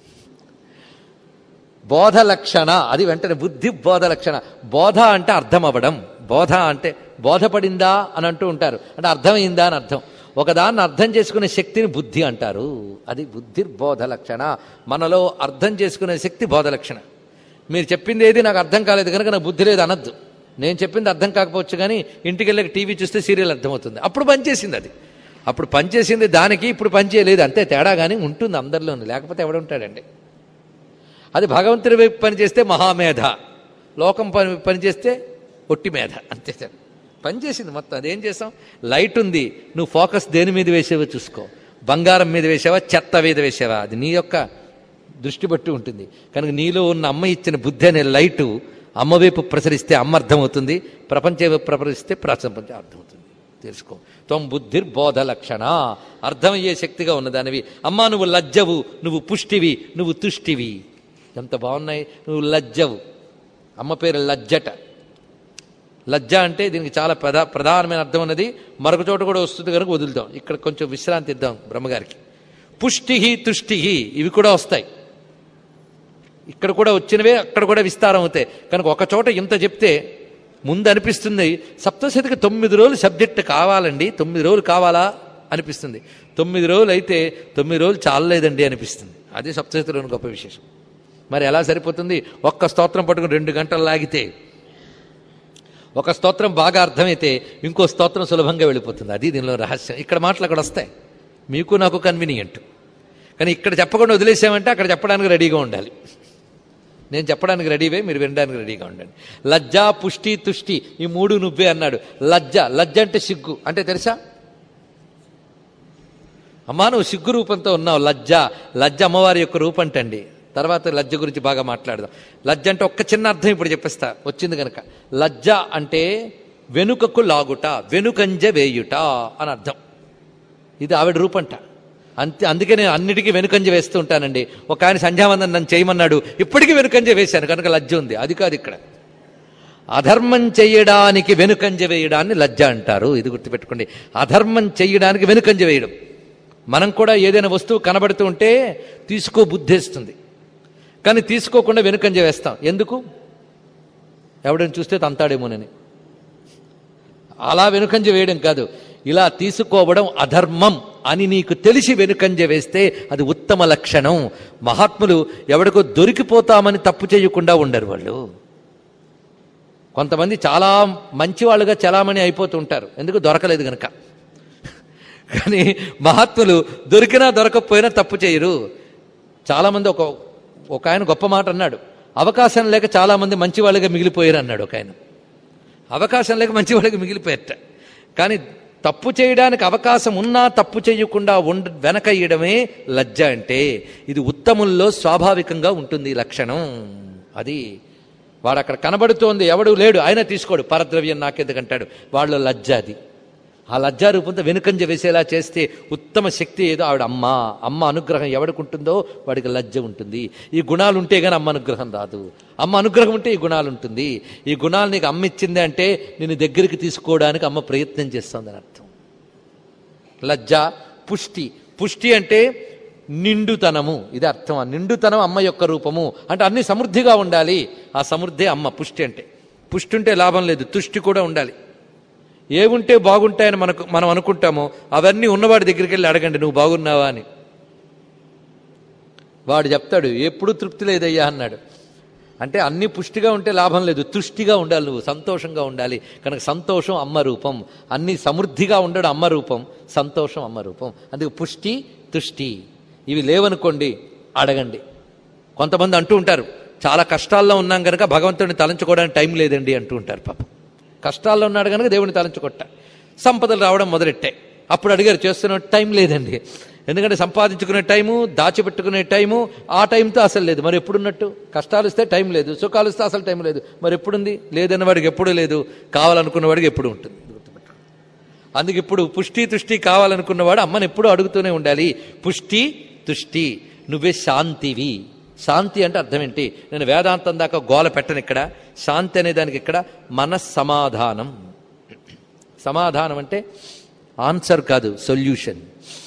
బోధ లక్షణ అది వెంటనే బుద్ధి బోధ లక్షణ బోధ అంటే అర్థం అవ్వడం బోధ అంటే బోధపడిందా అని అంటూ ఉంటారు అంటే అర్థమైందా అని అర్థం ఒకదాన్ని అర్థం చేసుకునే శక్తిని బుద్ధి అంటారు అది బుద్ధి బోధ లక్షణ మనలో అర్థం చేసుకునే శక్తి బోధ లక్షణ మీరు చెప్పింది ఏది నాకు అర్థం కాలేదు కనుక నాకు బుద్ధి లేదు అనద్దు నేను చెప్పింది అర్థం కాకపోవచ్చు కానీ ఇంటికి వెళ్ళి టీవీ చూస్తే సీరియల్ అర్థమవుతుంది అప్పుడు పనిచేసింది అది అప్పుడు పనిచేసింది దానికి ఇప్పుడు పనిచేయలేదు అంతే తేడా కానీ ఉంటుంది అందరిలోనూ లేకపోతే ఎవడుంటాడండి అది భగవంతుడి వైపు పనిచేస్తే మహామేధ లోకం పని పనిచేస్తే ఒట్టి మేధ అంతే సార్ పనిచేసింది మొత్తం అదేం చేసాం లైట్ ఉంది నువ్వు ఫోకస్ దేని మీద వేసావో చూసుకో బంగారం మీద వేసావా చెత్త మీద వేసావా అది నీ యొక్క దృష్టి బట్టి ఉంటుంది కనుక నీలో ఉన్న అమ్మ ఇచ్చిన బుద్ధి అనే లైటు అమ్మ వైపు ప్రసరిస్తే అమ్మ అర్థమవుతుంది ప్రపంచం వైపు ప్రసరిస్తే ప్రపంచం అర్థమవుతుంది తెలుసుకో త్వం బుద్ధిర్బోధ లక్షణ అర్థమయ్యే శక్తిగా ఉన్నదానివి అమ్మా నువ్వు లజ్జవు నువ్వు పుష్టివి నువ్వు తుష్టివి ఎంత బాగున్నాయి నువ్వు లజ్జవు అమ్మ పేరు లజ్జట లజ్జ అంటే దీనికి చాలా ప్రధా ప్రధానమైన అర్థం ఉన్నది మరొక చోట కూడా వస్తుంది కనుక వదులుతాం ఇక్కడ కొంచెం విశ్రాంతి ఇద్దాం బ్రహ్మగారికి పుష్టిహి తుష్టిహి ఇవి కూడా వస్తాయి ఇక్కడ కూడా వచ్చినవే అక్కడ కూడా విస్తారం అవుతాయి కనుక ఒక చోట ఇంత చెప్తే ముందు అనిపిస్తుంది సప్తశతికి తొమ్మిది రోజులు సబ్జెక్ట్ కావాలండి తొమ్మిది రోజులు కావాలా అనిపిస్తుంది తొమ్మిది రోజులు అయితే తొమ్మిది రోజులు చాలలేదండి అనిపిస్తుంది అది సప్తశతిలోని గొప్ప విశేషం మరి ఎలా సరిపోతుంది ఒక్క స్తోత్రం పట్టుకుని రెండు గంటలు లాగితే ఒక స్తోత్రం బాగా అర్థమైతే ఇంకో స్తోత్రం సులభంగా వెళ్ళిపోతుంది అది దీనిలో రహస్యం ఇక్కడ మాటలు అక్కడ వస్తాయి మీకు నాకు కన్వీనియంట్ కానీ ఇక్కడ చెప్పకుండా వదిలేసామంటే అక్కడ చెప్పడానికి రెడీగా ఉండాలి నేను చెప్పడానికి రెడీవే మీరు వినడానికి రెడీగా ఉండండి లజ్జ పుష్టి తుష్టి ఈ మూడు నువ్వే అన్నాడు లజ్జ లజ్జ అంటే సిగ్గు అంటే తెలుసా అమ్మా నువ్వు సిగ్గు రూపంతో ఉన్నావు లజ్జ లజ్జ అమ్మవారి యొక్క రూపంటండి తర్వాత లజ్జ గురించి బాగా మాట్లాడదాం లజ్జ అంటే ఒక్క చిన్న అర్థం ఇప్పుడు చెప్పేస్తా వచ్చింది కనుక లజ్జ అంటే వెనుకకు లాగుట వెనుకంజ వేయుట అని అర్థం ఇది ఆవిడ రూపంట అంతే అందుకే నేను అన్నిటికీ వెనుకంజ వేస్తూ ఉంటానండి ఒక ఆయన సంధ్యావందనం నన్ను చేయమన్నాడు ఇప్పటికీ వెనుకంజ వేశాను కనుక లజ్జ ఉంది అది కాదు ఇక్కడ అధర్మం చేయడానికి వెనుకంజ వేయడాన్ని లజ్జ అంటారు ఇది గుర్తుపెట్టుకోండి అధర్మం చేయడానికి వెనుకంజ వేయడం మనం కూడా ఏదైనా వస్తువు కనబడుతూ ఉంటే తీసుకో బుద్ధేస్తుంది కానీ తీసుకోకుండా వెనుకంజ వేస్తాం ఎందుకు ఎవడని చూస్తే తంతాడేమోనని అలా వెనుకంజ వేయడం కాదు ఇలా తీసుకోవడం అధర్మం అని నీకు తెలిసి వెనుకంజ వేస్తే అది ఉత్తమ లక్షణం మహాత్ములు ఎవడికో దొరికిపోతామని తప్పు చేయకుండా ఉండరు వాళ్ళు కొంతమంది చాలా మంచివాళ్ళుగా చలామణి అయిపోతుంటారు ఎందుకు దొరకలేదు గనక కానీ మహాత్ములు దొరికినా దొరకకపోయినా తప్పు చేయరు చాలామంది ఒక ఒక ఆయన గొప్ప మాట అన్నాడు అవకాశం లేక చాలామంది మంచివాళ్ళుగా మిగిలిపోయారు అన్నాడు ఒక ఆయన అవకాశం లేక మంచివాళ్ళకి మిగిలిపోయారట కానీ తప్పు చేయడానికి అవకాశం ఉన్నా తప్పు చేయకుండా ఉండ వెనకయ్యడమే లజ్జ అంటే ఇది ఉత్తముల్లో స్వాభావికంగా ఉంటుంది ఈ లక్షణం అది వాడు అక్కడ కనబడుతోంది ఎవడు లేడు ఆయన తీసుకోడు పరద్రవ్యం నాకెందుకంటాడు వాళ్ళు లజ్జ అది ఆ లజ్జారూపంతో వెనుకంజ వేసేలా చేస్తే ఉత్తమ శక్తి ఏదో ఆవిడ అమ్మ అమ్మ అనుగ్రహం ఎవడికి ఉంటుందో వాడికి లజ్జ ఉంటుంది ఈ గుణాలు ఉంటే గానీ అమ్మ అనుగ్రహం రాదు అమ్మ అనుగ్రహం ఉంటే ఈ గుణాలు ఉంటుంది ఈ గుణాలు నీకు అమ్మ ఇచ్చింది అంటే నేను దగ్గరికి తీసుకోవడానికి అమ్మ ప్రయత్నం చేస్తుందని అర్థం లజ్జ పుష్టి పుష్టి అంటే నిండుతనము ఇది అర్థం ఆ నిండుతనం అమ్మ యొక్క రూపము అంటే అన్ని సమృద్ధిగా ఉండాలి ఆ సమృద్ధి అమ్మ పుష్టి అంటే పుష్టి ఉంటే లాభం లేదు తుష్టి కూడా ఉండాలి ఏముంటే బాగుంటాయని మనకు మనం అనుకుంటామో అవన్నీ ఉన్నవాడి దగ్గరికి వెళ్ళి అడగండి నువ్వు బాగున్నావా అని వాడు చెప్తాడు ఎప్పుడు తృప్తి లేదయ్యా అన్నాడు అంటే అన్ని పుష్టిగా ఉంటే లాభం లేదు తుష్టిగా ఉండాలి నువ్వు సంతోషంగా ఉండాలి కనుక సంతోషం అమ్మ రూపం అన్ని సమృద్ధిగా ఉండడం అమ్మ రూపం సంతోషం అమ్మ రూపం అందుకే పుష్టి తుష్టి ఇవి లేవనుకోండి అడగండి కొంతమంది అంటూ ఉంటారు చాలా కష్టాల్లో ఉన్నాం కనుక భగవంతుడిని తలంచుకోవడానికి టైం లేదండి అంటూ ఉంటారు పాపం కష్టాల్లో ఉన్నాడు కనుక దేవుడిని తలంచుకొట్ట సంపదలు రావడం మొదలెట్టాయి అప్పుడు అడిగారు చేస్తున్న టైం లేదండి ఎందుకంటే సంపాదించుకునే టైము దాచిపెట్టుకునే టైము ఆ టైంతో అసలు లేదు మరి ఎప్పుడున్నట్టు కష్టాలు ఇస్తే టైం లేదు సుఖాలు ఇస్తే అసలు టైం లేదు మరి ఎప్పుడుంది లేదన్న వాడికి ఎప్పుడు లేదు కావాలనుకున్న వాడికి ఎప్పుడు ఉంటుంది గుర్తుపెట్టుకోండి. అందుకే ఇప్పుడు పుష్టి తుష్టి కావాలనుకున్నవాడు అమ్మని ఎప్పుడూ అడుగుతూనే ఉండాలి పుష్టి తుష్టి నువ్వే శాంతివి శాంతి అంటే అర్థం ఏంటి నేను వేదాంతం దాకా గోల పెట్టను ఇక్కడ శాంతి అనే దానికి ఇక్కడ మనస్సమాధానం సమాధానం అంటే ఆన్సర్ కాదు సొల్యూషన్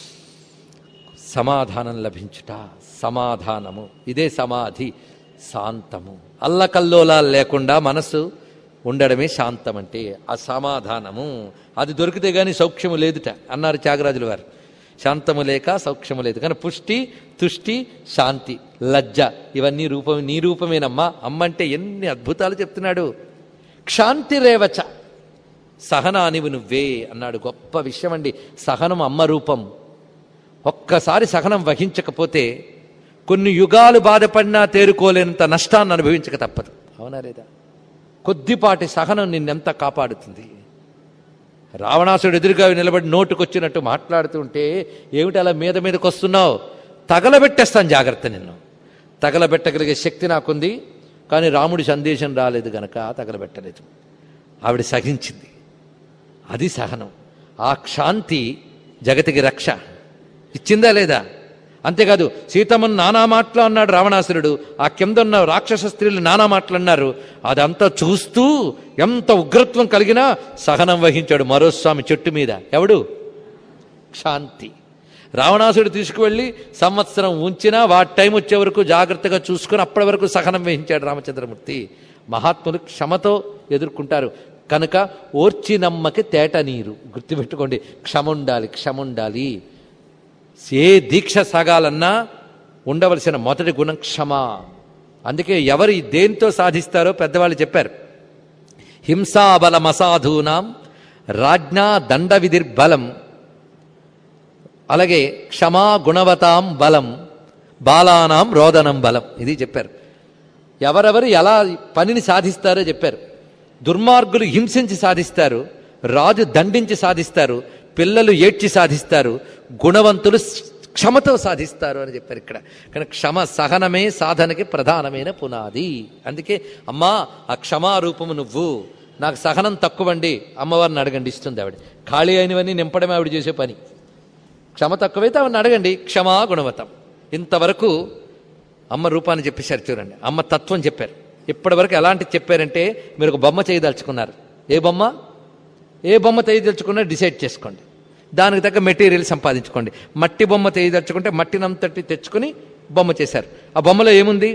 సమాధానం లభించుట సమాధానము ఇదే సమాధి శాంతము అల్లకల్లోలాలు లేకుండా మనసు ఉండడమే శాంతం అంటే ఆ సమాధానము అది దొరికితే గాని సౌఖ్యము లేదుట అన్నారు త్యాగరాజుల వారు శాంతము లేక సౌఖ్యము లేదు కానీ పుష్టి తుష్టి శాంతి లజ్జ ఇవన్నీ రూపం నీ రూపమేనమ్మా అమ్మ అంటే ఎన్ని అద్భుతాలు చెప్తున్నాడు క్షాంతి రేవచ సహనానివి నువ్వే అన్నాడు గొప్ప విషయం అండి సహనం అమ్మ రూపం ఒక్కసారి సహనం వహించకపోతే కొన్ని యుగాలు బాధపడినా తేరుకోలేనంత నష్టాన్ని అనుభవించక తప్పదు అవునా లేదా కొద్దిపాటి సహనం నిన్నెంత కాపాడుతుంది రావణాసుడు ఎదురుగా నిలబడి నోటుకొచ్చినట్టు మాట్లాడుతుంటే ఏమిటి అలా మీద మీదకి వస్తున్నావు తగలబెట్టేస్తాను జాగ్రత్త నిన్ను తగలబెట్టగలిగే శక్తి నాకుంది కానీ రాముడి సందేశం రాలేదు గనక తగలబెట్టలేదు ఆవిడ సహించింది అది సహనం ఆ క్షాంతి జగతికి రక్ష ఇచ్చిందా లేదా అంతేకాదు సీతమ్మను నానా మాటలు అన్నాడు రావణాసురుడు ఆ కింద ఉన్న రాక్షస స్త్రీలు నానా మాటలు అన్నారు అదంతా చూస్తూ ఎంత ఉగ్రత్వం కలిగినా సహనం వహించాడు మరో స్వామి చెట్టు మీద ఎవడు శాంతి రావణాసుడు తీసుకువెళ్ళి సంవత్సరం ఉంచినా వాటి టైం వచ్చే వరకు జాగ్రత్తగా చూసుకుని అప్పటి వరకు సహనం వహించాడు రామచంద్రమూర్తి మహాత్ములు క్షమతో ఎదుర్కొంటారు కనుక ఓర్చినమ్మకి తేట నీరు గుర్తుపెట్టుకోండి క్షమ ఉండాలి క్షమ ఉండాలి ఏ దీక్ష సాగాలన్నా ఉండవలసిన మొదటి గుణం క్షమ అందుకే ఎవరు దేంతో సాధిస్తారో పెద్దవాళ్ళు చెప్పారు హింసాబలమసాధూనాం రాజ్ఞా దండ విధిర్బలం అలాగే క్షమా గుణవతాం బలం బాలానాం రోదనం బలం ఇది చెప్పారు ఎవరెవరు ఎలా పనిని సాధిస్తారో చెప్పారు దుర్మార్గులు హింసించి సాధిస్తారు రాజు దండించి సాధిస్తారు పిల్లలు ఏడ్చి సాధిస్తారు గుణవంతులు క్షమతో సాధిస్తారు అని చెప్పారు ఇక్కడ కానీ క్షమ సహనమే సాధనకి ప్రధానమైన పునాది అందుకే అమ్మా ఆ క్షమారూపము నువ్వు నాకు సహనం తక్కువండి అమ్మవారిని అడగండి ఇస్తుంది ఆవిడ ఖాళీ అయినవన్నీ నింపడమే ఆవిడ చేసే పని క్షమ తక్కువైతే ఆవిడని అడగండి క్షమా గుణవతం ఇంతవరకు అమ్మ రూపాన్ని చెప్పేశారు చూడండి అమ్మ తత్వం చెప్పారు ఇప్పటివరకు ఎలాంటి చెప్పారంటే మీరు ఒక బొమ్మ చేయదలుచుకున్నారు ఏ బొమ్మ ఏ బొమ్మ చేయదలుచుకున్నా డిసైడ్ చేసుకోండి దానికి తగ్గ మెటీరియల్ సంపాదించుకోండి మట్టి బొమ్మ చేయదలుచుకుంటే మట్టినంతటి తెచ్చుకుని బొమ్మ చేశారు ఆ బొమ్మలో ఏముంది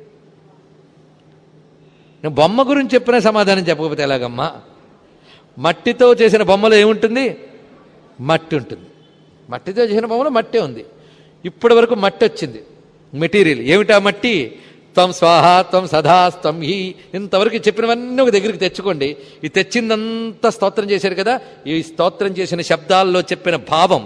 నేను బొమ్మ గురించి చెప్పిన సమాధానం చెప్పకపోతే ఎలాగమ్మా మట్టితో చేసిన బొమ్మలో ఏముంటుంది మట్టి ఉంటుంది మట్టితో చేసిన బొమ్మలో మట్టే ఉంది ఇప్పటి వరకు మట్టి వచ్చింది మెటీరియల్ ఏమిటా మట్టి త్వం స్వాహ త్వం సదా త్వం హి ఇంతవరకు చెప్పినవన్నీ ఒక దగ్గరికి తెచ్చుకోండి ఈ తెచ్చిందంతా స్తోత్రం చేశారు కదా ఈ స్తోత్రం చేసిన శబ్దాల్లో చెప్పిన భావం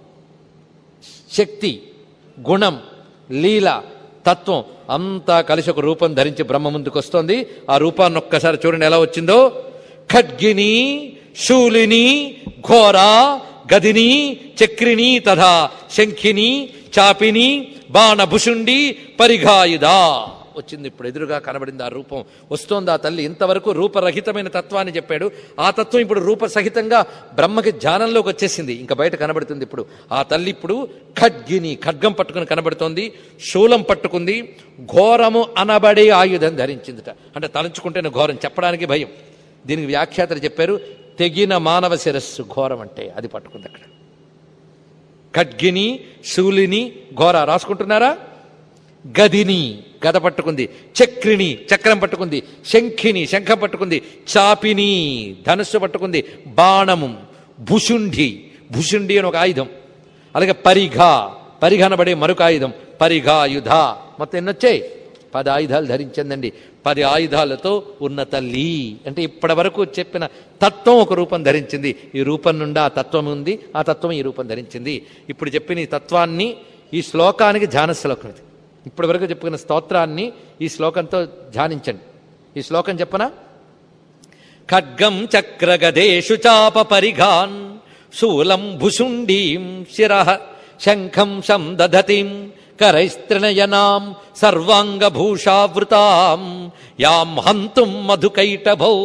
శక్తి గుణం లీల తత్వం అంతా కలిసి ఒక రూపం ధరించి బ్రహ్మ ముందుకు వస్తోంది ఆ రూపాన్ని ఒక్కసారి చూడండి ఎలా వచ్చిందో ఖడ్గిని శూలిని ఘోర గదిని చక్రిని తథా శంఖిని చాపిని బాణభుషుండి పరిఘాయుధ వచ్చింది ఇప్పుడు ఎదురుగా కనబడింది ఆ రూపం వస్తోంది ఆ తల్లి ఇంతవరకు రూపరహితమైన తత్వాన్ని చెప్పాడు ఆ తత్వం ఇప్పుడు రూపసహితంగా బ్రహ్మకి ధ్యానంలోకి వచ్చేసింది ఇంకా బయట కనబడుతుంది ఇప్పుడు ఆ తల్లి ఇప్పుడు ఖడ్గిని ఖడ్గం పట్టుకుని కనబడుతోంది శూలం పట్టుకుంది ఘోరము అనబడే ఆయుధం ధరించిందిట అంటే తలంచుకుంటేనే ఘోరం చెప్పడానికి భయం దీనికి వ్యాఖ్యాతలు చెప్పారు తెగిన మానవ శిరస్సు ఘోరం అంటే అది పట్టుకుంది అక్కడ ఖడ్గిని శూలిని ఘోర రాసుకుంటున్నారా గదిని గద పట్టుకుంది చక్రిని చక్రం పట్టుకుంది శంఖిని శంఖం పట్టుకుంది చాపిని ధనుస్సు పట్టుకుంది బాణము భుషుండి భుషుండి అని ఒక ఆయుధం అలాగే పరిఘ పరిఘ అనబడే మరొక ఆయుధం పరిఘాయుధ మొత్తం ఎన్నొచ్చాయి పది ఆయుధాలు ధరించిందండి పది ఆయుధాలతో ఉన్న తల్లి అంటే ఇప్పటి వరకు చెప్పిన తత్వం ఒక రూపం ధరించింది ఈ రూపం నుండి ఆ తత్వం ఉంది ఆ తత్వం ఈ రూపం ధరించింది ఇప్పుడు చెప్పిన ఈ తత్వాన్ని ఈ శ్లోకానికి ధ్యాన శ్లోకం ఇది ఇప్పటి వరకు చెప్పుకున్న స్తోత్రాన్ని ఈ శ్లోకంతో ధ్యానించండి ఈ శ్లోకం చెప్పనా ఖడ్గం చక్రగదేషు చాప పరిఘాన్ శూలం భుషుండీం శిర శంఖం శం దధతిం కరైస్త్రినయనాం సర్వాంగభూషావృతాం యాం హంతుం మధుకైటభౌ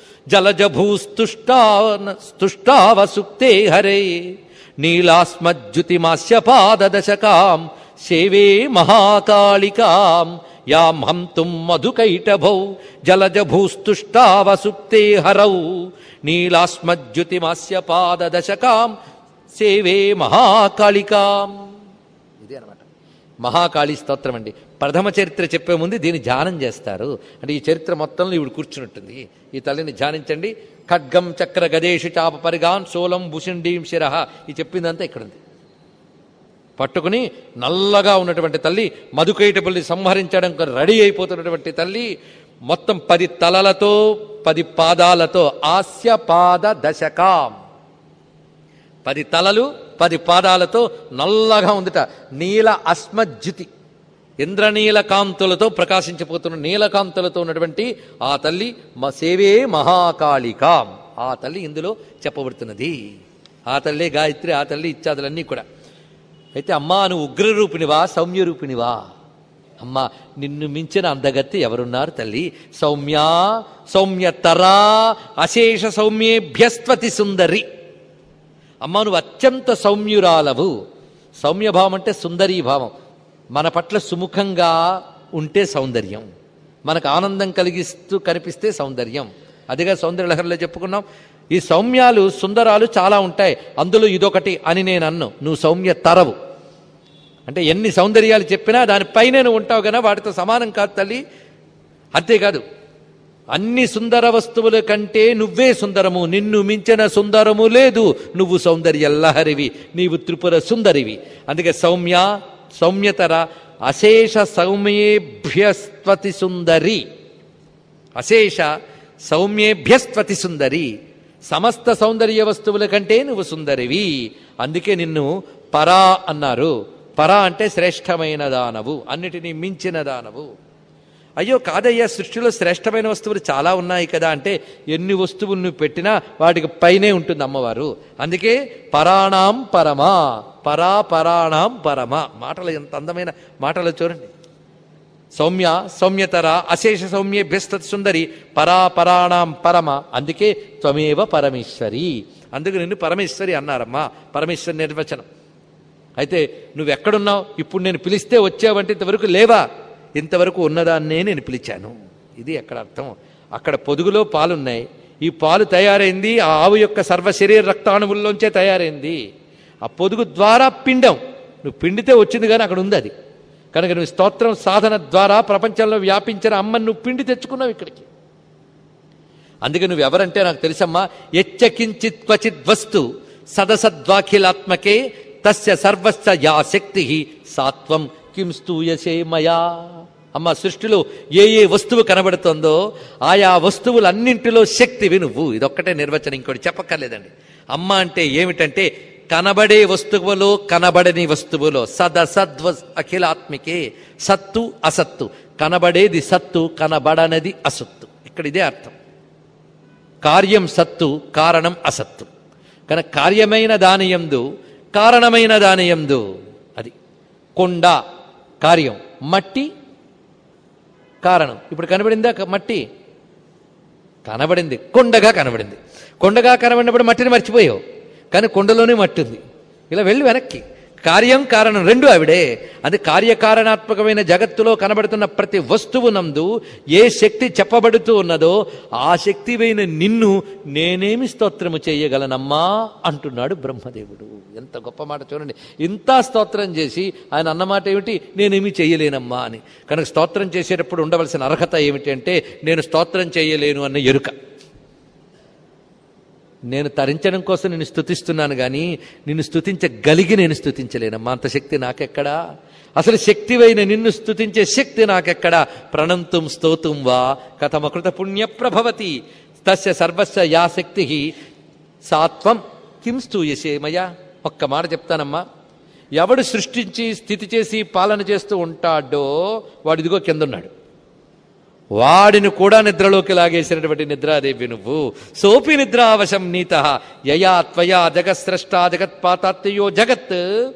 జలజభూస్తుష్టావ సుక్తే హరే నీలాస్మజ్జుతిమాస్యపాదదశకాం సేవే మహాకాళికాం యాం హంతుం మధుకైటభౌ జలజభూస్తుష్టావ సుక్తే హరౌ నీలాస్మజ్జుతిమాస్యపాదదశకాం సేవే మహాకాళికాం ఇదే అనమాట మహాకాళి స్తోత్రం అండి ప్రథమ చరిత్ర చెప్పే ముందు దీన్ని ధ్యానం చేస్తారు అంటే ఈ చరిత్ర మొత్తంలో ఇవిడు కూర్చున్నట్టుంది ఈ తల్లిని ధ్యానించండి ఖడ్గం చక్ర గదేషు చాప పరిగాన్ సోలం భుషుండీం శిరహ ఈ చెప్పిందంతా ఇక్కడుంది పట్టుకుని నల్లగా ఉన్నటువంటి తల్లి మధుకైటపుల్ని సంహరించడం రెడీ అయిపోతున్నటువంటి తల్లి మొత్తం పది తలలతో పది పాదాలతో ఆస్య పాద దశకాం పది తలలు పది పాదాలతో నల్లగా ఉందిట నీల అస్మజ్యుతి ఇంద్రనీల కాంతులతో ప్రకాశించిపోతున్న నీలకాంతులతో ఉన్నటువంటి ఆ తల్లి మ సేవే మహాకాళికాం ఆ తల్లి ఇందులో చెప్పబడుతున్నది ఆ తల్లి గాయత్రి ఆ తల్లి ఇత్యాదులన్నీ కూడా అయితే అమ్మా నువ్వు ఉగ్రరూపినివా సౌమ్యరూపినివా అమ్మా నిన్ను మించిన అందగత్తి ఎవరున్నారు తల్లి సౌమ్య సౌమ్యతరా అశేష సౌమ్యేభ్యస్త్వతి సుందరి అమ్మా నువ్వు అత్యంత సౌమ్యురాలవు సౌమ్యభావం అంటే సుందరీ భావం మన పట్ల సుముఖంగా ఉంటే సౌందర్యం మనకు ఆనందం కలిగిస్తూ కనిపిస్తే సౌందర్యం అదిగా సౌందర్యలహరిలో చెప్పుకున్నాం ఈ సౌమ్యాలు సుందరాలు చాలా ఉంటాయి అందులో ఇదొకటి అని నేను అన్ను నువ్వు సౌమ్య తరవు అంటే ఎన్ని సౌందర్యాలు చెప్పినా దానిపైనే నువ్వు ఉంటావు కదా వాటితో సమానం కాదు తల్లి అంతేకాదు అన్ని సుందర వస్తువుల కంటే నువ్వే సుందరము నిన్ను మించిన సుందరము లేదు నువ్వు సౌందర్యల్లహరివి నీవు త్రిపుర సుందరివి అందుకే సౌమ్య సౌమ్యతర అశేష సౌమ్యేభ్యస్త్వతి సుందరి అశేష సౌమ్యేభ్యస్త్వతి సుందరి సమస్త సౌందర్య వస్తువుల కంటే నువ్వు సుందరివి అందుకే నిన్ను పరా అన్నారు పరా అంటే శ్రేష్టమైన దానవు అన్నిటినీ మించిన దానవు అయ్యో కాదయ్యా సృష్టిలో శ్రేష్టమైన వస్తువులు చాలా ఉన్నాయి కదా అంటే ఎన్ని వస్తువులు నువ్వు పెట్టినా వాటికి పైనే ఉంటుంది అమ్మవారు అందుకే పరాణాం పరమా పరా పరాణాం పరమ మాటలు ఎంత అందమైన మాటలు చూడండి సౌమ్య సౌమ్యతర అశేష సౌమ్య భ్యస్త సుందరి పరా పరాణాం పరమ అందుకే త్వమేవ పరమేశ్వరి అందుకు నిన్ను పరమేశ్వరి అన్నారమ్మా పరమేశ్వరి నిర్వచనం అయితే నువ్వెక్కడున్నావు ఇప్పుడు నేను పిలిస్తే వచ్చావంటే ఇంతవరకు లేవా ఇంతవరకు ఉన్నదాన్నే నేను పిలిచాను ఇది ఎక్కడ అర్థం అక్కడ పొదుగులో పాలున్నాయి ఈ పాలు తయారైంది ఆ ఆవు యొక్క సర్వ శరీర రక్తాణువుల్లోంచే తయారైంది ఆ పొదుగు ద్వారా పిండం నువ్వు పిండితే వచ్చింది కానీ అక్కడ ఉంది అది కనుక నువ్వు స్తోత్రం సాధన ద్వారా ప్రపంచంలో వ్యాపించిన అమ్మని నువ్వు పిండి తెచ్చుకున్నావు ఇక్కడికి అందుకే నువ్వు ఎవరంటే నాకు తెలుసమ్మా ఎచ్చకించిత్ క్వచిత్ వస్తు సదసద్వాఖిలాత్మకే తస్య సర్వస్వ యా శక్తి సాత్వం కిం స్తూయసే మయా అమ్మ సృష్టిలో ఏ ఏ వస్తువు కనబడుతుందో ఆయా వస్తువులన్నింటిలో శక్తివి నువ్వు ఇదొక్కటే నిర్వచనం ఇంకోటి చెప్పక్కర్లేదండి అమ్మ అంటే ఏమిటంటే కనబడే వస్తువులో కనబడని వస్తువులో సదసద్వ అఖిలాత్మికే సత్తు అసత్తు కనబడేది సత్తు కనబడనది అసత్తు ఇక్కడ ఇదే అర్థం కార్యం సత్తు కారణం అసత్తు కనుక కార్యమైన దానియందు కారణమైన దానియందు అది కొండ కార్యం మట్టి కారణం ఇప్పుడు కనబడిందా క- మట్టి కనబడింది కొండగా కనబడింది కొండగా కనబడినప్పుడు మట్టిని మర్చిపోయావు కానీ కొండలోనే మట్టి ఉంది ఇలా వెళ్ళి వెనక్కి కార్యం కారణం రెండు ఆవిడే అది కార్యకారణాత్మకమైన జగత్తులో కనబడుతున్న ప్రతి వస్తువు నందు ఏ శక్తి చెప్పబడుతూ ఉన్నదో ఆ శక్తివైన నిన్ను నేనేమి స్తోత్రము చేయగలనమ్మా అంటున్నాడు బ్రహ్మదేవుడు ఎంత గొప్ప మాట చూడండి ఇంత స్తోత్రం చేసి ఆయన అన్నమాట ఏమిటి నేనేమి చేయలేనమ్మా అని కనుక స్తోత్రం చేసేటప్పుడు ఉండవలసిన అర్హత ఏమిటి అంటే నేను స్తోత్రం చేయలేను అన్న ఎరుక నేను తరించడం కోసం నిన్ను స్తుతిస్తున్నాను కానీ నిన్ను స్తుతించగలిగి నేను స్తుతించలేనమ్మా అంత శక్తి నాకెక్కడా అసలు శక్తివైన నిన్ను స్తుతించే శక్తి నాకెక్కడా ప్రణంతుం స్తోతుం వా కథమకృత పుణ్యప్రభవతి తస్య సర్వస్వ యా శక్తి సాత్వం కిం స్తూయసేమయ్యా ఒక్క మాట చెప్తానమ్మా ఎవడు సృష్టించి స్థితి చేసి పాలన చేస్తూ ఉంటాడో వాడు ఇదిగో కిందున్నాడు వాడిని కూడా నిద్రలోకి లాగేసినటువంటి నిద్రాదేవి నువ్వు సోపి నిద్రావశం నీత యయా త్వయా జగత్స్రష్ట జగత్పాతాత్యయో జగత్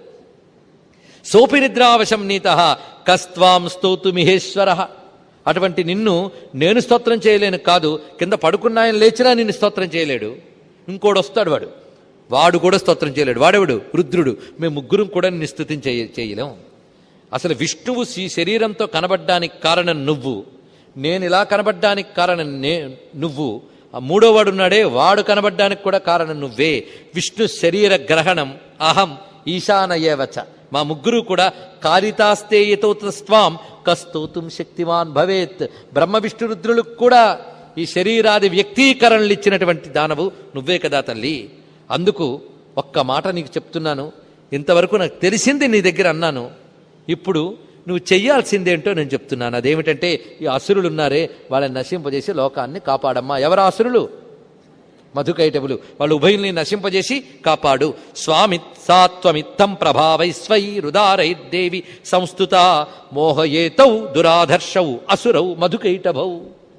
సోపి నిద్రావశం నీత కస్త్వాం స్తోతు మిహేశ్వర అటువంటి నిన్ను నేను స్తోత్రం చేయలేను కాదు కింద పడుకున్నాయని లేచినా నిన్ను స్తోత్రం చేయలేడు ఇంకోడు వస్తాడు వాడు వాడు కూడా స్తోత్రం చేయలేడు వాడెవడు రుద్రుడు మేము ముగ్గురం కూడా నిన్ను స్తుతిం చేయ చేయలేం అసలు విష్ణువు ఈ శరీరంతో కనబడ్డానికి కారణం నువ్వు నేను ఇలా కనబడ్డానికి కారణం నే నువ్వు ఆ మూడోవాడు ఉన్నాడే వాడు కనబడ్డానికి కూడా కారణం నువ్వే విష్ణు శరీర గ్రహణం అహం ఈశానయేవచ మా ముగ్గురు కూడా కారితాస్తేయతోస్వాం కస్తోతుం శక్తిమాన్ భవేత్ బ్రహ్మ విష్ణు రుద్రులకు కూడా ఈ శరీరాది వ్యక్తీకరణలు ఇచ్చినటువంటి దానవు నువ్వే కదా తల్లి అందుకు ఒక్క మాట నీకు చెప్తున్నాను ఇంతవరకు నాకు తెలిసింది నీ దగ్గర అన్నాను ఇప్పుడు నువ్వు చెయ్యాల్సిందేంటో నేను చెప్తున్నాను అదేమిటంటే ఈ అసురులు ఉన్నారే వాళ్ళని నశింపజేసి లోకాన్ని కాపాడమ్మా ఎవరు అసురులు మధుకైటవులు వాళ్ళు ఉభయుల్ని నశింపజేసి కాపాడు స్వామి సాత్వమిత్తం ప్రభావైస్వై రుదారైర్దేవి సంస్థుత మోహయేతౌ దురాధర్షౌ అసురౌ మధుకైటభౌ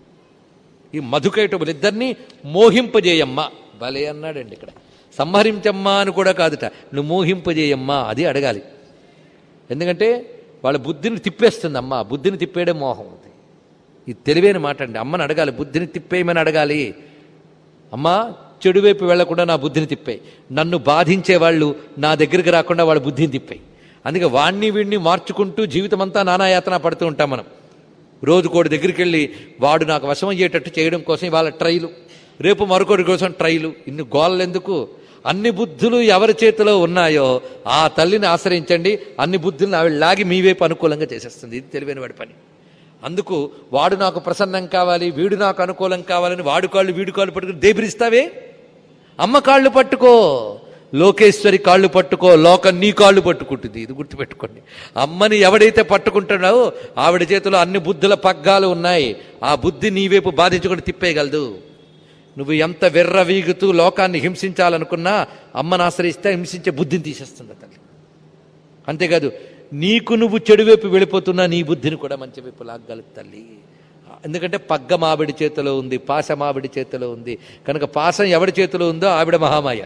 ఈ మధుకైటవులిద్దరినీ మోహింపజేయమ్మా భలే అన్నాడండి ఇక్కడ సంహరించమ్మా అని కూడా కాదుట నువ్వు మోహింపజేయమ్మా అది అడగాలి ఎందుకంటే వాళ్ళ బుద్ధిని తిప్పేస్తుంది అమ్మ బుద్ధిని తిప్పేయడం మోహం ఉంది ఇది తెలివైన మాట అండి అమ్మని అడగాలి బుద్ధిని తిప్పేయమని అడగాలి అమ్మా చెడు వైపు వెళ్లకుండా నా బుద్ధిని తిప్పాయి నన్ను బాధించే వాళ్ళు నా దగ్గరికి రాకుండా వాళ్ళ బుద్ధిని తిప్పాయి అందుకే వాణ్ణి వీడిని మార్చుకుంటూ జీవితం అంతా నానాయాతన పడుతూ ఉంటాం మనం రోజు కోడి దగ్గరికి వెళ్ళి వాడు నాకు వశం అయ్యేటట్టు చేయడం కోసం ఇవాళ ట్రైలు రేపు మరొకటి కోసం ట్రైలు ఇన్ని గోళ్ళు ఎందుకు అన్ని బుద్ధులు ఎవరి చేతిలో ఉన్నాయో ఆ తల్లిని ఆశ్రయించండి అన్ని బుద్ధులను ఆవిడ లాగి మీ వైపు అనుకూలంగా చేసేస్తుంది ఇది తెలివైన వాడి పని అందుకు వాడు నాకు ప్రసన్నం కావాలి వీడు నాకు అనుకూలం కావాలని వాడు కాళ్ళు వీడు కాళ్ళు పట్టుకుని దేబిరిస్తావే అమ్మ కాళ్ళు పట్టుకో లోకేశ్వరి కాళ్ళు పట్టుకో లోకం నీ కాళ్ళు పట్టుకుంటుంది ఇది గుర్తుపెట్టుకోండి అమ్మని ఎవడైతే పట్టుకుంటున్నావో ఆవిడ చేతిలో అన్ని బుద్ధుల పగ్గాలు ఉన్నాయి ఆ బుద్ధి నీ వైపు బాధించుకొని తిప్పేయగలదు నువ్వు ఎంత వెర్రవీగుతూ లోకాన్ని హింసించాలనుకున్నా అమ్మను ఆశ్రయిస్తే హింసించే బుద్ధిని తీసేస్తుంది తల్లి అంతేకాదు నీకు నువ్వు చెడు వైపు వెళ్ళిపోతున్నా నీ బుద్ధిని కూడా మంచి వైపు లాగ్గలదు తల్లి ఎందుకంటే పగ్గం ఆవిడ చేతిలో ఉంది పాశం ఆవిడ చేతిలో ఉంది కనుక పాశం ఎవడి చేతిలో ఉందో ఆవిడ మహామాయ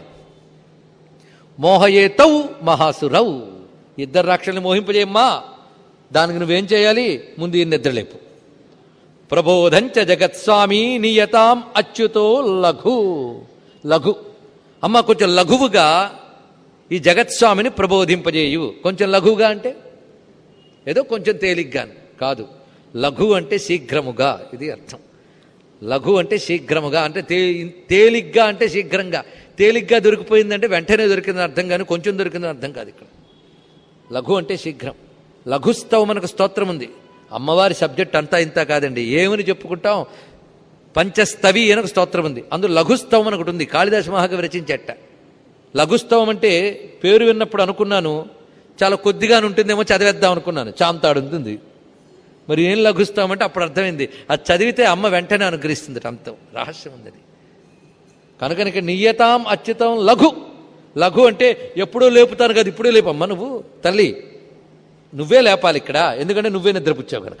మోహయేతౌ మహాసురౌ ఇద్దరు రాక్షసుని మోహింపజేయమ్మా దానికి నువ్వేం చేయాలి ముందు ఈ నిద్రలేపు ప్రబోధంచ జగత్స్వామి నియతాం అచ్యుతో లఘు లఘు అమ్మ కొంచెం లఘువుగా ఈ జగత్స్వామిని ప్రబోధింపజేయు కొంచెం లఘువుగా అంటే ఏదో కొంచెం తేలిగ్గా అని. కాదు లఘు అంటే శీఘ్రముగా ఇది అర్థం లఘు అంటే శీఘ్రముగా అంటే తే తేలిగ్గా అంటే శీఘ్రంగా తేలిగ్గా దొరికిపోయిందంటే వెంటనే దొరికిందని అర్థం కానీ కొంచెం దొరికిందని అర్థం కాదు ఇక్కడ లఘు అంటే శీఘ్రం లఘుస్తవ మనకు స్తోత్రం ఉంది అమ్మవారి సబ్జెక్ట్ అంతా ఇంత కాదండి ఏమని చెప్పుకుంటాం పంచస్తవి అని ఒక స్తోత్రం ఉంది అందులో లఘుస్తవం అని ఒకటి ఉంది కాళిదాస మహాకవి రచించట లఘుస్తవం అంటే పేరు విన్నప్పుడు అనుకున్నాను చాలా కొద్దిగానే ఉంటుందేమో చదివేద్దాం అనుకున్నాను చాంతాడు ఉంటుంది మరి ఏం లఘుస్తవం అంటే అప్పుడు అర్థమైంది అది చదివితే అమ్మ వెంటనే అనుగ్రహిస్తుంది అంత రహస్యం ఉంది అది కనుక నియతాం అచ్యుతం లఘు లఘు అంటే ఎప్పుడో లేపుతాను కదా ఇప్పుడే లేపమ్మ నువ్వు తల్లి నువ్వే లేపాలి ఇక్కడ ఎందుకంటే నువ్వే నిద్రపుచ్చావు కనుక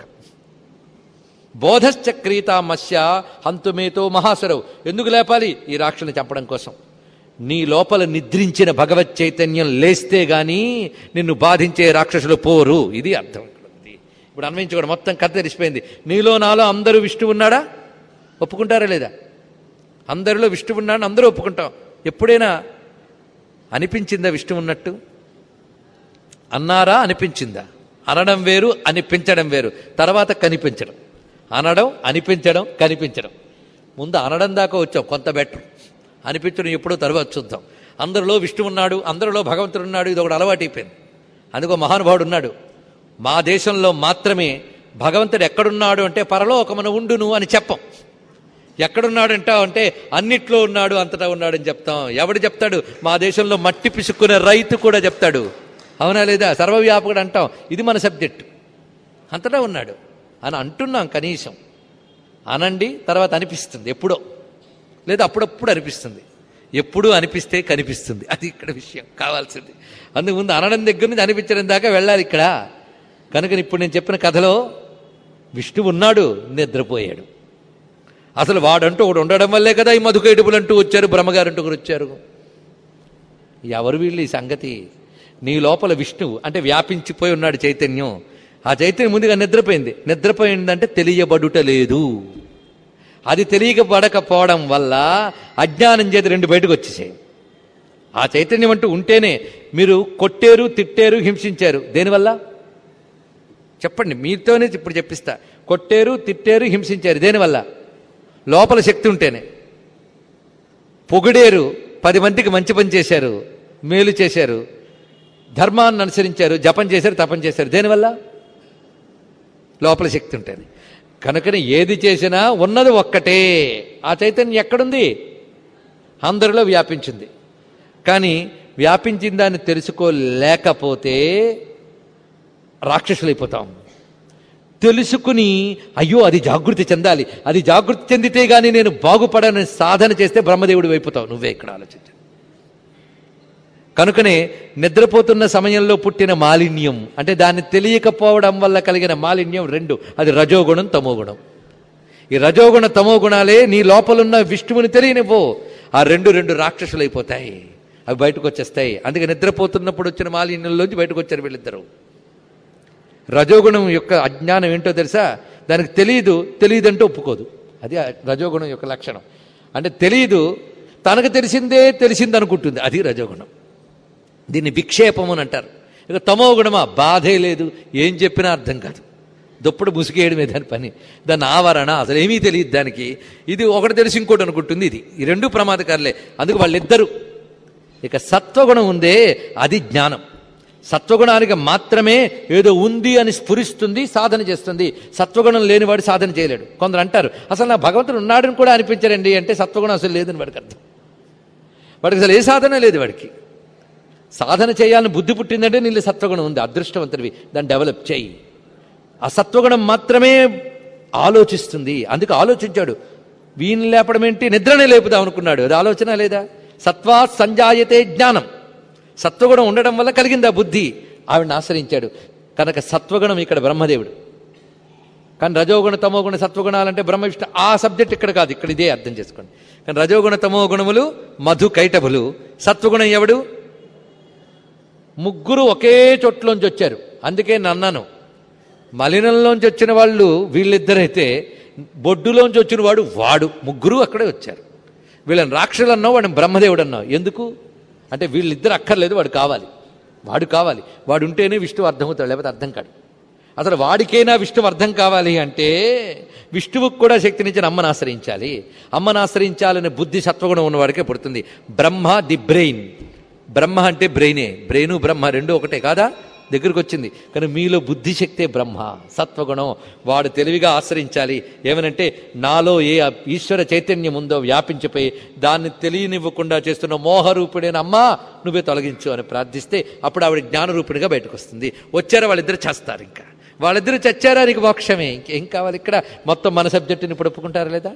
బోధశ్చక్రీతామస్య హంతుమేతో మహాసరవు ఎందుకు లేపాలి ఈ రాక్షని చంపడం కోసం నీ లోపల నిద్రించిన భగవత్ చైతన్యం లేస్తే గాని నిన్ను బాధించే రాక్షసులు పోరు ఇది అర్థం ఇక్కడ ఉంది. ఇప్పుడు అన్వయించుకోవడం మొత్తం కథ తెలిసిపోయింది నీలో నాలో అందరూ విష్ణు ఉన్నాడా ఒప్పుకుంటారా లేదా అందరిలో విష్ణు ఉన్నాడు అందరూ ఒప్పుకుంటాం ఎప్పుడైనా అనిపించిందా విష్ణు ఉన్నట్టు అన్నారా అనిపించిందా అనడం వేరు అనిపించడం వేరు తర్వాత కనిపించడం అనడం అనిపించడం కనిపించడం ముందు అనడం దాకా వచ్చాం కొంత బెటర్ అనిపించడం ఎప్పుడో తర్వాత చూద్దాం అందరిలో విష్ణు ఉన్నాడు అందరిలో భగవంతుడు ఉన్నాడు ఇది ఒకటి అలవాటు అయిపోయింది అందుకో మహానుభావుడు ఉన్నాడు మా దేశంలో మాత్రమే భగవంతుడు ఎక్కడున్నాడు అంటే పరలోకమున ఉండును అని చెప్పం ఎక్కడున్నాడు అంటావు అంటే అన్నిట్లో ఉన్నాడు అంతటా ఉన్నాడు అని చెప్తాం ఎవడు చెప్తాడు మా దేశంలో మట్టి పిసుక్కునే రైతు కూడా చెప్తాడు అవునా లేదా సర్వవ్యాపకుడు అంటాం ఇది మన సబ్జెక్టు అంతటా ఉన్నాడు అని అంటున్నాం కనీసం అనండి తర్వాత అనిపిస్తుంది ఎప్పుడో లేదా అప్పుడప్పుడు అనిపిస్తుంది ఎప్పుడు అనిపిస్తే కనిపిస్తుంది అది ఇక్కడ విషయం కావాల్సింది అందుకు ముందు అనడం దగ్గర నుంచి అనిపించడం దాకా వెళ్ళాలి ఇక్కడ కనుక ఇప్పుడు నేను చెప్పిన కథలో విష్ణువు ఉన్నాడు నిద్రపోయాడు అసలు వాడంటూ ఒకడు ఉండడం వల్లే కదా ఈ మధుకైడుపులు అంటూ వచ్చారు బ్రహ్మగారు అంటూ ఒకరు వచ్చారు ఎవరు వీళ్ళు ఈ సంగతి నీ లోపల విష్ణువు అంటే వ్యాపించిపోయి ఉన్నాడు చైతన్యం ఆ చైతన్యం ముందుగా నిద్రపోయింది నిద్రపోయిందంటే తెలియబడుట లేదు అది తెలియకపడకపోవడం వల్ల అజ్ఞానం చేతి రెండు బయటకు వచ్చేసాయి ఆ చైతన్యం అంటూ ఉంటేనే మీరు కొట్టారు తిట్టారు హింసించారు దేనివల్ల చెప్పండి మీతోనే ఇప్పుడు చెప్పిస్తా కొట్టారు తిట్టారు హింసించారు దేనివల్ల లోపల శక్తి ఉంటేనే పొగిడేరు పది మందికి మంచి పని చేశారు మేలు చేశారు ధర్మాన్ని అనుసరించారు జపం చేశారు తపం చేశారు దేనివల్ల లోపల శక్తి ఉంటేనే కనుకనే ఏది చేసినా ఉన్నది ఒక్కటే ఆ చైతన్యం ఎక్కడుంది అందరిలో వ్యాపించింది కానీ వ్యాపించిన దాన్ని తెలుసుకోలేకపోతే రాక్షసులైపోతాం తెలుసుకుని అయ్యో అది జాగృతి చెందాలి అది జాగృతి చెందితే గాని నేను బాగుపడని సాధన చేస్తే బ్రహ్మదేవుడు వైపుతావు నువ్వే ఇక్కడ ఆలోచించు కనుకనే నిద్రపోతున్న సమయంలో పుట్టిన మాలిన్యం అంటే దాన్ని తెలియకపోవడం వల్ల కలిగిన మాలిన్యం రెండు అది రజోగుణం తమోగుణం ఈ రజోగుణ తమో గుణాలే నీ లోపలున్న విష్ణువుని తెలియనివ్వు ఆ రెండు రెండు రాక్షసులైపోతాయి అవి బయటకు వచ్చేస్తాయి అందుకే నిద్రపోతున్నప్పుడు వచ్చిన మాలిన్యంలోంచి బయటకు వచ్చారు వీళ్ళిద్దరు రజోగుణం యొక్క అజ్ఞానం ఏంటో తెలుసా దానికి తెలియదు తెలియదంటే ఒప్పుకోదు అది ఆ రజోగుణం యొక్క లక్షణం అంటే తెలియదు తనకు తెలిసిందే తెలిసింది అనుకుంటుంది అది రజోగుణం దీన్ని విక్షేపం అని అంటారు ఇక తమో గుణమా బాధే లేదు ఏం చెప్పినా అర్థం కాదు దుప్పుడు ముసుగేయడమే దాని పని దాని ఆవరణ అసలు ఏమీ తెలియదు దానికి ఇది ఒకటి తెలిసి ఇంకోటి అనుకుంటుంది ఇది ఈ రెండు ప్రమాదకారులే అందుకు వాళ్ళిద్దరు ఇక సత్వగుణం ఉందే అది జ్ఞానం సత్వగుణానికి మాత్రమే ఏదో ఉంది అని స్ఫురిస్తుంది సాధన చేస్తుంది సత్వగుణం లేనివాడు సాధన చేయలేడు కొందరు అంటారు అసలు నా భగవంతుడు ఉన్నాడని కూడా అనిపించరండి అంటే సత్వగుణం అసలు లేదని వాడికి అర్థం వాడికి అసలు ఏ సాధన లేదు వాడికి సాధన చేయాలని బుద్ధి పుట్టిందంటే నీళ్ళు సత్వగుణం ఉంది అదృష్టవంతుడివి దాన్ని డెవలప్ చేయి ఆ సత్వగుణం మాత్రమే ఆలోచిస్తుంది అందుకు ఆలోచించాడు వీణి లేపడం ఏంటి నిద్రనే లేపుదాం అనుకున్నాడు అది ఆలోచన లేదా సత్వా సంజాయతే జ్ఞానం సత్వగుణం ఉండడం వల్ల కలిగింది ఆ బుద్ధి ఆవిడని ఆశ్రయించాడు కనుక సత్వగుణం ఇక్కడ బ్రహ్మదేవుడు కానీ రజోగుణ తమోగుణ సత్వగుణాలంటే బ్రహ్మ విష్ణు ఆ సబ్జెక్ట్ ఇక్కడ కాదు ఇక్కడ ఇదే అర్థం చేసుకోండి కానీ రజోగుణ తమో గుణములు మధు కైటభులు సత్వగుణం ఎవడు ముగ్గురు ఒకే చోట్లోంచి వచ్చారు అందుకే నన్నను మలినంలోంచి వచ్చిన వాళ్ళు వీళ్ళిద్దరైతే బొడ్డులోంచి వచ్చిన వాడు వాడు ముగ్గురు అక్కడే వచ్చారు వీళ్ళని రాక్షసులు అన్నావు వాడిని బ్రహ్మదేవుడు అన్నావు ఎందుకు అంటే వీళ్ళిద్దరు అక్కర్లేదు వాడు కావాలి వాడు కావాలి వాడు ఉంటేనే విష్ణువు అర్థమవుతాడు లేకపోతే అర్థం కాడు అసలు వాడికైనా విష్ణువు అర్థం కావాలి అంటే విష్ణువుకు కూడా శక్తినిచ్చిన అమ్మను ఆశ్రయించాలి అమ్మను ఆశ్రయించాలనే బుద్ధి సత్వగుణం ఉన్నవాడికే పుడుతుంది బ్రహ్మ ది బ్రెయిన్ బ్రహ్మ అంటే బ్రెయినే బ్రెయిన్ బ్రహ్మ రెండు ఒకటే కాదా దగ్గరికి వచ్చింది కానీ మీలో బుద్ధిశక్తే బ్రహ్మ సత్వగుణం వాడు తెలివిగా ఆశ్రయించాలి ఏమనంటే నాలో ఏ ఈశ్వర చైతన్యం ఉందో వ్యాపించిపోయి దాన్ని తెలియనివ్వకుండా చేస్తున్న మోహరూపుడైన అమ్మా నువ్వే తొలగించు అని ప్రార్థిస్తే అప్పుడు ఆవిడ జ్ఞానరూపిణిగా బయటకు వస్తుంది వచ్చారా వాళ్ళిద్దరు చేస్తారు ఇంకా వాళ్ళిద్దరు చచ్చారా నీకు మోక్షమే ఇంకేం కావాలి ఇక్కడ మొత్తం మన సబ్జెక్టుని ఇప్పుడు ఒప్పుకుంటారా లేదా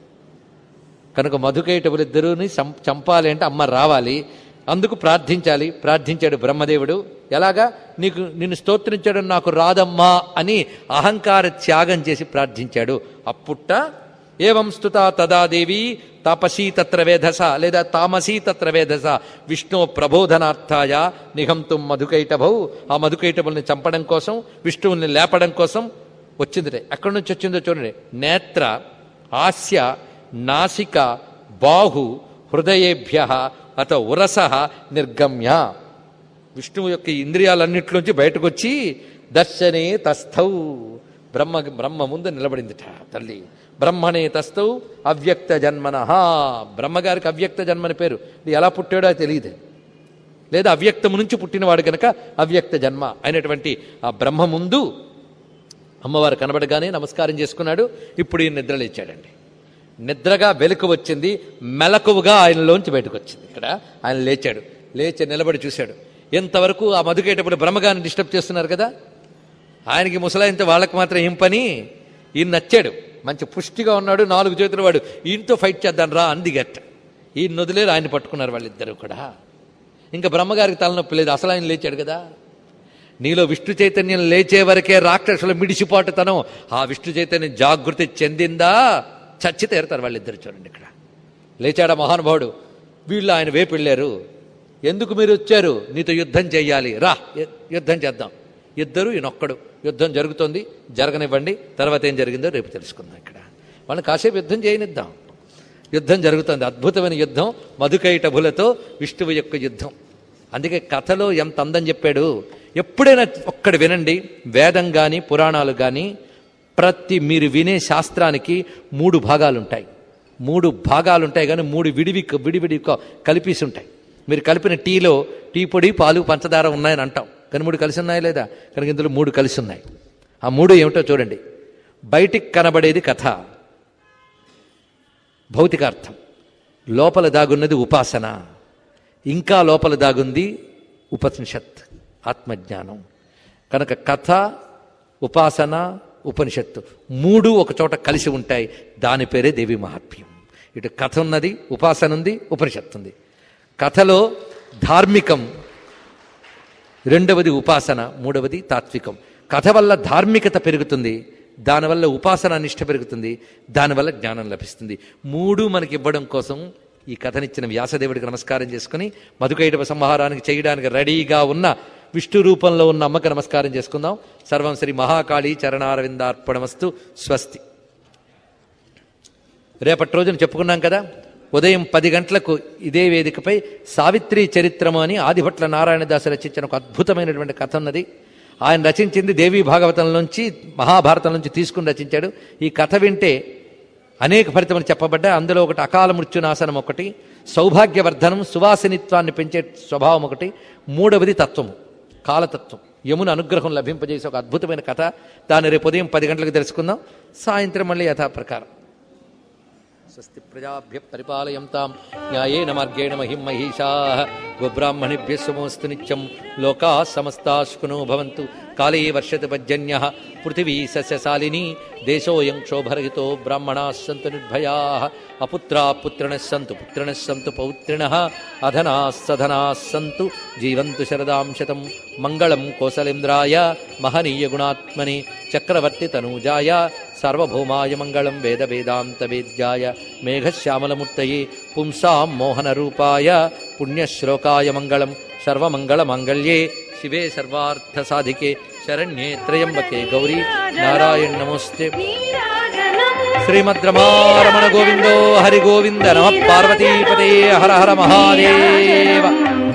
కనుక మధుకైటవులిద్దరూని చం- చంపాలి అంటే అమ్మ రావాలి అందుకు ప్రార్థించాలి ప్రార్థించాడు బ్రహ్మదేవుడు ఎలాగా నీకు నిన్ను స్తోత్రించడం నాకు రాదమ్మా అని అహంకార త్యాగం చేసి ప్రార్థించాడు అప్పుట్ట ఏవం స్తుత తదా దేవి తాపసీ తత్ర వేధస లేదా తామసీ తత్ర వేధస విష్ణు ప్రబోధనార్థాయ నిఘంతుం మధుకైటభౌ ఆ మధుకైటభుల్ని చంపడం కోసం విష్ణువుల్ని లేపడం కోసం వచ్చిందిటే ఎక్కడి నుంచి వచ్చిందో చూడండి నేత్ర ఆస్య నాసిక బాహు హృదయేభ్య అత ఉరస నిర్గమ్య విష్ణువు యొక్క ఇంద్రియాలన్నింటిలోంచి బయటకు వచ్చి దర్శనే తస్థౌ బ్రహ్మ బ్రహ్మ ముందు నిలబడిందిట తల్లి బ్రహ్మణే తస్థౌ అవ్యక్త జన్మన బ్రహ్మగారికి అవ్యక్త జన్మని పేరు ఇది ఎలా పుట్టాడో తెలియదు లేదా అవ్యక్తము నుంచి పుట్టినవాడు కనుక అవ్యక్త జన్మ అయినటువంటి ఆ బ్రహ్మ ముందు అమ్మవారు కనబడగానే నమస్కారం చేసుకున్నాడు ఇప్పుడు ఈ నిద్ర లేచాడండి నిద్రగా వెలుకు వచ్చింది మెలకువగా ఆయనలోంచి బయటకు వచ్చింది ఇక్కడ ఆయన లేచాడు లేచి నిలబడి చూశాడు ఎంతవరకు ఆ మధుకేటప్పుడు బ్రహ్మగారిని డిస్టర్బ్ చేస్తున్నారు కదా ఆయనకి ముసలాయంత వాళ్ళకి మాత్రం ఏం పని ఈయన నచ్చాడు మంచి పుష్టిగా ఉన్నాడు నాలుగు చేతులు వాడు ఈయనతో ఫైట్ చేద్దాం రా అంది గట్ట ఈయన నొదిలేరు ఆయన పట్టుకున్నారు వాళ్ళిద్దరు కూడా ఇంకా బ్రహ్మగారికి తలనొప్పి లేదు అసలు ఆయన లేచాడు కదా నీలో విష్ణు చైతన్యం లేచే వరకే రాక్షసుల మిడిసిపాటుతనం ఆ విష్ణు చైతన్యం జాగృతి చెందిందా చచ్చి తీరుతారు వాళ్ళిద్దరు చూడండి ఇక్కడ లేచాడా మహానుభావుడు వీళ్ళు ఆయన వైపు వెళ్ళారు ఎందుకు మీరు వచ్చారు నీతో యుద్ధం చెయ్యాలి రా యు- యుద్ధం చేద్దాం ఇద్దరు ఈయనొక్కడు యుద్ధం జరుగుతోంది జరగనివ్వండి తర్వాత ఏం జరిగిందో రేపు తెలుసుకుందాం ఇక్కడ వాళ్ళని కాసేపు యుద్ధం చేయనిద్దాం యుద్ధం జరుగుతుంది అద్భుతమైన యుద్ధం మధుకైటభులతో విష్ణువు యొక్క యుద్ధం అందుకే కథలో ఎంత అందం చెప్పాడు ఎప్పుడైనా ఒక్కడు వినండి వేదం కానీ పురాణాలు కానీ ప్రతి మీరు వినే శాస్త్రానికి మూడు భాగాలు ఉంటాయి మూడు భాగాలు ఉంటాయి కానీ మూడు విడివి విడివిడి క- కలిపేసి ఉంటాయి మీరు కలిపిన టీలో టీ పొడి పాలు పంచదార ఉన్నాయని అంటాం కానీ మూడు కలిసి ఉన్నాయా లేదా కనుక ఇందులో మూడు కలిసి ఉన్నాయి ఆ మూడు ఏమిటో చూడండి బయటికి కనబడేది కథ భౌతికార్థం లోపల దాగున్నది ఉపాసన ఇంకా లోపల దాగుంది ఉపనిషత్ ఆత్మజ్ఞానం కనుక కథ ఉపాసన ఉపనిషత్తు మూడు ఒక చోట కలిసి ఉంటాయి దాని పేరే దేవి మహాత్మ్యం ఇటు కథ ఉన్నది ఉపాసన ఉంది ఉపనిషత్తు ఉంది కథలో ధార్మికం రెండవది ఉపాసన మూడవది తాత్వికం కథ వల్ల ధార్మికత పెరుగుతుంది దానివల్ల ఉపాసన నిష్ట పెరుగుతుంది దానివల్ల జ్ఞానం లభిస్తుంది మూడు మనకి ఇవ్వడం కోసం ఈ కథనిచ్చిన వ్యాసదేవుడికి నమస్కారం చేసుకుని మధుకైటవ సంహారానికి చేయడానికి రెడీగా ఉన్న విష్ణు రూపంలో ఉన్న అమ్మకి నమస్కారం చేసుకుందాం సర్వం శ్రీ మహాకాళి చరణారవిందార్పణమస్తు స్వస్తి రేపటి రోజున చెప్పుకున్నాం కదా ఉదయం పది గంటలకు ఇదే వేదికపై సావిత్రి చరిత్రము అని ఆదిభట్ల నారాయణదాసు రచించిన ఒక అద్భుతమైనటువంటి కథ ఉన్నది ఆయన రచించింది దేవీ భాగవతం నుంచి మహాభారతం నుంచి తీసుకుని రచించాడు ఈ కథ వింటే అనేక ఫలితములు చెప్పబడ్డా అందులో ఒకటి అకాల మృత్యునాశనం ఒకటి సౌభాగ్యవర్ధనం సువాసినిత్వాన్ని పెంచే స్వభావం ఒకటి మూడవది తత్వము కాలతత్వం యమున అనుగ్రహం లభింపజేసే ఒక అద్భుతమైన కథ దాన్ని రేపు ఉదయం పది గంటలకు తెలుసుకుందాం సాయంత్రం మళ్ళీ యథాప్రకారం స్వస్తి ప్రజాభ్య పరిపాలయంతాం న్యాయేన మార్గేణ మహిం మహిషా గోబ్రాహ్మణిభ్య సుమోస్తు నిత్యం లోకా సమస్తాశ్కునో భవంతు కాళే వర్షతి పర్జన్య పృథివీ సస్యశాలిని దేశోయం క్షోభరహితో బ్రాహ్మణా సంతు నిర్భయా అపుత్రా పుత్రిణ సంతు పుత్రిణ సంతు పౌత్రిణ అధనా సధనా సంతు జీవంతు శరదాం శతం మంగళం కోసలేంద్రాయ మహనీయ గుణాత్మని చక్రవర్తి తనూజాయ సార్వభౌమాయ మంగళం వేద వేదాంత వేద్యాయ మేఘశ్యామలమూర్తయే పుంసాం మోహనరూపాయ పుణ్యశ్లోకాయ మంగళం సర్వమంగళమాంగళ్యే శివే సర్వార్థసాధికే శరణ్యే త్రయంబకే గౌరీ నారాయణ నమోస్తే శ్రీమద్రమారమణ గోవిందో హరి గోవింద నమ పార్వతీపతే హర హర మహాదేవ